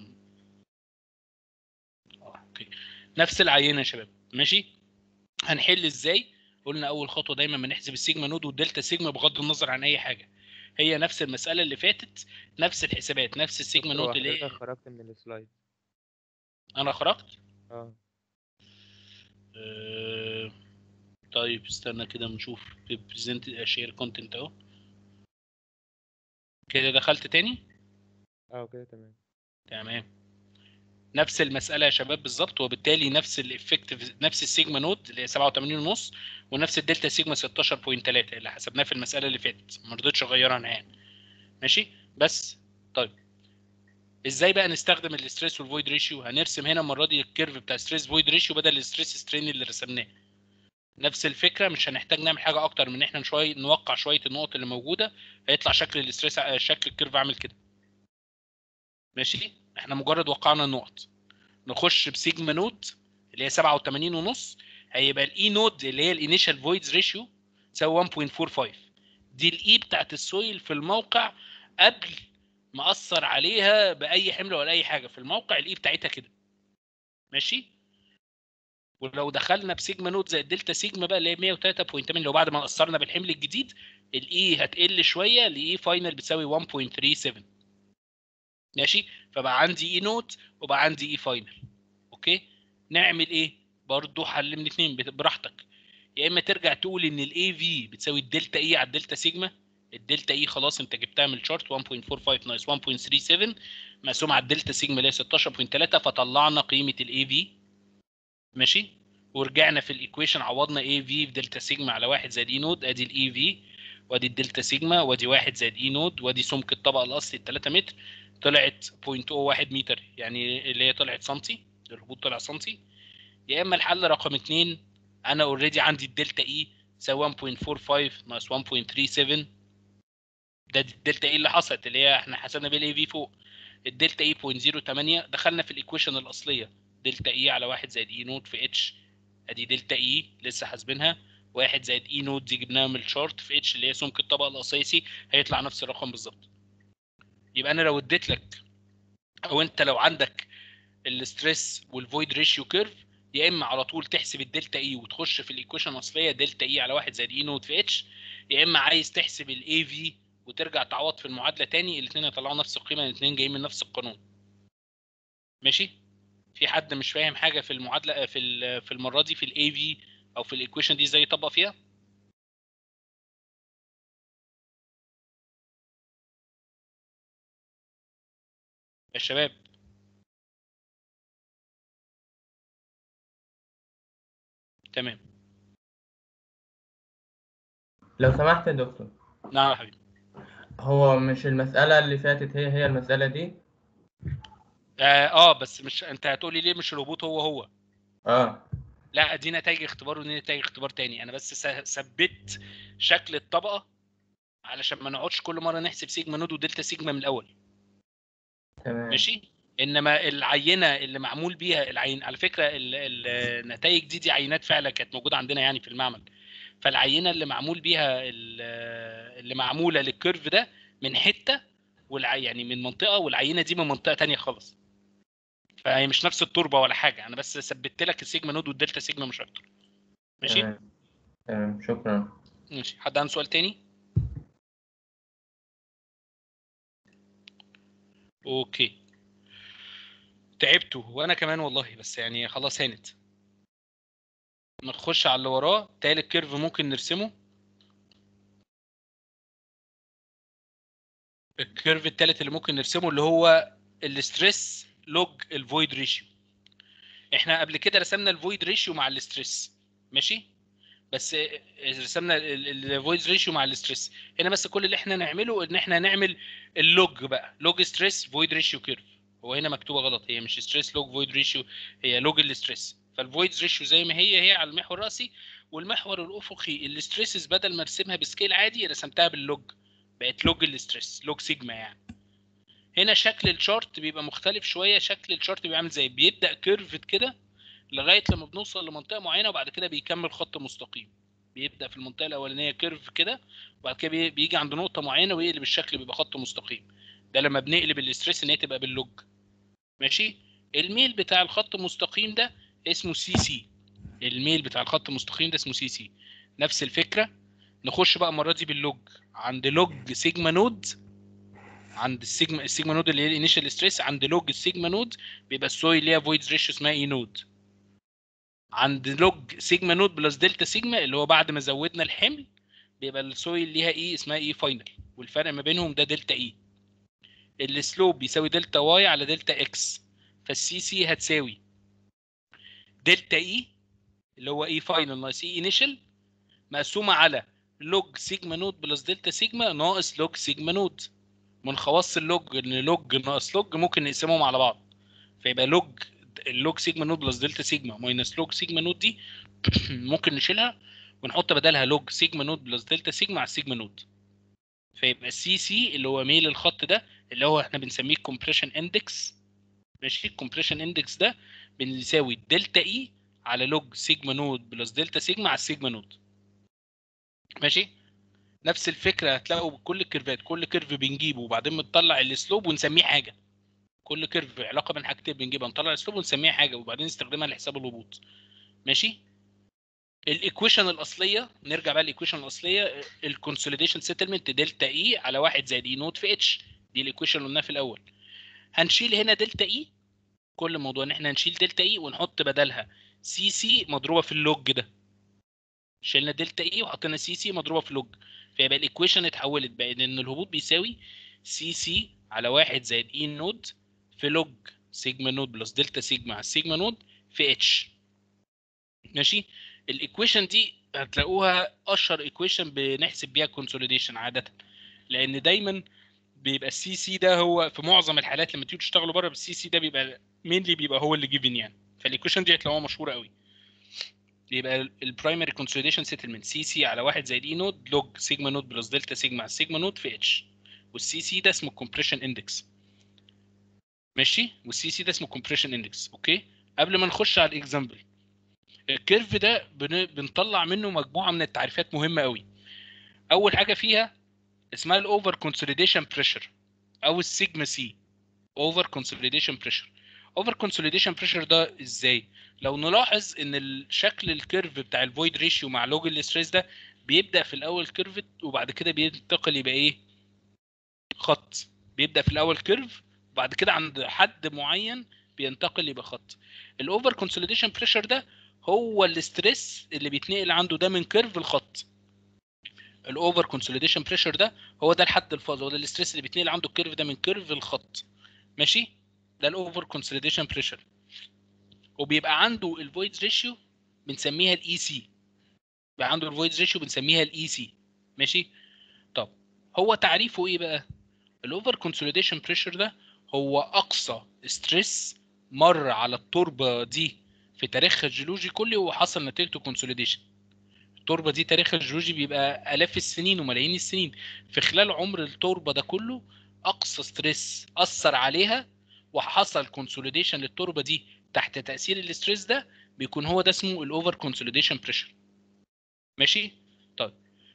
Speaker 1: آه، اوكي نفس العينه يا شباب ماشي هنحل ازاي قلنا اول خطوه دايما بنحسب السيجما نود والدلتا سيجما بغض النظر عن اي حاجه هي نفس المساله اللي فاتت نفس الحسابات نفس السيجما
Speaker 5: دكتور،
Speaker 1: نود اللي
Speaker 5: حضرتك
Speaker 1: هي
Speaker 5: خرجت من السلايد
Speaker 1: انا خرجت
Speaker 5: اه
Speaker 1: آه، طيب استنى كده نشوف بريزنت اشير كونتنت اهو كده دخلت تاني
Speaker 5: اه كده تمام
Speaker 1: تمام نفس المساله يا شباب بالظبط وبالتالي نفس الافكتيف نفس السيجما نود اللي هي 87 ونص ونفس الدلتا سيجما 16.3 اللي حسبناه في المساله اللي فاتت ما رضيتش اغيرها نهائي ماشي بس طيب ازاي بقى نستخدم الاستريس والفويد ريشيو هنرسم هنا المره دي الكيرف بتاع ستريس فويد ريشيو بدل الستريس سترين اللي رسمناه نفس الفكره مش هنحتاج نعمل حاجه اكتر من ان احنا شويه نوقع شويه النقط اللي موجوده هيطلع شكل الاستريس شكل الكيرف عامل كده ماشي احنا مجرد وقعنا النقط نخش بسيجما نود اللي هي 87 ونص هيبقى الاي نود اللي هي الانيشال فويدز ريشيو تساوي 1.45 دي الاي بتاعت السويل في الموقع قبل ما اثر عليها باي حمل ولا اي حاجه في الموقع الاي بتاعتها كده ماشي ولو دخلنا بسيجما نود زائد دلتا سيجما بقى اللي هي 103.8 لو بعد ما اثرنا بالحمل الجديد الاي هتقل شويه لاي فاينل بتساوي 1.37 ماشي فبقى عندي اي نوت وبقى عندي اي فاينل اوكي نعمل ايه برضو حل من اتنين بت- براحتك يا اما ترجع تقول ان الاي في بتساوي الدلتا اي على الدلتا سيجما الدلتا اي خلاص انت جبتها من الشارت 1.45 ناقص 1.37 مقسوم على الدلتا سيجما اللي هي 16.3 فطلعنا قيمه الاي في ماشي ورجعنا في الايكويشن عوضنا اي في في دلتا سيجما على 1 زائد اي نود ادي الاي في وادي الدلتا سيجما وادي 1 زائد اي نود وادي سمك الطبقه الاصلي 3 متر طلعت 0.01 متر يعني اللي هي طلعت سنتي الهبوط طلع سنتي يا اما الحل رقم 2 انا اوريدي عندي الدلتا اي تساوي 1.45 ناقص 1.37 ده الدلتا اي اللي حصلت اللي هي احنا حسبنا بيها الاي في فوق الدلتا اي 0.08 دخلنا في الايكويشن الاصليه دلتا اي على 1 زائد اي نوت في اتش ادي دلتا اي لسه حاسبينها 1 زائد اي نوت دي جبناها من الشارت في اتش اللي هي سمك الطبقه الاساسي هيطلع نفس الرقم بالظبط يبقى انا لو اديت لك او انت لو عندك الستريس والفويد ريشيو كيرف يا اما على طول تحسب الدلتا اي وتخش في الايكويشن الاصليه دلتا اي على 1 زائد اي نوت في اتش يا اما عايز تحسب الاي في وترجع تعوض في المعادله تاني الاثنين هيطلعوا نفس القيمه الاثنين جايين من نفس القانون ماشي في حد مش فاهم حاجه في المعادله في ال- في المره دي في الاي في او في الايكويشن دي ازاي يطبق فيها يا شباب تمام
Speaker 13: لو سمحت يا دكتور
Speaker 1: نعم يا حبيبي
Speaker 13: هو مش المسألة اللي فاتت هي هي المسألة دي
Speaker 1: اه, آه بس مش انت هتقولي ليه مش الهبوط هو هو
Speaker 13: اه
Speaker 1: لا دي نتائج اختبار ودي نتائج اختبار تاني انا بس س- ثبت شكل الطبقه علشان ما نقعدش كل مره نحسب سيجما نود ودلتا سيجما من الاول
Speaker 13: تمام
Speaker 1: ماشي انما العينه اللي معمول بيها العين على فكره ال- ال- النتائج دي دي عينات فعلا كانت موجوده عندنا يعني في المعمل فالعينه اللي معمول بيها ال- اللي معموله للكيرف ده من حته والع... يعني من منطقه والعينه دي من منطقه تانية خالص فهي مش نفس التربه ولا حاجه انا بس ثبت لك السيجما نود والدلتا سيجما مش اكتر ماشي
Speaker 13: تمام تمام شكرا
Speaker 1: ماشي حد عنده سؤال تاني اوكي تعبتوا وانا كمان والله بس يعني خلاص هانت نخش على اللي وراه تالت كيرف ممكن نرسمه الكيرف التالت اللي ممكن نرسمه اللي هو الستريس لوج الفويد ريشيو احنا قبل كده رسمنا الفويد ريشيو مع الستريس ماشي بس رسمنا الفويد ريشيو مع الستريس هنا بس كل اللي احنا نعمله ان احنا نعمل اللوج بقى لوج ستريس فويد ريشيو كيرف هو هنا مكتوبه غلط هي مش ستريس لوج فويد ريشيو هي لوج الستريس فالفويد ريشيو زي ما هي هي على المحور الراسي والمحور الافقي الستريسز بدل ما ارسمها بسكيل عادي رسمتها باللوج بقت لوج الستريس لوج سيجما يعني هنا شكل الشارت بيبقى مختلف شويه شكل الشارت بيبقى عامل زي بيبدا كيرفد كده لغايه لما بنوصل لمنطقه معينه وبعد كده بيكمل خط مستقيم بيبدا في المنطقه الاولانيه كيرف كده وبعد كده بي- بيجي عند نقطه معينه ويقلب الشكل بيبقى خط مستقيم ده لما بنقلب الاستريس ان هي تبقى باللوج ماشي الميل بتاع الخط المستقيم ده اسمه سي سي الميل بتاع الخط المستقيم ده اسمه سي سي نفس الفكره نخش بقى المره دي باللوج عند لوج سيجما نود عند السيجما السيجما نود اللي هي الانيشال ستريس عند لوج السيجما نود بيبقى السوي اللي هي فويد ريشيو اسمها اي نود عند لوج سيجما نود بلس دلتا سيجما اللي هو بعد ما زودنا الحمل بيبقى السوي اللي ليها اي اسمها اي فاينل والفرق ما بينهم ده دلتا اي السلوب بيساوي دلتا واي على دلتا اكس فالسي سي هتساوي دلتا اي اللي هو اي فاينل ناقص اي انيشال مقسومه على لوج سيجما نود بلس دلتا سيجما ناقص لوج سيجما نود من خواص اللوج ان لوج ناقص لوج ممكن نقسمهم على بعض فيبقى لوج اللوج سيجما نود بلس دلتا سيجما ماينس لوج سيجما نود دي ممكن نشيلها ونحط بدلها لوج سيجما نود بلس دلتا سيجما على السيجما نود فيبقى السي سي اللي هو ميل الخط ده اللي هو احنا بنسميه كومبريشن اندكس ماشي الكومبريشن اندكس ده بنساوي دلتا اي على لوج سيجما نود بلس دلتا سيجما على السيجما نود ماشي نفس الفكره هتلاقوا بكل الكيرفات كل كيرف بنجيبه وبعدين بنطلع السلوب ونسميه حاجه كل كيرف علاقه بين حاجتين بنجيبها نطلع السلوب ونسميها حاجه وبعدين نستخدمها لحساب الهبوط ماشي الايكويشن الاصليه نرجع بقى للايكويشن الاصليه الكونسوليديشن سيتلمنت دلتا اي على 1 زائد اي نوت في اتش دي الايكويشن اللي قلناها في الاول هنشيل هنا دلتا اي كل موضوع ان احنا هنشيل دلتا اي ونحط بدلها سي سي مضروبه في اللوج ده شلنا دلتا اي وحطينا سي سي مضروبه في لوج فيبقى الايكويشن اتحولت بقى ان الهبوط بيساوي سي سي على 1 زائد اي نود في لوج سيجما نود بلس دلتا سيجما على السيجما نود في اتش ماشي الايكويشن دي هتلاقوها اشهر ايكويشن بنحسب بيها كونسوليديشن عاده لان دايما بيبقى السي سي ده هو في معظم الحالات لما تيجوا تشتغلوا بره بالسي سي ده بيبقى مينلي بيبقى هو اللي جيفن يعني فالايكويشن دي هتلاقوها مشهوره قوي يبقى البرايمري كونسوليديشن سيتلمنت سي سي على 1 زائد اي نود لوج سيجما نود بلس دلتا سيجما على السيجما نود في اتش والسي سي ده اسمه الكومبريشن اندكس ماشي والسي سي ده اسمه كومبريشن اندكس اوكي قبل ما نخش على الاكزامبل الكيرف ده بن... بنطلع منه مجموعه من التعريفات مهمه قوي اول حاجه فيها اسمها الاوفر كونسوليديشن بريشر او السيجما سي اوفر كونسوليديشن بريشر اوفر كونسوليديشن بريشر ده ازاي لو نلاحظ ان الشكل الكيرف بتاع الفويد ريشيو مع لوج الاستريس ده بيبدا في الاول كيرف وبعد كده بينتقل يبقى ايه خط بيبدا في الاول كيرف وبعد كده عند حد معين بينتقل يبقى خط الاوفر كونسوليديشن بريشر ده هو الاستريس اللي بيتنقل عنده ده من كيرف لخط الاوفر كونسوليديشن بريشر ده هو ده الحد الفاضي هو ده الاستريس اللي بيتنقل عنده الكيرف ده من كيرف لخط ماشي ده الاوفر كونسوليديشن بريشر وبيبقى عنده الفويد ريشيو بنسميها الاي سي بيبقى عنده الفويد ريشيو بنسميها الاي سي ماشي طب هو تعريفه ايه بقى الاوفر كونسوليديشن بريشر ده هو اقصى ستريس مر على التربه دي في تاريخها الجيولوجي كله وحصل نتيجته كونسوليديشن التربه دي تاريخها الجيولوجي بيبقى الاف السنين وملايين السنين في خلال عمر التربه ده كله اقصى ستريس اثر عليها وحصل كونسوليديشن للتربه دي تحت تاثير الاستريس ده بيكون هو ده اسمه الاوفر كونسوليديشن بريشر ماشي طيب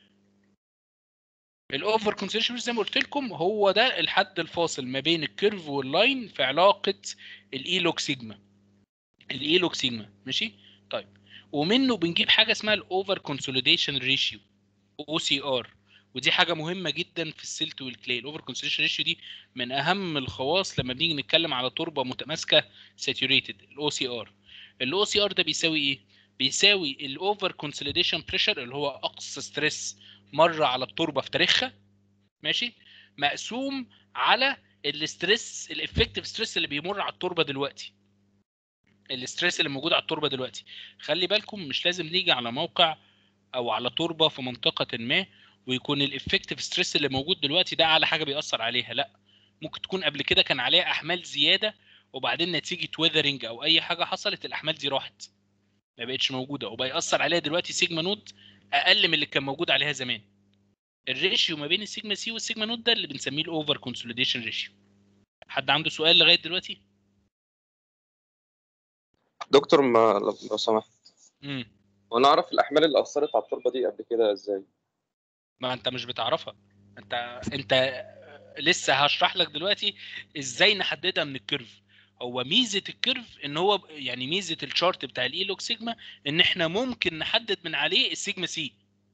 Speaker 1: الاوفر كونسوليديشن زي ما قلت لكم هو ده الحد الفاصل ما بين الكيرف واللاين في علاقه الايلوك سيجما الايلوك سيجما ماشي طيب ومنه بنجيب حاجه اسمها الاوفر كونسوليديشن ريشيو او سي ار ودي حاجه مهمه جدا في السلت والكلي الاوفر كونسوليديشن ريشيو دي من اهم الخواص لما بنيجي نتكلم على تربه متماسكه ساتوريتد الاو سي ار الاو سي ار ده بيساوي ايه بيساوي الاوفر كونسوليديشن بريشر اللي هو اقصى ستريس مر على التربه في تاريخها ماشي مقسوم على الاستريس الافكتيف ستريس اللي بيمر على التربه دلوقتي الاستريس اللي موجود على التربه دلوقتي خلي بالكم مش لازم نيجي على موقع او على تربه في منطقه ما ويكون الافكتيف ستريس اللي موجود دلوقتي ده اعلى حاجه بيأثر عليها لا ممكن تكون قبل كده كان عليها احمال زياده وبعدين نتيجه ويذرنج او اي حاجه حصلت الاحمال دي راحت ما بقتش موجوده وبقى يأثر عليها دلوقتي سيجما نود اقل من اللي كان موجود عليها زمان الريشيو ما بين السيجما سي والسيجما نود ده اللي بنسميه الاوفر كونسوليديشن ريشيو حد عنده سؤال لغايه دلوقتي
Speaker 14: دكتور ما لو لو سمحت
Speaker 1: امم
Speaker 14: وانا اعرف الاحمال اللي اثرت على التربه دي قبل كده ازاي
Speaker 1: ما انت مش بتعرفها انت انت لسه هشرح لك دلوقتي ازاي نحددها من الكيرف هو ميزه الكيرف ان هو يعني ميزه الشارت بتاع الايلوك سيجما ان احنا ممكن نحدد من عليه السيجما سي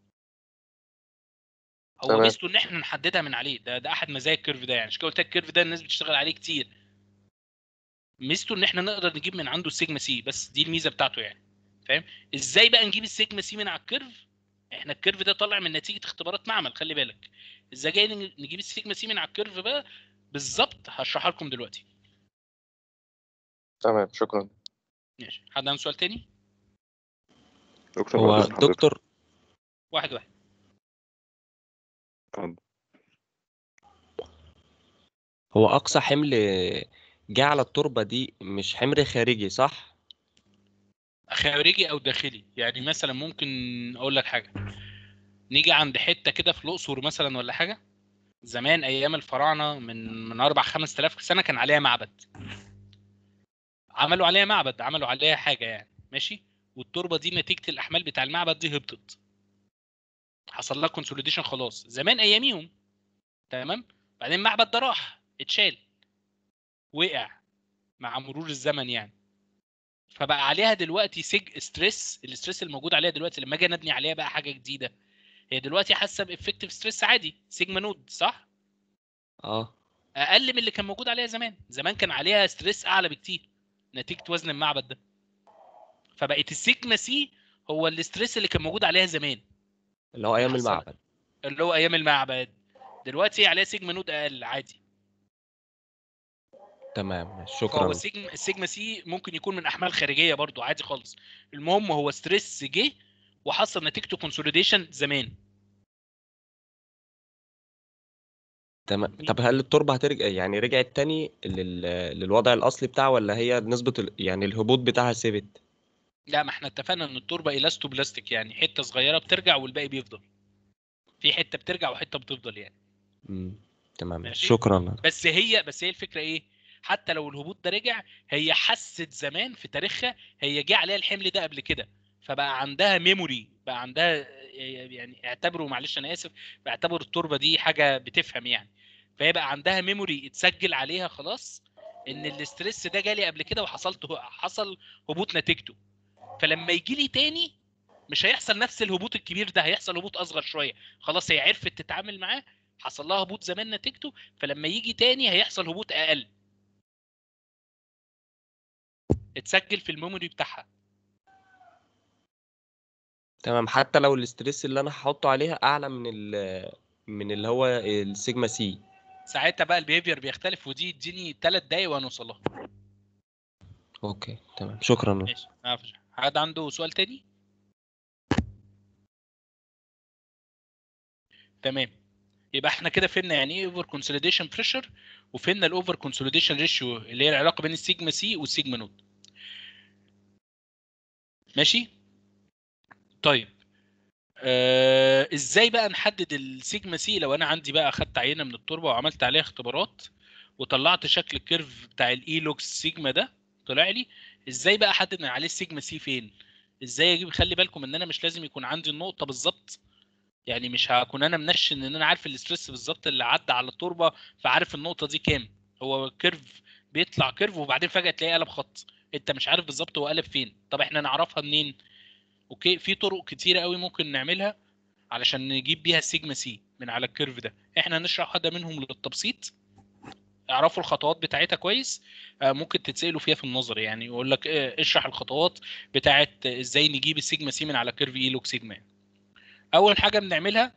Speaker 1: هو
Speaker 14: تمام.
Speaker 1: ميزته ان احنا نحددها من عليه ده ده احد مزايا الكيرف ده يعني عشان كده قلت لك الكيرف ده الناس بتشتغل عليه كتير ميزته ان احنا نقدر نجيب من عنده السيجما سي بس دي الميزه بتاعته يعني فاهم ازاي بقى نجيب السيجما سي من على الكيرف احنا الكيرف ده طالع من نتيجه اختبارات معمل خلي بالك ازاي جاي نجيب السيجما سي من على الكيرف بقى بالظبط هشرحها لكم دلوقتي
Speaker 14: تمام شكرا
Speaker 1: ماشي حد عنده سؤال تاني
Speaker 14: دكتور
Speaker 3: هو
Speaker 14: بعد إذن حضرتك.
Speaker 3: دكتور
Speaker 1: واحد واحد
Speaker 14: اتفضل.
Speaker 3: هو أقصى حمل جه على التربة دي مش حمل خارجي صح؟
Speaker 1: خارجي او داخلي يعني مثلا ممكن اقول لك حاجه نيجي عند حته كده في الاقصر مثلا ولا حاجه زمان ايام الفراعنه من من اربع خمس تلاف سنه كان عليها معبد عملوا عليها معبد عملوا عليها حاجه يعني ماشي والتربه دي نتيجه الاحمال بتاع المعبد دي هبطت حصل لها كونسوليديشن خلاص زمان اياميهم تمام بعدين المعبد ده راح اتشال وقع مع مرور الزمن يعني فبقى عليها دلوقتي سج ستريس الاستريس الموجود عليها دلوقتي لما اجي نبني عليها بقى حاجه جديده هي دلوقتي حاسه بافكتيف ستريس عادي سيجما نود صح
Speaker 3: اه
Speaker 1: اقل من اللي كان موجود عليها زمان زمان كان عليها ستريس اعلى بكتير نتيجه وزن المعبد ده فبقت السيجما سي هو الاستريس اللي كان موجود عليها زمان
Speaker 3: اللي هو أيام
Speaker 1: حصل.
Speaker 3: المعبد
Speaker 1: اللي هو ايام المعبد دلوقتي عليها سيجما نود اقل عادي
Speaker 3: تمام
Speaker 1: فهو
Speaker 3: شكرا
Speaker 1: السيجما السيجما سي ممكن يكون من احمال خارجيه برضو عادي خالص المهم هو ستريس جه وحصل نتيجته كونسوليديشن زمان
Speaker 3: تمام طب هل التربة هترجع يعني رجعت تاني لل... للوضع الأصلي بتاعها ولا هي نسبة ال... يعني الهبوط بتاعها ثابت؟
Speaker 1: لا ما احنا اتفقنا ان التربه الاستو بلاستيك يعني حته صغيره بترجع والباقي بيفضل في حته بترجع وحته بتفضل يعني
Speaker 3: مم. تمام
Speaker 1: ماشي.
Speaker 3: شكرا
Speaker 1: بس هي بس هي الفكره ايه حتى لو الهبوط ده رجع هي حست زمان في تاريخها هي جه عليها الحمل ده قبل كده فبقى عندها ميموري بقى عندها يعني اعتبروا معلش انا اسف بعتبر التربه دي حاجه بتفهم يعني فهي بقى عندها ميموري اتسجل عليها خلاص ان الاسترس ده جالي قبل كده وحصلت حصل هبوط نتيجته فلما يجي لي تاني مش هيحصل نفس الهبوط الكبير ده هيحصل هبوط اصغر شويه خلاص هي عرفت تتعامل معاه حصل لها هبوط زمان نتيجته فلما يجي تاني هيحصل هبوط اقل اتسجل في الميموري بتاعها
Speaker 3: تمام حتى لو الاستريس اللي انا هحطه عليها اعلى من ال من اللي هو السيجما سي
Speaker 1: ساعتها بقى البيهيفير بيختلف ودي اديني 3 دقايق وهنوصل لها
Speaker 3: اوكي تمام شكرا
Speaker 1: ماشي عفوا. حد عنده سؤال تاني تمام يبقى احنا كده فهمنا يعني ايه اوفر كونسوليديشن بريشر وفهمنا الاوفر كونسوليديشن ريشيو اللي هي العلاقه بين السيجما سي والسيجما نود ماشي طيب آه ازاي بقى نحدد السيجما سي لو انا عندي بقى اخدت عينه من التربه وعملت عليها اختبارات وطلعت شكل الكيرف بتاع الايلوكس سيجما ده طلع لي ازاي بقى احدد ان عليه السيجما سي فين ازاي اجيب خلي بالكم ان انا مش لازم يكون عندي النقطه بالظبط يعني مش هكون انا منشن ان انا عارف الاستريس بالظبط اللي عدى على التربه فعارف النقطه دي كام هو كيرف بيطلع كيرف وبعدين فجاه تلاقيه قلب خط انت مش عارف بالظبط هو قلب فين طب احنا نعرفها منين اوكي في طرق كتيره قوي ممكن نعملها علشان نجيب بيها السيجما سي من على الكيرف ده احنا هنشرح واحده منهم للتبسيط اعرفوا الخطوات بتاعتها كويس آه، ممكن تتسالوا فيها في النظر يعني يقول لك آه، اشرح الخطوات بتاعت ازاي نجيب السيجما سي من على كيرف اي لوج سيجما اول حاجه بنعملها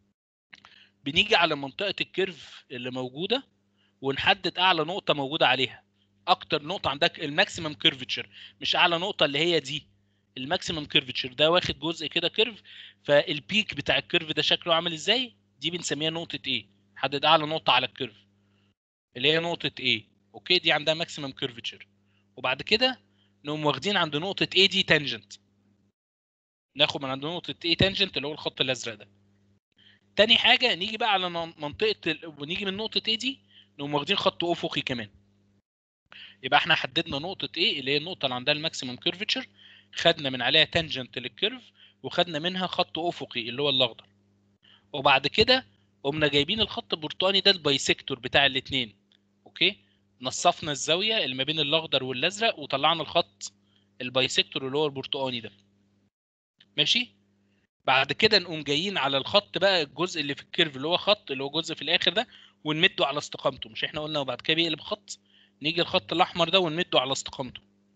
Speaker 1: بنيجي على منطقه الكيرف اللي موجوده ونحدد اعلى نقطه موجوده عليها اكتر نقطه عندك الماكسيمم كيرفتشر مش اعلى نقطه اللي هي دي الماكسيمم كيرفتشر ده واخد جزء كده كيرف فالبيك بتاع الكيرف ده شكله عامل ازاي دي بنسميها نقطه ايه حدد اعلى نقطه على الكيرف اللي هي نقطه ايه اوكي دي عندها ماكسيمم كيرفتشر وبعد كده نقوم واخدين عند نقطه ايه دي تانجنت ناخد من عند نقطه ايه تانجنت اللي هو الخط الازرق ده تاني حاجه نيجي بقى على من- منطقه ال... ونيجي من نقطه ايه دي نقوم واخدين خط افقي كمان يبقى احنا حددنا نقطه ايه اللي هي النقطه اللي عندها الماكسيمم كيرفتشر خدنا من عليها تانجنت للكيرف وخدنا منها خط افقي اللي هو الاخضر وبعد كده قمنا جايبين الخط البرتقاني ده البايسكتور بتاع الاثنين اوكي نصفنا الزاويه اللي ما بين الاخضر والازرق وطلعنا الخط البايسكتور اللي هو البرتقاني ده ماشي بعد كده نقوم جايين على الخط بقى الجزء اللي في الكيرف اللي هو خط اللي هو جزء في الاخر ده ونمده على استقامته مش احنا قلنا وبعد كده بيقلب خط نيجي الخط الاحمر ده ونمده على استقامته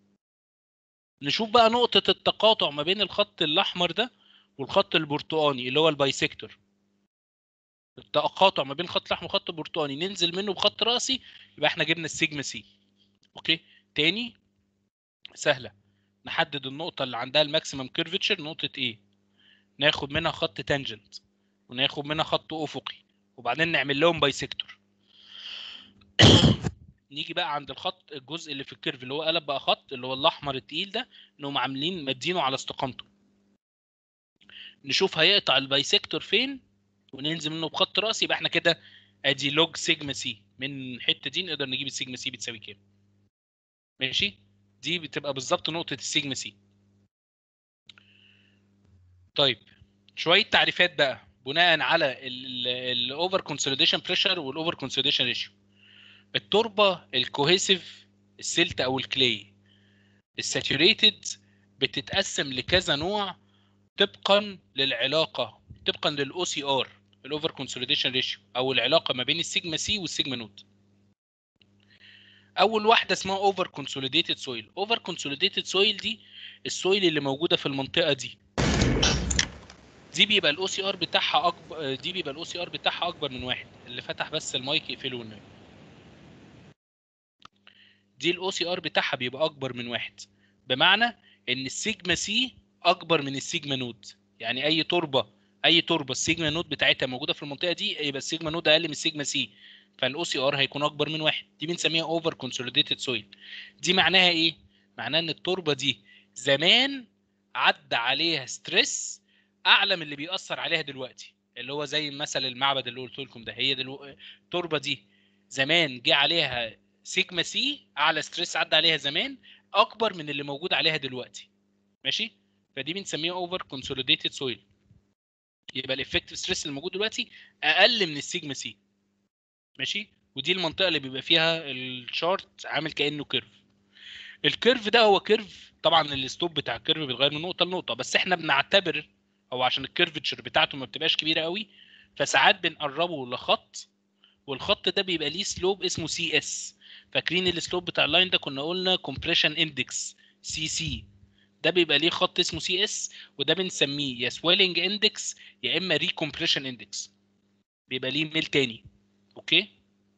Speaker 1: نشوف بقى نقطة التقاطع ما بين الخط الأحمر ده والخط البرتقاني اللي هو البايسكتور التقاطع ما بين الخط الأحمر والخط البرتقاني ننزل منه بخط رأسي يبقى احنا جبنا السيجما سي اوكي تاني سهلة نحدد النقطة اللي عندها الماكسيمم كيرفتشر نقطة ايه ناخد منها خط تانجنت وناخد منها خط أفقي وبعدين نعمل لهم بايسكتور نيجي بقى عند الخط الجزء اللي في الكيرف اللي هو قلب بقى خط اللي هو الاحمر التقيل ده نقوم عاملين مدينه على استقامته نشوف هيقطع البايسكتور فين وننزل منه بخط راسي يبقى احنا كده ادي لوج سيجما سي من الحته دي نقدر نجيب السيجما سي بتساوي كام ماشي دي بتبقى بالظبط نقطه السيجما سي طيب شويه تعريفات بقى بناء على الاوفر كونسوليديشن بريشر والاوفر كونسوليديشن ريشيو التربه الكوهيسيف السلت او الكلي الساتوريتد بتتقسم لكذا نوع طبقا للعلاقه طبقا للاو سي ار الاوفر كونسوليديشن ريشيو او العلاقه ما بين السيجما سي والسيجما نود اول واحده اسمها اوفر كونسوليديتد سويل اوفر كونسوليديتد سويل دي السويل اللي موجوده في المنطقه دي دي بيبقى الاو سي ار بتاعها اكبر دي بيبقى الاو سي ار بتاعها اكبر من واحد اللي فتح بس المايك يقفله والنبي دي الاو سي ار بتاعها بيبقى اكبر من واحد بمعنى ان السيجما سي اكبر من السيجما نود يعني اي تربه اي تربه السيجما نود بتاعتها موجوده في المنطقه دي يبقى السيجما نود اقل من السيجما سي فالاو سي ار هيكون اكبر من واحد دي بنسميها اوفر كونسوليديتد سويل دي معناها ايه معناها ان التربه دي زمان عدى عليها ستريس اعلى من اللي بيأثر عليها دلوقتي اللي هو زي مثل المعبد اللي قلت لكم ده هي دلو... التربه دي زمان جه عليها سيجما سي اعلى ستريس عدى عليها زمان اكبر من اللي موجود عليها دلوقتي ماشي فدي بنسميها اوفر كونسوليديتد سويل يبقى الافكتيف ستريس اللي موجود دلوقتي اقل من السيجما سي ماشي ودي المنطقه اللي بيبقى فيها الشارت عامل كانه كيرف الكيرف ده هو كيرف طبعا الستوب بتاع الكيرف بيتغير من نقطه لنقطه بس احنا بنعتبر او عشان الكيرفتشر بتاعته ما بتبقاش كبيره قوي فساعات بنقربه لخط والخط ده بيبقى ليه سلوب اسمه سي اس فاكرين السلوب بتاع اللاين ده كنا قلنا كومبريشن اندكس سي سي ده بيبقى ليه خط اسمه سي اس وده بنسميه يا سويلنج اندكس يا اما ريكومبريشن اندكس بيبقى ليه ميل تاني اوكي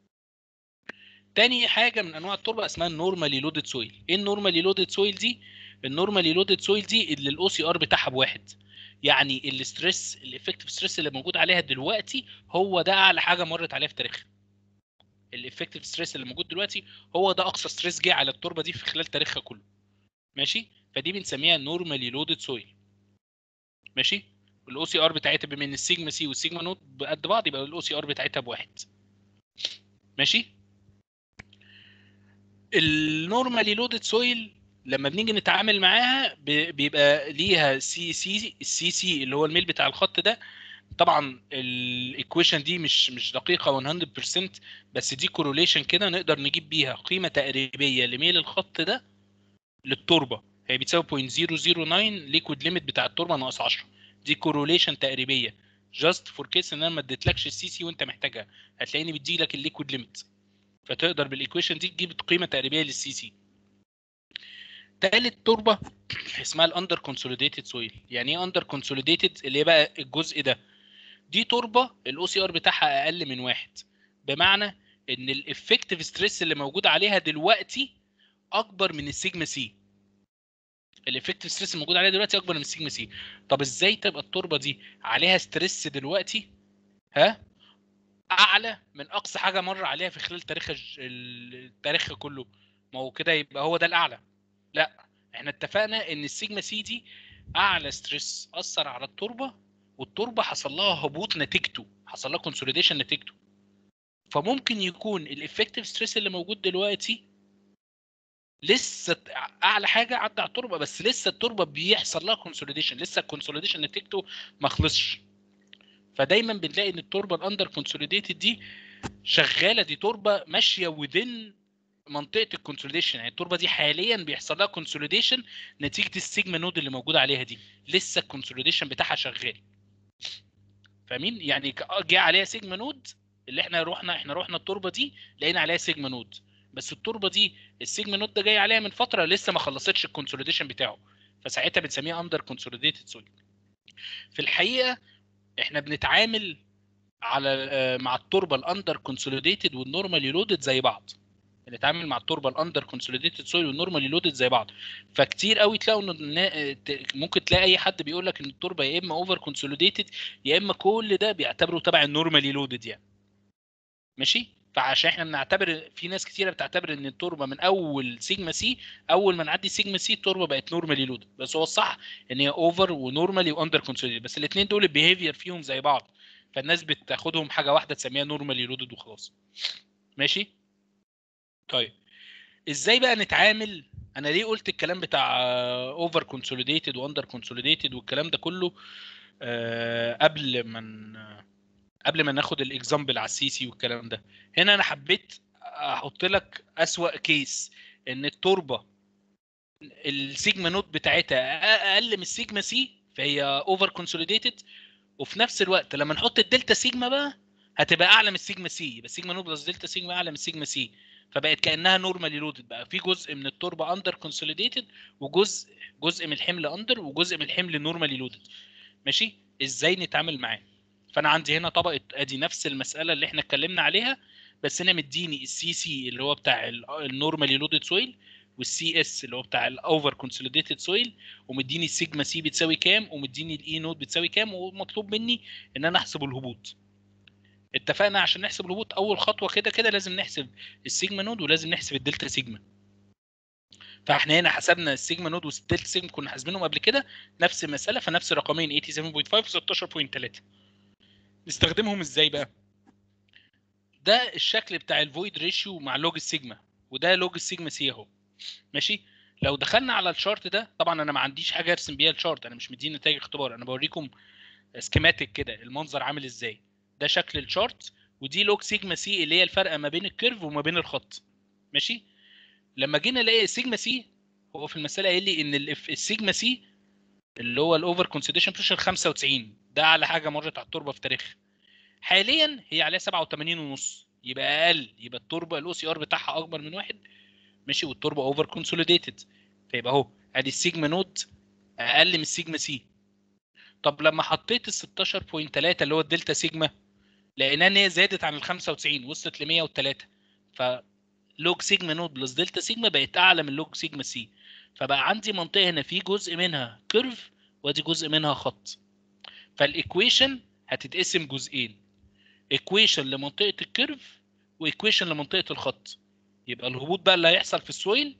Speaker 1: تاني حاجه من انواع التربه اسمها النورمالي لودد سويل ايه النورمالي لودد سويل دي النورمالي لودد سويل دي اللي الاو سي ار بتاعها بواحد يعني الستريس الافكتيف ستريس اللي موجود عليها دلوقتي هو ده اعلى حاجه مرت عليها في تاريخها الافكتيف ستريس اللي موجود دلوقتي هو ده اقصى ستريس جه على التربه دي في خلال تاريخها كله ماشي فدي بنسميها نورمالي لودد سويل ماشي الاو سي ار بتاعتها بما ان السيجما سي والسيجما نوت بقد بعض يبقى الاو سي ار بتاعتها بواحد ماشي النورمالي لودد سويل لما بنيجي نتعامل معاها ب- بيبقى ليها سي سي السي سي اللي هو الميل بتاع الخط ده طبعا الايكويشن دي مش مش دقيقه 100% بس دي كوروليشن كده نقدر نجيب بيها قيمه تقريبيه لميل الخط ده للتربه هي بتساوي 0.009 ليكويد ليميت بتاع التربه ناقص 10 دي كوروليشن تقريبيه جاست فور كيس ان انا ما اديتلكش السي سي وانت محتاجها هتلاقيني بدي لك الليكويد ليميت فتقدر بالايكويشن دي تجيب قيمه تقريبيه للسي سي تالت تربه اسمها الاندر كونسوليديتد سويل يعني ايه اندر كونسوليديتد اللي هي بقى الجزء ده دي تربه الاو سي ار بتاعها اقل من واحد بمعنى ان الافكتيف ستريس اللي موجود عليها دلوقتي اكبر من السيجما سي الافكتيف ستريس الموجود عليها دلوقتي اكبر من السيجما سي طب ازاي تبقى التربه دي عليها ستريس دلوقتي ها اعلى من اقصى حاجه مر عليها في خلال تاريخ الج- التاريخ كله ما هو كده يبقى هو ده الاعلى لا احنا اتفقنا ان السيجما سي دي اعلى ستريس اثر على التربه والتربه حصل لها هبوط نتيجته حصل لها كونسوليديشن نتيجته فممكن يكون الافكتيف ستريس اللي موجود دلوقتي لسه ت- اعلى حاجه عدى على التربه بس لسه التربه بيحصل لها كونسوليديشن لسه الكونسوليديشن نتيجته ما خلصش فدايما بنلاقي ان التربه الاندر كونسوليديتد دي شغاله دي تربه ماشيه within منطقه الكونسوليديشن يعني التربه دي حاليا بيحصل لها كونسوليديشن نتيجه السيجما نود اللي موجوده عليها دي لسه الكونسوليديشن بتاعها شغال فاهمين يعني ك- جه عليها سيجما نود اللي احنا رحنا احنا رحنا التربه دي لقينا عليها سيجما نود بس التربه دي السيجما نود ده جاي عليها من فتره لسه ما خلصتش الكونسوليديشن بتاعه فساعتها بنسميها اندر كونسوليديتد سويل في الحقيقه احنا بنتعامل على آه، مع التربه الاندر كونسوليديتد والنورمالي لودد زي بعض بنتعامل مع التربه الاندر كونسوليديتد سويل والنورمالي لودد زي بعض فكتير قوي تلاقوا ان النا- ت- ممكن تلاقي اي حد بيقول لك ان التربه يا اما اوفر كونسوليديتد يا اما كل ده بيعتبره تبع النورمالي لودد يعني ماشي فعشان احنا بنعتبر في ناس كتيره بتعتبر ان التربه من اول سيجما سي اول ما نعدي سيجما سي التربه بقت نورمالي لودد بس هو الصح ان هي اوفر ونورمالي واندر كونسوليديتد بس الاثنين دول البيهيفير فيهم زي بعض فالناس بتاخدهم حاجه واحده تسميها نورمالي لودد وخلاص ماشي طيب ازاي بقى نتعامل انا ليه قلت الكلام بتاع اوفر كونسوليديتد واندر كونسوليديتد والكلام ده كله آه، قبل ما ن- قبل ما ناخد الاكزامبل على السي سي والكلام ده هنا انا حبيت احط لك اسوأ كيس ان التربه السيجما نوت بتاعتها اقل من السيجما سي فهي اوفر كونسوليديتد وفي نفس الوقت لما نحط الدلتا سيجما بقى هتبقى اعلى من السيجما سي يبقى السيجما نوت بلس دلتا سيجما اعلى من السيجما سي فبقت كانها نورمالي لودد بقى في جزء من التربه اندر كونسوليديتد وجزء جزء من الحمل اندر وجزء من الحمل نورمالي لودد ماشي ازاي نتعامل معاه فانا عندي هنا طبقه ادي نفس المساله اللي احنا اتكلمنا عليها بس هنا مديني السي سي اللي هو بتاع النورمالي لودد سويل والسي اس اللي هو بتاع الاوفر كونسوليديتد سويل ومديني السيجما سي بتساوي كام ومديني الاي نود بتساوي كام ومطلوب مني ان انا احسب الهبوط اتفقنا عشان نحسب الهبوط اول خطوه كده كده لازم نحسب السيجما نود ولازم نحسب الدلتا سيجما فاحنا هنا حسبنا السيجما نود والدلتا سيجما كنا حاسبينهم قبل كده نفس المساله فنفس الرقمين 87.5 و 16.3 نستخدمهم ازاي بقى ده الشكل بتاع الفويد ريشيو مع لوج السيجما وده لوج السيجما سي اهو ماشي لو دخلنا على الشارت ده طبعا انا ما عنديش حاجه ارسم بيها الشارت انا مش مديني نتائج اختبار انا بوريكم سكيماتيك كده المنظر عامل ازاي ده شكل الشارت ودي لوج سيجما سي اللي هي الفرق ما بين الكيرف وما بين الخط ماشي لما جينا نلاقي سيجما سي هو في المساله قايل لي ان ال- السيجما سي اللي هو الاوفر كونسيدريشن بريشر 95 ده اعلى حاجه مرت على التربه في تاريخها حاليا هي عليها 87 ونص يبقى اقل يبقى التربه الاو سي ار بتاعها اكبر من واحد ماشي والتربه اوفر كونسوليديتد فيبقى اهو ادي السيجما نود اقل من السيجما سي طب لما حطيت ال 16.3 اللي هو الدلتا سيجما لقينا ان هي زادت عن ال 95 وصلت ل 103 فلوج سيجما نود بلس دلتا سيجما بقت اعلى من لوج سيجما سي فبقى عندي منطقه هنا في جزء منها كيرف وادي جزء منها خط فالايكويشن هتتقسم جزئين ايكويشن لمنطقه الكيرف وايكويشن لمنطقه الخط يبقى الهبوط بقى اللي هيحصل في السويل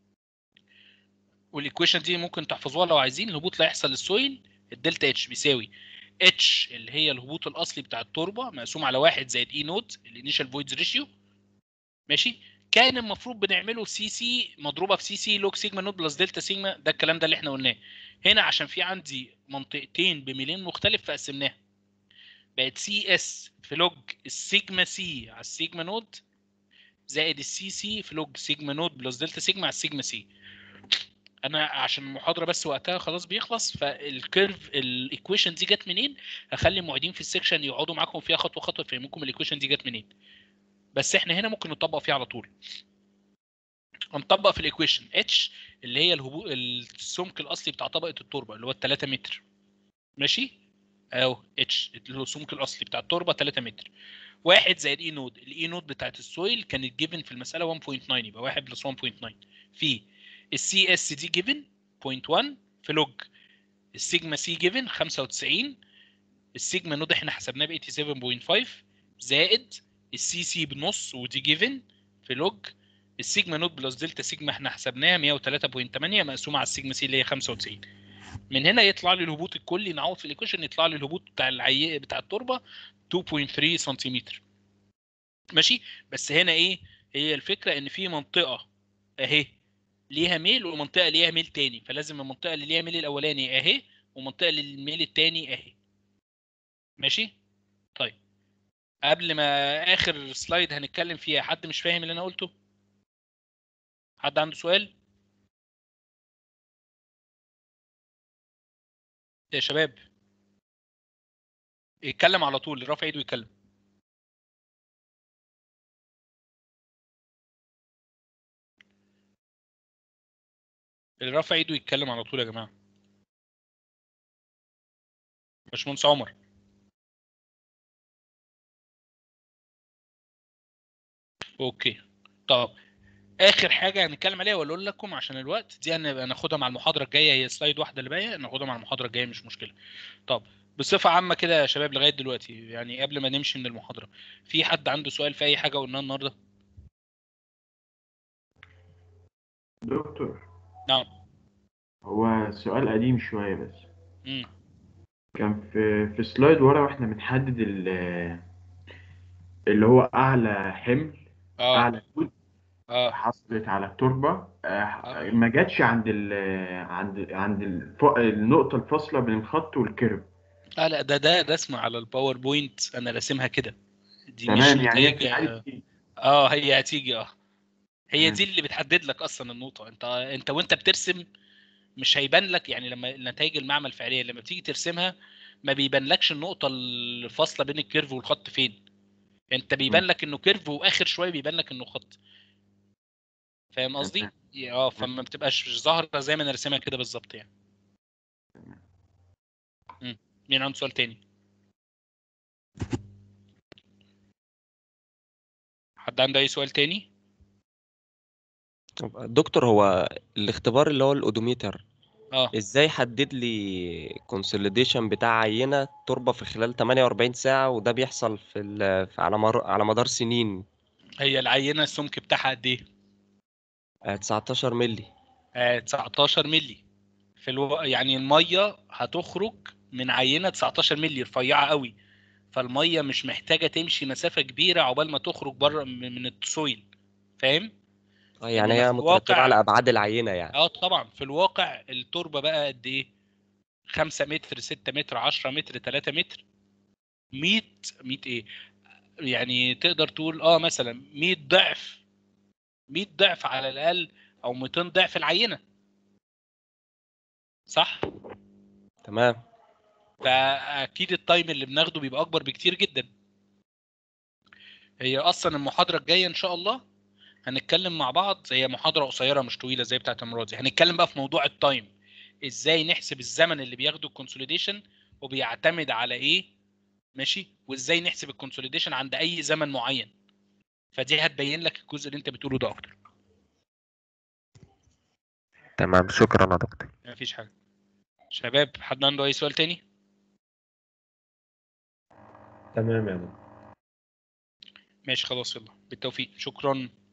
Speaker 1: والايكويشن دي ممكن تحفظوها لو عايزين الهبوط اللي هيحصل للسويل الدلتا اتش بيساوي اتش اللي هي الهبوط الاصلي بتاع التربه مقسوم على واحد زائد اي نوت الانيشال فويدز ريشيو ماشي كان المفروض بنعمله سي سي مضروبه في سي سي لوج سيجما نوت بلس دلتا سيجما ده الكلام ده اللي احنا قلناه هنا عشان في عندي منطقتين بميلين مختلف فقسمناها بقت سي اس في لوج السيجما سي على السيجما نوت زائد السي سي في لوج سيجما نوت بلس دلتا سيجما على السيجما سي انا عشان المحاضره بس وقتها خلاص بيخلص فالكيرف الايكويشن دي جت منين هخلي المعيدين في السكشن يقعدوا معاكم فيها خطوه خطوه يفهموكم الايكويشن دي جت منين بس احنا هنا ممكن نطبق فيها على طول هنطبق في الايكويشن اتش اللي هي الهبو... السمك الاصلي بتاع طبقه التربه اللي هو ال 3 متر ماشي اهو اتش اللي هو السمك الاصلي بتاع التربه 3 متر واحد زائد اي نود الاي نود بتاعت السويل كانت جيفن في المساله 1.9 يبقى 1 بلس 1.9 في السي اس دي جيفن 0.1 في لوج السيجما سي جيفن 95 السيجما نود احنا حسبناه ب 87.5 زائد السي سي بنص ودي جيفن في لوج السيجما نود بلس دلتا سيجما احنا حسبناها 103.8 مقسومه على السيجما سي اللي هي 95 من هنا يطلع لي الهبوط الكلي نعوض في الايكويشن يطلع لي الهبوط بتاع العي بتاع التربه 2.3 سنتيمتر ماشي بس هنا ايه هي الفكره ان في منطقه اهي ليها ميل ومنطقه ليها ميل تاني فلازم المنطقه اللي ليها ميل الاولاني اهي ومنطقه للميل التاني اهي ماشي طيب قبل ما اخر سلايد هنتكلم فيها حد مش فاهم اللي انا قلته حد عنده سؤال يا شباب يتكلم على طول اللي رافع ايده يتكلم اللي رافع ايده يتكلم على طول يا جماعه باشمهندس عمر اوكي طب اخر حاجه هنتكلم عليها ولا اقول لكم عشان الوقت دي هنبقى ناخدها مع المحاضره الجايه هي سلايد واحده اللي باقيه ناخدها مع المحاضره الجايه مش مشكله طب بصفه عامه كده يا شباب لغايه دلوقتي يعني قبل ما نمشي من المحاضره في حد عنده سؤال في اي حاجه قلناها النهارده
Speaker 11: دكتور
Speaker 1: نعم
Speaker 11: هو سؤال قديم شوية بس
Speaker 1: امم
Speaker 11: كان في في سلايد ورا واحنا بنحدد ال- اللي هو أعلى حمل
Speaker 1: اه
Speaker 11: أعلى جهد
Speaker 1: اه
Speaker 11: حصلت على التربة آه، ما جاتش عند ال عند عند الف... النقطة الفاصلة بين الخط والكيرف
Speaker 1: اه لا ده ده ده اسمه على الباوربوينت انا راسمها كده دي مش
Speaker 11: تمام يعني هي
Speaker 1: نتائج
Speaker 11: بتتعرف
Speaker 1: اه هي هتيجي اه هي
Speaker 11: مم.
Speaker 1: دي اللي بتحدد لك اصلا النقطه انت انت وانت بترسم مش هيبان لك يعني لما نتائج المعمل فعليا لما بتيجي ترسمها ما بيبانلكش النقطه الفاصله بين الكيرف والخط فين انت بيبان لك انه كيرف واخر شويه بيبان لك انه خط فاهم قصدي اه فما بتبقاش ظاهره زي ما انا راسمها كده بالظبط يعني مم. مين عنده سؤال تاني حد عنده اي سؤال تاني
Speaker 3: طب دكتور هو الاختبار اللي هو الاودوميتر
Speaker 1: اه
Speaker 3: ازاي حدد لي كونسوليديشن بتاع عينة تربة في خلال 48 ساعة وده بيحصل في, ال- في على مر على مدار سنين
Speaker 1: هي العينه السمك بتاعها قد ايه
Speaker 3: آه، 19 مللي
Speaker 1: آه 19 مللي في الو... يعني الميه هتخرج من عينه 19 مللي رفيعه قوي فالميه مش محتاجه تمشي مسافه كبيره عقبال ما تخرج بره من من السويل فاهم
Speaker 3: آه، يعني
Speaker 1: إنما
Speaker 3: هي
Speaker 1: في
Speaker 3: مترتبة
Speaker 1: الواقع-
Speaker 3: على أبعاد العينة يعني
Speaker 1: اه طبعا في الواقع التربه بقى قد ايه 5 متر 6 متر 10 متر 3 متر 100 100 ايه يعني تقدر تقول اه مثلا 100 ضعف 100 ضعف على الاقل او 200 ضعف العينه صح
Speaker 3: تمام
Speaker 1: فاكيد التايم اللي بناخده بيبقى اكبر بكتير جدا هي اصلا المحاضره الجايه ان شاء الله هنتكلم مع بعض هي محاضره قصيره مش طويله زي بتاعه المره دي هنتكلم بقى في موضوع التايم ازاي نحسب الزمن اللي بياخده الكونسوليديشن وبيعتمد على ايه ماشي وازاي نحسب الكونسوليديشن عند اي زمن معين فدي هتبين لك الجزء اللي انت بتقوله ده اكتر
Speaker 3: تمام شكرا يا دكتور
Speaker 1: مفيش حاجه شباب حد عنده اي سؤال تاني
Speaker 12: تمام يا دكتور
Speaker 1: ماشي خلاص يلا بالتوفيق شكرا